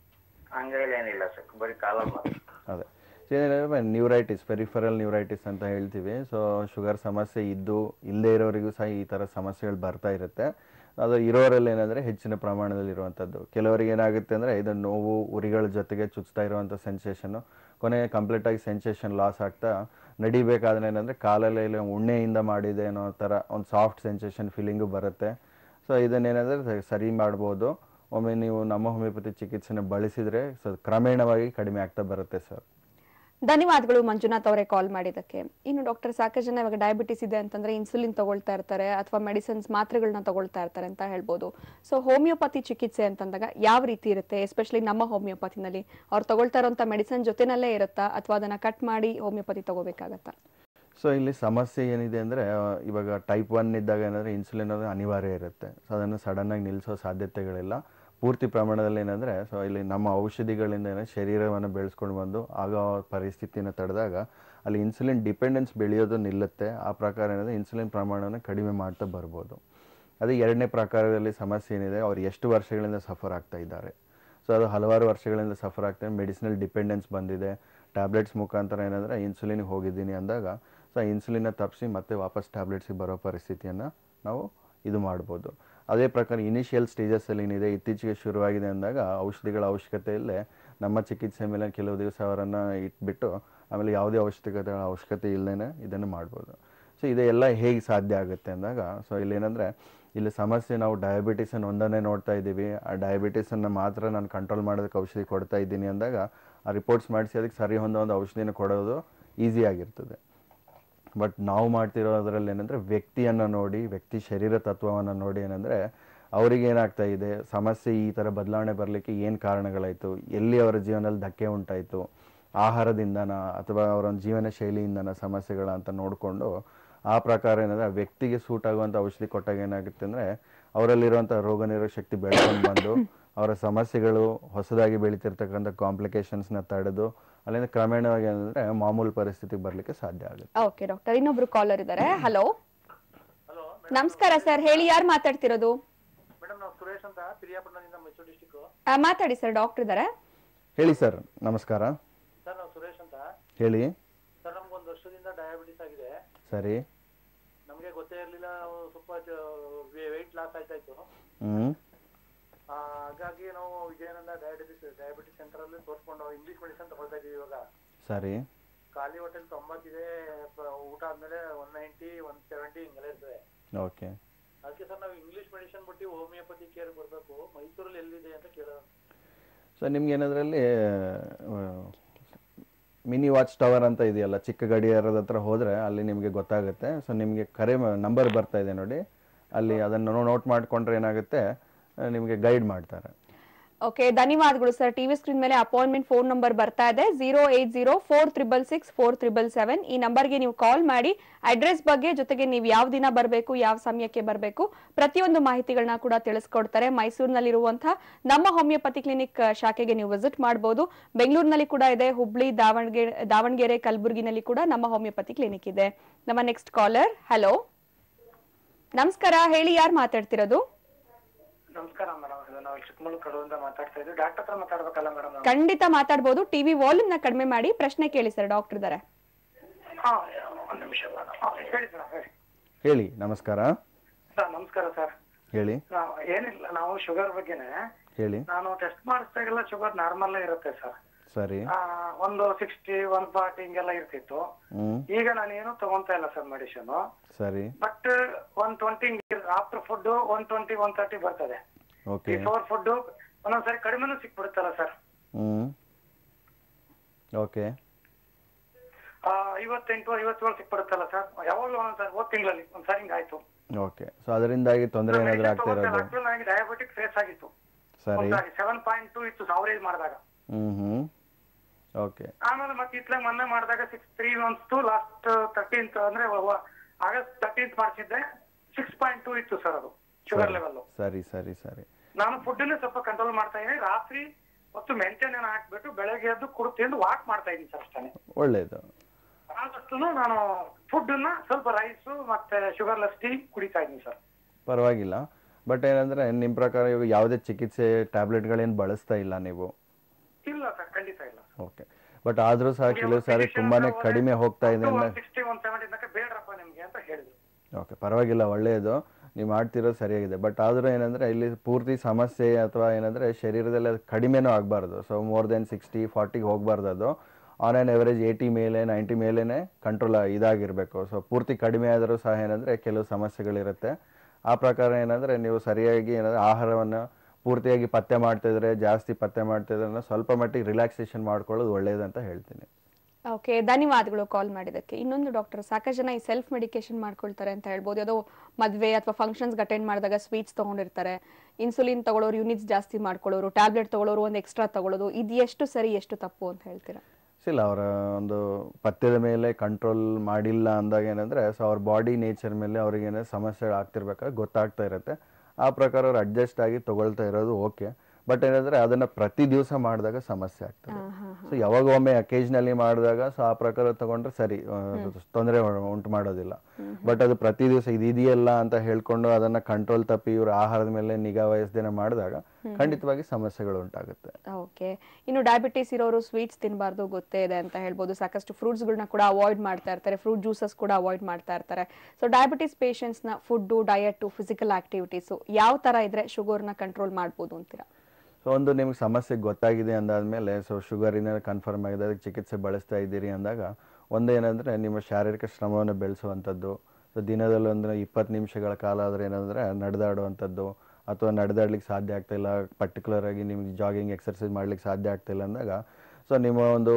ಅಂಗೈಲಿ ಏನಿಲ್ಲ ಸರ್ ಬರೀ ಕಾಲಲ್ಲಿ ಮಾತ್ರ ಅದೇ ಏನೇನಂದ್ರೆ ನ್ಯೂರೈಟಿಸ್ ಪೆರಿಫರಲ್ ನ್ಯೂರೈಟಿಸ್ ಅಂತ ಹೇಳ್ತೀವಿ ಸೊ ಶುಗರ್ ಸಮಸ್ಯೆ ಇದ್ದು ಇಲ್ಲದೇ ಇರೋರಿಗೂ ಸಹ ಈ ಥರ ಸಮಸ್ಯೆಗಳು ಬರ್ತಾ ಇರುತ್ತೆ ಅದು ಇರೋರಲ್ಲಿ ಏನಂದರೆ ಹೆಚ್ಚಿನ ಪ್ರಮಾಣದಲ್ಲಿ ಇರುವಂಥದ್ದು ಕೆಲವರಿಗೆ ಏನಾಗುತ್ತೆ ಅಂದರೆ ಇದು ನೋವು ಉರಿಗಳ ಜೊತೆಗೆ ಚುಚ್ತಾ ಇರುವಂಥ ಸೆನ್ಸೇಷನ್ನು ಕೊನೆಗೆ ಕಂಪ್ಲೀಟಾಗಿ ಸೆನ್ಸೇಷನ್ ಲಾಸ್ ಆಗ್ತಾ ನಡಿಬೇಕಾದ್ರೆ ಏನಂದರೆ ಕಾಲಲ್ಲಿ ಇಲ್ಲಿ ಉಣ್ಣೆಯಿಂದ ಮಾಡಿದೆ ಅನ್ನೋ ಥರ ಒಂದು ಸಾಫ್ಟ್ ಸೆನ್ಸೇಷನ್ ಫೀಲಿಂಗು ಬರುತ್ತೆ ಸೊ ಇದನ್ನೇನಾದರೆ ಸರಿ ಮಾಡ್ಬೋದು ಒಮ್ಮೆ ನೀವು ನಮ್ಮ ಹೋಮಿಯೋಪತಿ ಚಿಕಿತ್ಸೆನ ಬಳಸಿದರೆ ಸೊ ಕ್ರಮೇಣವಾಗಿ ಕಡಿಮೆ ಆಗ್ತಾ ಬರುತ್ತೆ ಸರ್ ಧನ್ಯವಾದಗಳು ಮಂಜುನಾಥ್ ಅವರೇ ಕಾಲ್ ಮಾಡಿದ್ದಕ್ಕೆ ಇನ್ನು ಡಾಕ್ಟರ್ ಸಾಕಷ್ಟು ಜನ ಇವಾಗ ಡಯಾಬಿಟಿಸ್ ಇದೆ ಅಂತಂದ್ರೆ ಇನ್ಸುಲಿನ್ ತಗೊಳ್ತಾ ಇರ್ತಾರೆ ಅಥವಾ ಮೆಡಿಸಿನ್ಸ್ ಮಾತ್ರೆಗಳನ್ನ ತಗೊಳ್ತಾ ಇರ್ತಾರೆ ಅಂತ ಹೇಳ್ಬೋದು ಸೊ ಹೋಮಿಯೋಪತಿ ಚಿಕಿತ್ಸೆ ಅಂತಂದಾಗ ಯಾವ ರೀತಿ ಇರುತ್ತೆ ಎಸ್ಪೆಷಲಿ ನಮ್ಮ ಹೋಮಿಯೋಪತಿನಲ್ಲಿ ಅವ್ರು ತಗೊಳ್ತಾ ಇರೋಂಥ ಮೆಡಿಸಿನ್ ಜೊತೆನಲ್ಲೇ ಇರುತ್ತಾ ಅಥವಾ ಅದನ್ನ ಕಟ್ ಮಾಡಿ ಹೋಮಿಯೋಪತಿ ತಗೋಬೇಕಾಗತ್ತಾ ಸೊ ಇಲ್ಲಿ ಸಮಸ್ಯೆ ಏನಿದೆ ಅಂದರೆ ಇವಾಗ ಟೈಪ್ ಒನ್ ಇದ್ದಾಗ ಏನಂದರೆ ಇನ್ಸುಲಿನ್ ಅದು ಅನಿವಾರ್ಯ ಇರುತ್ತೆ ಸೊ ಅದನ್ನು ಸಡನ್ನಾಗಿ ನಿಲ್ಲಿಸೋ ಸಾಧ್ಯತೆಗಳಿಲ್ಲ ಪೂರ್ತಿ ಪ್ರಮಾಣದಲ್ಲಿ ಏನಂದರೆ ಸೊ ಇಲ್ಲಿ ನಮ್ಮ ಔಷಧಿಗಳಿಂದ ಏನೋ ಶರೀರವನ್ನು ಬೆಳೆಸ್ಕೊಂಡು ಬಂದು ಆಗೋ ಪರಿಸ್ಥಿತಿನ ತಡೆದಾಗ ಅಲ್ಲಿ ಇನ್ಸುಲಿನ್ ಡಿಪೆಂಡೆನ್ಸ್ ಬೆಳೆಯೋದು ನಿಲ್ಲುತ್ತೆ ಆ ಪ್ರಕಾರ ಏನಂದರೆ ಇನ್ಸುಲಿನ್ ಪ್ರಮಾಣವನ್ನು ಕಡಿಮೆ ಮಾಡ್ತಾ ಬರ್ಬೋದು ಅದೇ ಎರಡನೇ ಪ್ರಕಾರದಲ್ಲಿ ಸಮಸ್ಯೆ ಏನಿದೆ ಅವ್ರು ಎಷ್ಟು ವರ್ಷಗಳಿಂದ ಸಫರ್ ಆಗ್ತಾ ಇದ್ದಾರೆ ಸೊ ಅದು ಹಲವಾರು ವರ್ಷಗಳಿಂದ ಸಫರ್ ಆಗ್ತಾರೆ ಮೆಡಿಸಿನಲ್ ಡಿಪೆಂಡೆನ್ಸ್ ಬಂದಿದೆ ಟ್ಯಾಬ್ಲೆಟ್ಸ್ ಮುಖಾಂತರ ಏನಂದರೆ ಇನ್ಸುಲಿನ್ಗೆ ಹೋಗಿದ್ದೀನಿ ಅಂದಾಗ ಸೊ ಇನ್ಸುಲಿನ ತಪ್ಪಿಸಿ ಮತ್ತೆ ವಾಪಸ್ ಟ್ಯಾಬ್ಲೆಟ್ಸಿಗೆ ಬರೋ ಪರಿಸ್ಥಿತಿಯನ್ನು ನಾವು ಇದು ಮಾಡ್ಬೋದು ಅದೇ ಪ್ರಕಾರ ಇನಿಷಿಯಲ್ ಸ್ಟೇಜಸ್ಸಲ್ಲಿ ಏನಿದೆ ಇತ್ತೀಚೆಗೆ ಶುರುವಾಗಿದೆ ಅಂದಾಗ ಔಷಧಿಗಳ ಅವಶ್ಯಕತೆ ಇಲ್ಲದೆ ನಮ್ಮ ಚಿಕಿತ್ಸೆ ಮೇಲೆ ಕೆಲವು ದಿವಸ ಅವರನ್ನು ಇಟ್ಬಿಟ್ಟು ಆಮೇಲೆ ಯಾವುದೇ ಔಷಧಿಗಳ ಅವಶ್ಯಕತೆ ಇಲ್ಲದೇ ಇದನ್ನು ಮಾಡ್ಬೋದು ಸೊ ಇದೆಲ್ಲ ಹೇಗೆ ಸಾಧ್ಯ ಆಗುತ್ತೆ ಅಂದಾಗ ಸೊ ಇಲ್ಲೇನಂದರೆ ಇಲ್ಲಿ ಸಮಸ್ಯೆ ನಾವು ಡಯಾಬಿಟಿಸನ್ನು ಒಂದನ್ನೇ ನೋಡ್ತಾ ಇದ್ದೀವಿ ಆ ಡಯಾಬಿಟಿಸನ್ನು ಮಾತ್ರ ನಾನು ಕಂಟ್ರೋಲ್ ಮಾಡೋದಕ್ಕೆ ಔಷಧಿ ಕೊಡ್ತಾ ಇದ್ದೀನಿ ಅಂದಾಗ ಆ ರಿಪೋರ್ಟ್ಸ್ ಮಾಡಿಸಿ ಅದಕ್ಕೆ ಸರಿ ಹೊಂದೋ ಒಂದು ಔಷಧಿನ ಕೊಡೋದು ಈಸಿ ಆಗಿರ್ತದೆ ಬಟ್ ನಾವು ಮಾಡ್ತಿರೋದ್ರಲ್ಲಿ ಏನಂದರೆ ವ್ಯಕ್ತಿಯನ್ನು ನೋಡಿ ವ್ಯಕ್ತಿ ಶರೀರ ತತ್ವವನ್ನು ನೋಡಿ ಏನಂದರೆ ಅವರಿಗೆ ಏನಾಗ್ತಾ ಇದೆ ಸಮಸ್ಯೆ ಈ ಥರ ಬದಲಾವಣೆ ಬರಲಿಕ್ಕೆ ಏನು ಕಾರಣಗಳಾಯಿತು ಎಲ್ಲಿ ಅವರ ಜೀವನದಲ್ಲಿ ಧಕ್ಕೆ ಉಂಟಾಯಿತು ಆಹಾರದಿಂದನ ಅಥವಾ ಅವರ ಒಂದು ಜೀವನ ಶೈಲಿಯಿಂದನ ಸಮಸ್ಯೆಗಳ ಅಂತ ನೋಡಿಕೊಂಡು ಆ ಪ್ರಕಾರ ಏನಂದರೆ ಆ ವ್ಯಕ್ತಿಗೆ ಸೂಟ್ ಆಗುವಂಥ ಔಷಧಿ ಕೊಟ್ಟಾಗ ಏನಾಗುತ್ತೆ ಅಂದರೆ ಅವರಲ್ಲಿರುವಂಥ ರೋಗ ನಿರೋಧಕ ಶಕ್ತಿ ಬೆಳ್ಕೊಂಡು ಬಂದು ಅವರ ಸಮಸ್ಯೆಗಳು ಹೊಸದಾಗಿ ಬೆಳೀತಿರ್ತಕ್ಕಂಥ ಕಾಂಪ್ಲಿಕೇಶನ್ಸ್ನ ತಡೆದು ಅಲ್ಲಿಂದ ಕ್ರಮೇಣವಾಗಿ ಏನಂದರೆ ಮಾಮೂಲು ಪರಿಸ್ಥಿತಿಗೆ ಬರಲಿಕ್ಕೆ ಸಾಧ್ಯ ಆಗುತ್ತೆ ಓಕೆ ಡಾಕ್ಟರ್ ಇನ್ನೊಬ್ರು ಕಾಲರ್ ಇದ್ದಾರೆ ಹಲೋ ನಮಸ್ಕಾರ ಸರ್ ಹೇಳಿ ಯಾರು ಮಾತಾಡ್ತಿರೋದು ಮೇಡಮ್ ನಾವು ಸುರೇಶ್ ಅಂತ ಪಿರಿಯಾಪಟ್ಟಣದಿಂದ ಮೈಸೂರು ಡಿಸ್ಟಿಕ್ ಆ, ಮಾತಾಡಿ ಸರ್ ಡಾಕ್ಟರ್ ಇದ್ದಾರೆ ಹೇಳಿ ಸರ್ ನಮಸ್ಕಾರ ಸರ್ ನಾವು ಸುರೇಶ್ ಅಂತ ಹೇಳಿ ಸರ್ ನಮ್ಗೆ ಒಂದು ವರ್ಷದಿಂದ ಡಯಾಬಿಟಿಸ್ ಆಗಿದೆ ಸರಿ ನಮಗೆ ಗೊತ್ತೇ ಇರಲಿಲ್ಲ ನಾವು ಸ್ವಲ್ಪ ವೆಯ್ಟ್ ಲಾಸ್ ಆಯ್ತಾ ಇತ್ತು ಹ್ಞೂ ಆ, ಹಾಗಾಗಿ ನಾವು ವಿಜಯಾನಂದ ಡಯಾಬಿಟಿಸ್ ಡಯಾಬಿಟಿಸ್ ಸೆಂಟರ್ ಅಲ್ಲಿ ತೋರಿಸ್ಕೊಂಡು ಇಂಗ್ಲಿಷ್ ಮೆಡಿಸನ್ ತಗೊಳ್ತಾ ಇದೀವಿ ಇವಾಗ ಸರಿ ಖಾಲಿ ಹೋಟೆಲ್ ತೊಂಬತ್ತಿದೆ ಪ- ಊಟ ಆದ್ಮೇಲೆ ಒನ್ ನೈಂಟಿ ಒನ್ ಸೆವೆಂಟಿ ಹಿಂಗೆಲ್ಲ ಇರ್ತದೆ ಓಕೆ ಅದಕ್ಕೆ ಸರ್ ನಾವು ಇಂಗ್ಲಿಷ್ ಮೆಡಿಸನ್ ಬಿಟ್ಟು ಹೋಮಿಯೋಪತಿ ಕೇರ್ ಬರ್ಬೇಕು ಮೈಸೂರಲ್ಲಿ ಎಲ್ಲಿದೆ ಅಂತ ಕೇಳೋಣ ಸೊ ನಿಮ್ಗೆ ಏನದ್ರಲ್ಲಿ ಮಿನಿ ವಾಚ್ ಟವರ್ ಅಂತ ಇದೆಯಲ್ಲ ಚಿಕ್ಕ ಗಡಿಯಾರದ ಹತ್ರ ಹೋದರೆ ಅಲ್ಲಿ ನಿಮಗೆ ಗೊತ್ತಾಗುತ್ತೆ ಸೊ ನಿಮಗೆ ಕರೆ ನಂಬರ್ ಬರ್ತಾ ಇದೆ ನೋಡಿ ಅಲ್ಲಿ ಅದನ್ನು ನೋಟ್ ಮಾಡಿಕೊಂಡ್ರೆ ಏನಾಗುತ್ತೆ ಆ, ನಿಮಗೆ ಗೈಡ್ ಮಾಡ್ತಾರೆ ಓಕೆ ಧನ್ಯವಾದಗಳು ಸರ್ ಟಿವಿ ಸ್ಕ್ರೀನ್ ಮೇಲೆ ಅಪಾಯಿಂಟ್ಮೆಂಟ್ ಫೋನ್ ನಂಬರ್ ಬರ್ತಾ ಇದೆ zero eight zero four triple six four triple seven ಈ ನಂಬರ್ಗೆ ನೀವು ಕಾಲ್ ಮಾಡಿ ಅಡ್ರೆಸ್ ಬಗ್ಗೆ ಜೊತೆಗೆ ನೀವು ಯಾವ ದಿನ ಬರಬೇಕು ಯಾವ ಸಮಯಕ್ಕೆ ಬರಬೇಕು ಪ್ರತಿಯೊಂದು ಮಾಹಿತಿಗಳನ್ನ ಕೂಡ ತಿಳಿಸ್ಕೊಡ್ತಾರೆ ಮೈಸೂರಿನಲ್ಲಿರುವಂತಹ ನಮ್ಮ ಹೋಮಿಯೋಪತಿ ಕ್ಲಿನಿಕ್ ಆ, ಶಾಖೆಗೆ ನೀವು ವಿಸಿಟ್ ಮಾಡಬಹುದು ಬೆಂಗಳೂರಿನಲ್ಲಿ ಕೂಡ ಇದೆ ಹುಬ್ಳಿ ದಾವಣಗೆರೆ ದಾವಣಗೆರೆ ಕಲಬುರಗಿನಲ್ಲಿ ಕೂಡ ನಮ್ಮ ಹೋಮಿಯೋಪತಿ ಕ್ಲಿನಿಕ್ ಇದೆ ನಮ್ಮ ನೆಕ್ಸ್ಟ್ ಕಾಲರ್ ಹಲೋ ನಮಸ್ಕಾರ ಹೇಳಿ ಯಾರು ಮಾತಾಡ್ತಿರೋದು ನಮಸ್ಕಾರ ಮೇಡಮ್ ಇದು ನಾವು ಚಿಕ್ಕಮಗಳೂರು ಕಡೆಯಿಂದ ಮಾತಾಡ್ತಾ ಇದ್ದೀವಿ ಡಾಕ್ಟರ್ ಹತ್ರ ಮಾತಾಡ್ಬೇಕಲ್ಲ ಮೇಡಮ್ ಖಂಡಿತ ಮಾತಾಡ್ಬೋದು ಟಿವಿ ವಾಲ್ಯೂಮ್ ನ ಕಡಿಮೆ ಮಾಡಿ ಪ್ರಶ್ನೆ ಕೇಳಿ ಸರ್ ಡಾಕ್ಟರ್ ಇದ್ದಾರೆ ಹಾ ಒಂದು ನಿಮಿಷ ಮೇಡಮ್ ಹೇಳಿ ಸರ್ ಹೇಳಿ ಹೇಳಿ ನಮಸ್ಕಾರ ಸರ್ ನಮಸ್ಕಾರ ಸರ್ ಹೇಳಿ ನಾವು ಏನಿಲ್ಲ ನಾವು ಶುಗರ್ ಬಗ್ಗೆನೆ ಹೇಳಿ ನಾನು ಟೆಸ್ಟ್ ಮಾಡಿಸಿದಾಗೆಲ್ಲ ಶುಗರ್ ನಾರ್ಮಲ್ ಇರುತ್ತೆ ಸರ್ ಸರಿ ಒಂದು ಸಿಕ್ಸ್ಟಿ ಒನ್ ಫಾರ್ಟಿ ಹಿಂಗೆಲ್ಲ ಇರ್ತಿತ್ತು ಹ್ಞೂ ಈಗ ನಾನು ಏನು ತಗೊಂತಾ ಇಲ್ಲ ಸರ್ ಮೆಡಿಸಿನ್ ಸರಿ but one twenty after food one twenty one thirty ಬರ್ತದೆ ಓಕೆ ಬಿಫೋರ್ ಫುಡ್ ಒಂದೊಂದ್ಸರಿ ಕಡಿಮೆನೂ ಸಿಕ್ಬಿಡುತ್ತಲ್ಲ ಸರ್ ಹ್ಞೂ ಓಕೆ ಐವತ್ತೆಂಟು ಐವತ್ತೇಳು ಸಿಕ್ಬಿಡುತ್ತಲ್ಲ ಸರ್ ಯಾವಾಗಲೂ ಒಂದೊಂದ್ಸರಿ ಹೋದ್ ತಿಂಗಳಲ್ಲಿ ಒಂದ್ಸರಿ ಹಿಂಗಾಯ್ತು ಓಕೆ ಸೊ ಅದರಿಂದಾಗಿ ತೊಂದರೆ ಏನಾದರೂ ಆಗ್ತಾ ಇರೋದು ಆಕ್ಚುಲಿ ನನಗೆ ಡಯಾಬಿಟಿಕ್ ಫೇಸ್ ಆಗಿತ್ತು ಸರಿ ಒಂದ್ಸಾರಿ ಸೆವೆನ್ ಪಾಯಿಂಟ್ ಟು ಇತ್ತು ಅವರೇಜ್ ಮಾಡಿದಾಗ ಹ್ಞೂ ಹ್ಞೂ ಓಕೆ ಆಮೇಲೆ ಮತ್ತೆ ಇತ್ಲಾಗ ಮೊನ್ನೆ ಮಾಡಿದಾಗ six three months to last thirteenth ಅಂದ್ರೆ ಆಗಸ್ಟ್ ತರ್ಟೀನ್ತ್ ಮಾಡಿಸಿದ್ದೆ ಸಿಕ್ಸ್ ಪಾಯಿಂಟ್ ಟು ಇತ್ತು ಸರ್ ಅದು ಶುಗರ್ ಲೆವೆಲ್ ಸರಿ ಸರಿ ಸರಿ ನಾನು ಫುಡ್ ಸ್ವಲ್ಪ ಕಂಟ್ರೋಲ್ ಮಾಡ್ತಾ ಇದ್ದೀನಿ ರಾತ್ರಿ ಹೊತ್ತು ಮೆಂಟೇನ್ ಹಾಕ್ಬಿಟ್ಟು ಬೆಳಗ್ಗೆ ಎದ್ದು ಕುಡ್ ತಿಂದು ವಾಕ್ ಮಾಡ್ತಾ ಇದ್ದೀನಿ ಸರ್ ಅಷ್ಟೇ ಒಳ್ಳೆಯದು ಆದಷ್ಟು ನಾನು ಫುಡ್ ನ ಸ್ವಲ್ಪ ರೈಸ್ ಮತ್ತೆ ಶುಗರ್ಲೆಸ್ ಟೀ ಕುಡಿತಾ ಇದ್ದೀನಿ ಸರ್ ಪರವಾಗಿಲ್ಲ ಬಟ್ ಏನಂದರೆ ನಿಮ್ಮ ಪ್ರಕಾರ ಇವಾಗ ಯಾವುದೇ ಚಿಕಿತ್ಸೆ ಟ್ಯಾಬ್ಲೆಟ್ಗಳೇನು ಬಳಸ್ತಾ ಇಲ್ಲ ನೀವು ಇಲ್ಲ ಸರ್ ಖಂಡಿತ ಇಲ್ಲ ಓಕೆ ಬಟ್ ಆದರೂ ಸಹ ಕೆಲವು ಸಾರಿ ತುಂಬಾ ಕಡಿಮೆ ಹೋಗ್ತಾ ಇದೆ ಅನ್ನೋ ಸಿಕ್ಸ್ಟಿ ಒನ್ ಸೆವೆಂಟಿ ತನಕ ಬೇಡ್ರಪ್ಪ ನಿಮ್ಗೆ ಅಂತ ಹೇಳಿದ್ರು ಓಕೆ ಪರವಾಗಿಲ್ಲ ಒಳ್ಳೆಯದು ನೀವು ಮಾಡ್ತಿರೋದು ಸರಿಯಾಗಿದೆ ಬಟ್ ಆದರೂ ಏನಂದರೆ ಇಲ್ಲಿ ಪೂರ್ತಿ ಸಮಸ್ಯೆ ಅಥವಾ ಏನಂದರೆ ಶರೀರದಲ್ಲಿ ಅದು ಕಡಿಮೆನೂ ಆಗಬಾರ್ದು ಸೊ ಮೋರ್ ದೆನ್ ಸಿಕ್ಸ್ಟಿ ಫಾರ್ಟಿಗೆ ಹೋಗಬಾರ್ದು ಅದು ಆನ್ ಆ್ಯನ್ ಎವರೇಜ್ ಏಯ್ಟಿ ಮೇಲೆ ನೈಂಟಿ ಮೇಲೇ ಕಂಟ್ರೋಲ್ ಇದಾಗಿರಬೇಕು ಸೊ ಪೂರ್ತಿ ಕಡಿಮೆ ಆದರೂ ಸಹ ಏನಂದರೆ ಕೆಲವು ಸಮಸ್ಯೆಗಳಿರುತ್ತೆ ಆ ಪ್ರಕಾರ ಏನಂದರೆ ನೀವು ಸರಿಯಾಗಿ ಏನಂದರೆ ಆಹಾರವನ್ನು ಪೂರ್ತಿಯಾಗಿ ಪತ್ತೆ ಮಾಡ್ತಿದ್ರೆ ಜಾಸ್ತಿ ಪತ್ತೆ ಮಾಡ್ತಿದ್ರೆ ಸ್ವಲ್ಪ ಮಟ್ಟಿಗೆ ರಿಲ್ಯಾಕ್ಸೇಷನ್ ಮಾಡ್ಕೊಳ್ಳೋದು ಒಳ್ಳೆಯದು ಅಂತ ಹೇಳ್ತೀನಿ ಓಕೆ ಧನ್ಯವಾದಗಳು ಕಾಲ್ ಮಾಡಿದ್ದಕ್ಕೆ ಇನ್ನೊಂದು ಡಾಕ್ಟರ್ ಸಾಕಷ್ಟು ಜನ ಈ ಸೆಲ್ಫ್ ಮೆಡಿಕೇಶನ್ ಮಾಡ್ಕೊಳ್ತಾರೆ ಅಂತ ಹೇಳ್ಬೋದು ಯಾವುದೋ ಮದುವೆ ಅಥವಾ ಫಂಕ್ಷನ್ಸ್ಗೆ ಅಟೆಂಡ್ ಮಾಡಿದಾಗ ಸ್ವೀಟ್ಸ್ ತೊಗೊಂಡಿರ್ತಾರೆ ಇನ್ಸುಲಿನ್ ತಗೊಳ್ಳೋರು ಯೂನಿಟ್ಸ್ ಜಾಸ್ತಿ ಮಾಡ್ಕೊಳ್ಳೋರು ಟ್ಯಾಬ್ಲೆಟ್ ತಗೊಳ್ಳೋರು ಒಂದು ಎಕ್ಸ್ಟ್ರಾ ತಗೊಳ್ಳೋದು ಇದು ಎಷ್ಟು ಸರಿ ಎಷ್ಟು ತಪ್ಪು ಅಂತ ಹೇಳ್ತೀರಾ ಇಲ್ಲ ಅವರ ಒಂದು ಪಥ್ಯದ ಮೇಲೆ ಕಂಟ್ರೋಲ್ ಮಾಡಿಲ್ಲ ಅಂದಾಗ ಏನಂದರೆ ಸೊ ಅವ್ರ ಬಾಡಿ ನೇಚರ್ ಮೇಲೆ ಅವ್ರಿಗೆ ಏನಾದ್ರು ಸಮಸ್ಯೆ ಆಗ್ತಿರ್ಬೇಕಾದ್ರೆ ಗೊತ್ತಾಗ್ತಾ ಇರುತ್ತೆ ಆ ಪ್ರಕಾರ ಅವ್ರು ಅಡ್ಜಸ್ಟ್ ಆಗಿ ತಗೊಳ್ತಾ ಇರೋದು ಓಕೆ ಬಟ್ ಏನಂದರೆ ಅದನ್ನು ಪ್ರತಿ ದಿವಸ ಮಾಡಿದಾಗ ಸಮಸ್ಯೆ ಆಗ್ತದೆ ಸೊ ಯಾವಾಗ ಒಮ್ಮೆ ಅಕೇಜ್ನಲ್ಲಿ ಮಾಡಿದಾಗ ಸೊ ಆ ಪ್ರಕಾರ ತಗೊಂಡ್ರೆ ಸರಿ ತೊಂದರೆ ಉಂಟು ಮಾಡೋದಿಲ್ಲ ಬಟ್ ಅದು ಪ್ರತಿ ದಿವಸ ಇದು ಇದೆಯಲ್ಲ ಅಂತ ಹೇಳ್ಕೊಂಡು ಅದನ್ನು ಕಂಟ್ರೋಲ್ ತಪ್ಪಿ ಇವ್ರ ಆಹಾರದ ಮೇಲೆ ನಿಗಾ ವಹಿಸ್ದೇನೆ ಮಾಡಿದಾಗ ಖಂಡಿತವಾಗಿ ಸಮಸ್ಯೆಗಳು ಉಂಟಾಗುತ್ತೆ ಓಕೆ ಇನ್ನು ಡಯಾಬಿಟಿಸ್ ಇರೋರು ಸ್ವೀಟ್ಸ್ ತಿನ್ನಬಾರ್ದು ಗೊತ್ತೇ ಇದೆ ಅಂತ ಹೇಳ್ಬೋದು ಸಾಕಷ್ಟು ಫ್ರೂಟ್ಸ್ಗಳನ್ನ ಕೂಡ ಅವಾಯ್ಡ್ ಮಾಡ್ತಾ ಇರ್ತಾರೆ ಫ್ರೂಟ್ ಜ್ಯೂಸಸ್ ಕೂಡ ಅವಾಯ್ಡ್ ಮಾಡ್ತಾ ಇರ್ತಾರೆ ಸೊ ಡಯಾಬಿಟಿಸ್ ಪೇಷಂಟ್ಸ್ನ ಫುಡ್ಡು ಡಯಟು ಫಿಸಿಕಲ್ ಆಕ್ಟಿವಿಟೀಸು ಯಾವ ಥರ ಇದ್ರೆ ಶುಗರ್ನ ಕಂಟ್ರೋಲ್ ಮಾಡ್ಬೋದು ಅಂತೀರಾ ಸೊ ಒಂದು ನಿಮ್ಗೆ ಸಮಸ್ಯೆ ಗೊತ್ತಾಗಿದೆ ಅಂದಾದ್ಮೇಲೆ ಸೊ ಶುಗರಿನ ಕನ್ಫರ್ಮ್ ಆಗಿದೆ ಅದಕ್ಕೆ ಚಿಕಿತ್ಸೆ ಬಳಸ್ತಾ ಇದ್ದೀರಿ ಅಂದಾಗ ಒಂದೇನಂದರೆ ನಿಮ್ಮ ಶಾರೀರಿಕ ಶ್ರಮವನ್ನು ಬೆಳೆಸುವಂಥದ್ದು ಸೊ ದಿನದಲ್ಲಿ ಒಂದು ಇಪ್ಪತ್ತು ನಿಮಿಷಗಳ ಕಾಲ ಆದರೆ ಏನಂದರೆ ನಡೆದಾಡುವಂಥದ್ದು ಅಥವಾ ನಡೆದಾಡ್ಲಿಕ್ಕೆ ಸಾಧ್ಯ ಆಗ್ತಾಯಿಲ್ಲ ಪರ್ಟಿಕ್ಯುಲರ್ ಆಗಿ ನಿಮ್ಗೆ ಜಾಗಿಂಗ್ ಎಕ್ಸರ್ಸೈಸ್ ಮಾಡ್ಲಿಕ್ಕೆ ಸಾಧ್ಯ ಆಗ್ತಾಯಿಲ್ಲ ಅಂದಾಗ ಸೊ ನಿಮ್ಮ ಒಂದು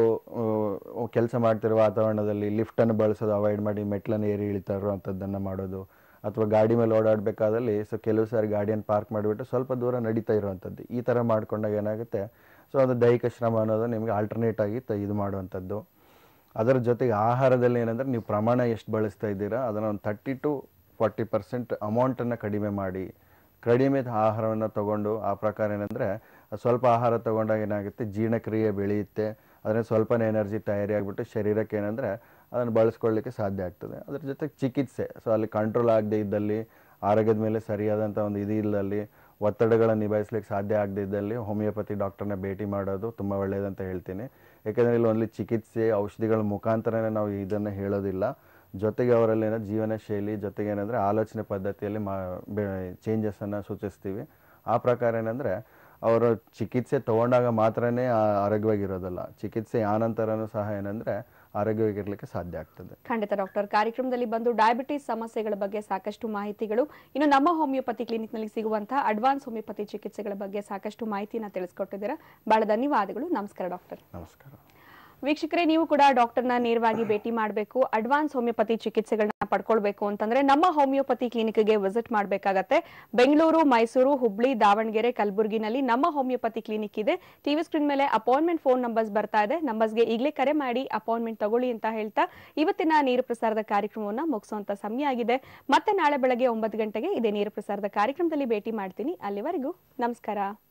ಕೆಲಸ ಮಾಡ್ತಿರೋ ವಾತಾವರಣದಲ್ಲಿ ಲಿಫ್ಟನ್ನು ಬಳಸೋದು ಅವಾಯ್ಡ್ ಮಾಡಿ ಮೆಟ್ಲನ್ನು ಏರಿ ಇಳಿತಾ ಇರುವಂಥದ್ದನ್ನು ಮಾಡೋದು ಅಥವಾ ಗಾಡಿ ಮೇಲೆ ಓಡಾಡಬೇಕಾದಲ್ಲಿ ಸೊ ಕೆಲವು ಸಾರಿ ಗಾಡಿಯನ್ನು ಪಾರ್ಕ್ ಮಾಡಿಬಿಟ್ಟು ಸ್ವಲ್ಪ ದೂರ ನಡೀತಾ ಇರುವಂಥದ್ದು ಈ ಥರ ಮಾಡ್ಕೊಂಡಾಗ ಏನಾಗುತ್ತೆ ಸೊ ಒಂದು ದೈಹಿಕ ಶ್ರಮ ಅನ್ನೋದು ನಿಮಗೆ ಆಲ್ಟರ್ನೇಟ್ ಆಗಿ ತ ಇದು ಮಾಡುವಂಥದ್ದು ಅದರ ಜೊತೆಗೆ ಆಹಾರದಲ್ಲಿ ಏನಂದರೆ ನೀವು ಪ್ರಮಾಣ ಎಷ್ಟು ಬಳಸ್ತಾ ಇದ್ದೀರಾ ಅದನ್ನು ಒಂದು ತರ್ಟಿ ಟು ಫಾರ್ಟಿ ಪರ್ಸೆಂಟ್ ಅಮೌಂಟನ್ನು ಕಡಿಮೆ ಮಾಡಿ ಕಡಿಮೆ ಆಹಾರವನ್ನು ತಗೊಂಡು ಆ ಪ್ರಕಾರ ಏನಂದರೆ ಸ್ವಲ್ಪ ಆಹಾರ ತಗೊಂಡಾಗ ಏನಾಗುತ್ತೆ ಜೀರ್ಣಕ್ರಿಯೆ ಬೆಳೆಯುತ್ತೆ ಅದರಿಂದ ಸ್ವಲ್ಪನೇ ಎನರ್ಜಿ ತಯಾರಿ ಆಗಿಬಿಟ್ಟು ಶರೀರಕ್ಕೆ ಏನಂದರೆ ಅದನ್ನು ಬಳಸ್ಕೊಳ್ಳಿಕ್ಕೆ ಸಾಧ್ಯ ಆಗ್ತದೆ ಅದ್ರ ಜೊತೆಗೆ ಚಿಕಿತ್ಸೆ ಸೊ ಅಲ್ಲಿ ಕಂಟ್ರೋಲ್ ಆಗದೆ ಇದ್ದಲ್ಲಿ ಆರೋಗ್ಯದ ಮೇಲೆ ಸರಿಯಾದಂಥ ಒಂದು ಇದು ಇಲ್ಲದಲ್ಲಿ ಒತ್ತಡಗಳನ್ನು ನಿಭಾಯಿಸ್ಲಿಕ್ಕೆ ಸಾಧ್ಯ ಆಗದೆ ಇದ್ದಲ್ಲಿ ಹೋಮಿಯೋಪತಿ ಡಾಕ್ಟರ್ನ ಭೇಟಿ ಮಾಡೋದು ತುಂಬ ಒಳ್ಳೆಯದಂತ ಹೇಳ್ತೀನಿ ಯಾಕೆಂದರೆ ಇಲ್ಲಿ ಓನ್ಲಿ ಚಿಕಿತ್ಸೆ ಔಷಧಿಗಳ ಮುಖಾಂತರನೇ ನಾವು ಇದನ್ನು ಹೇಳೋದಿಲ್ಲ ಜೊತೆಗೆ ಅವರಲ್ಲಿ ಏನೋ ಜೀವನ ಶೈಲಿ ಜೊತೆಗೆ ಏನಂದರೆ ಆಲೋಚನೆ ಪದ್ಧತಿಯಲ್ಲಿ ಮಾ ಚೇಂಜಸನ್ನು ಸೂಚಿಸ್ತೀವಿ ಆ ಪ್ರಕಾರ ಏನಂದರೆ ಅವರು ಚಿಕಿತ್ಸೆ ತಗೊಂಡಾಗ ಮಾತ್ರನೇ ಆ- ಆರೋಗ್ಯವಾಗಿರೋದಲ್ಲ ಚಿಕಿತ್ಸೆ ಆನಂತರನೂ ಸಹ ಏನಂದರೆ ಆರೋಗ್ಯವಾಗಿರ್ಲಿಕ್ಕೆ ಸಾಧ್ಯ ಆಗ್ತದೆ ಖಂಡಿತ ಡಾಕ್ಟರ್ ಕಾರ್ಯಕ್ರಮದಲ್ಲಿ ಬಂದು ಡಯಾಬಿಟಿಸ್ ಸಮಸ್ಯೆಗಳ ಬಗ್ಗೆ ಸಾಕಷ್ಟು ಮಾಹಿತಿಗಳು ಇನ್ನು ನಮ್ಮ ಹೋಮಿಯೋಪತಿ ಕ್ಲಿನಿಕ್ನಲ್ಲಿ ಸಿಗುವಂತಹ ಅಡ್ವಾನ್ಸ್ ಹೋಮಿಯೋಪತಿ ಚಿಕಿತ್ಸೆಗಳ ಬಗ್ಗೆ ಸಾಕಷ್ಟು ಮಾಹಿತಿನ ತಿಳಿಸ್ಕೊಟ್ಟಿದ್ದೀರಾ ಬಹಳ ಧನ್ಯವಾದಗಳು ನಮಸ್ಕಾರ ಡಾಕ್ಟರ್ ನಮಸ್ಕಾರ ವೀಕ್ಷಕರೇ ನೀವು ಕೂಡ ಡಾಕ್ಟರ್ನ ನೇರವಾಗಿ ಭೇಟಿ ಮಾಡಬೇಕು ಅಡ್ವಾನ್ಸ್ ಹೋಮಿಯೋಪತಿ ಚಿಕಿತ್ಸೆಗಳನ್ನ ಪಡ್ಕೊಳ್ಬೇಕು ಅಂತಂದ್ರೆ ನಮ್ಮ ಹೋಮಿಯೋಪತಿ ಕ್ಲಿನಿಕ್ಗೆ ವಿಸಿಟ್ ಮಾಡಬೇಕಾಗತ್ತೆ ಬೆಂಗಳೂರು ಮೈಸೂರು ಹುಬ್ಳಿ ದಾವಣಗೆರೆ ಕಲಬುರಗಿನಲ್ಲಿ ನಮ್ಮ ಹೋಮಿಯೋಪತಿ ಕ್ಲಿನಿಕ್ ಇದೆ ಟಿವಿ ಸ್ಕ್ರೀನ್ ಮೇಲೆ ಅಪಾಯಿಂಟ್ಮೆಂಟ್ ಫೋನ್ ನಂಬರ್ಸ್ ಬರ್ತಾ ಇದೆ ನಂಬರ್ಸ್ಗೆ ಈಗಲೇ ಕರೆ ಮಾಡಿ ಅಪಾಯಿಂಟ್ಮೆಂಟ್ ತಗೊಳ್ಳಿ ಅಂತ ಹೇಳ್ತಾ ಇವತ್ತಿನ ನೇರ ಪ್ರಸಾರದ ಕಾರ್ಯಕ್ರಮವನ್ನ ಮುಗಿಸುವಂತ ಸಮಯ ಆಗಿದೆ ಮತ್ತೆ ನಾಳೆ ಬೆಳಗ್ಗೆ ಒಂಬತ್ತು ಗಂಟೆಗೆ ಇದೇ ನೇರ ಪ್ರಸಾರದ ಕಾರ್ಯಕ್ರಮದಲ್ಲಿ ಭೇಟಿ ಮಾಡ್ತೀನಿ ಅಲ್ಲಿವರೆಗೂ ನಮಸ್ಕಾರ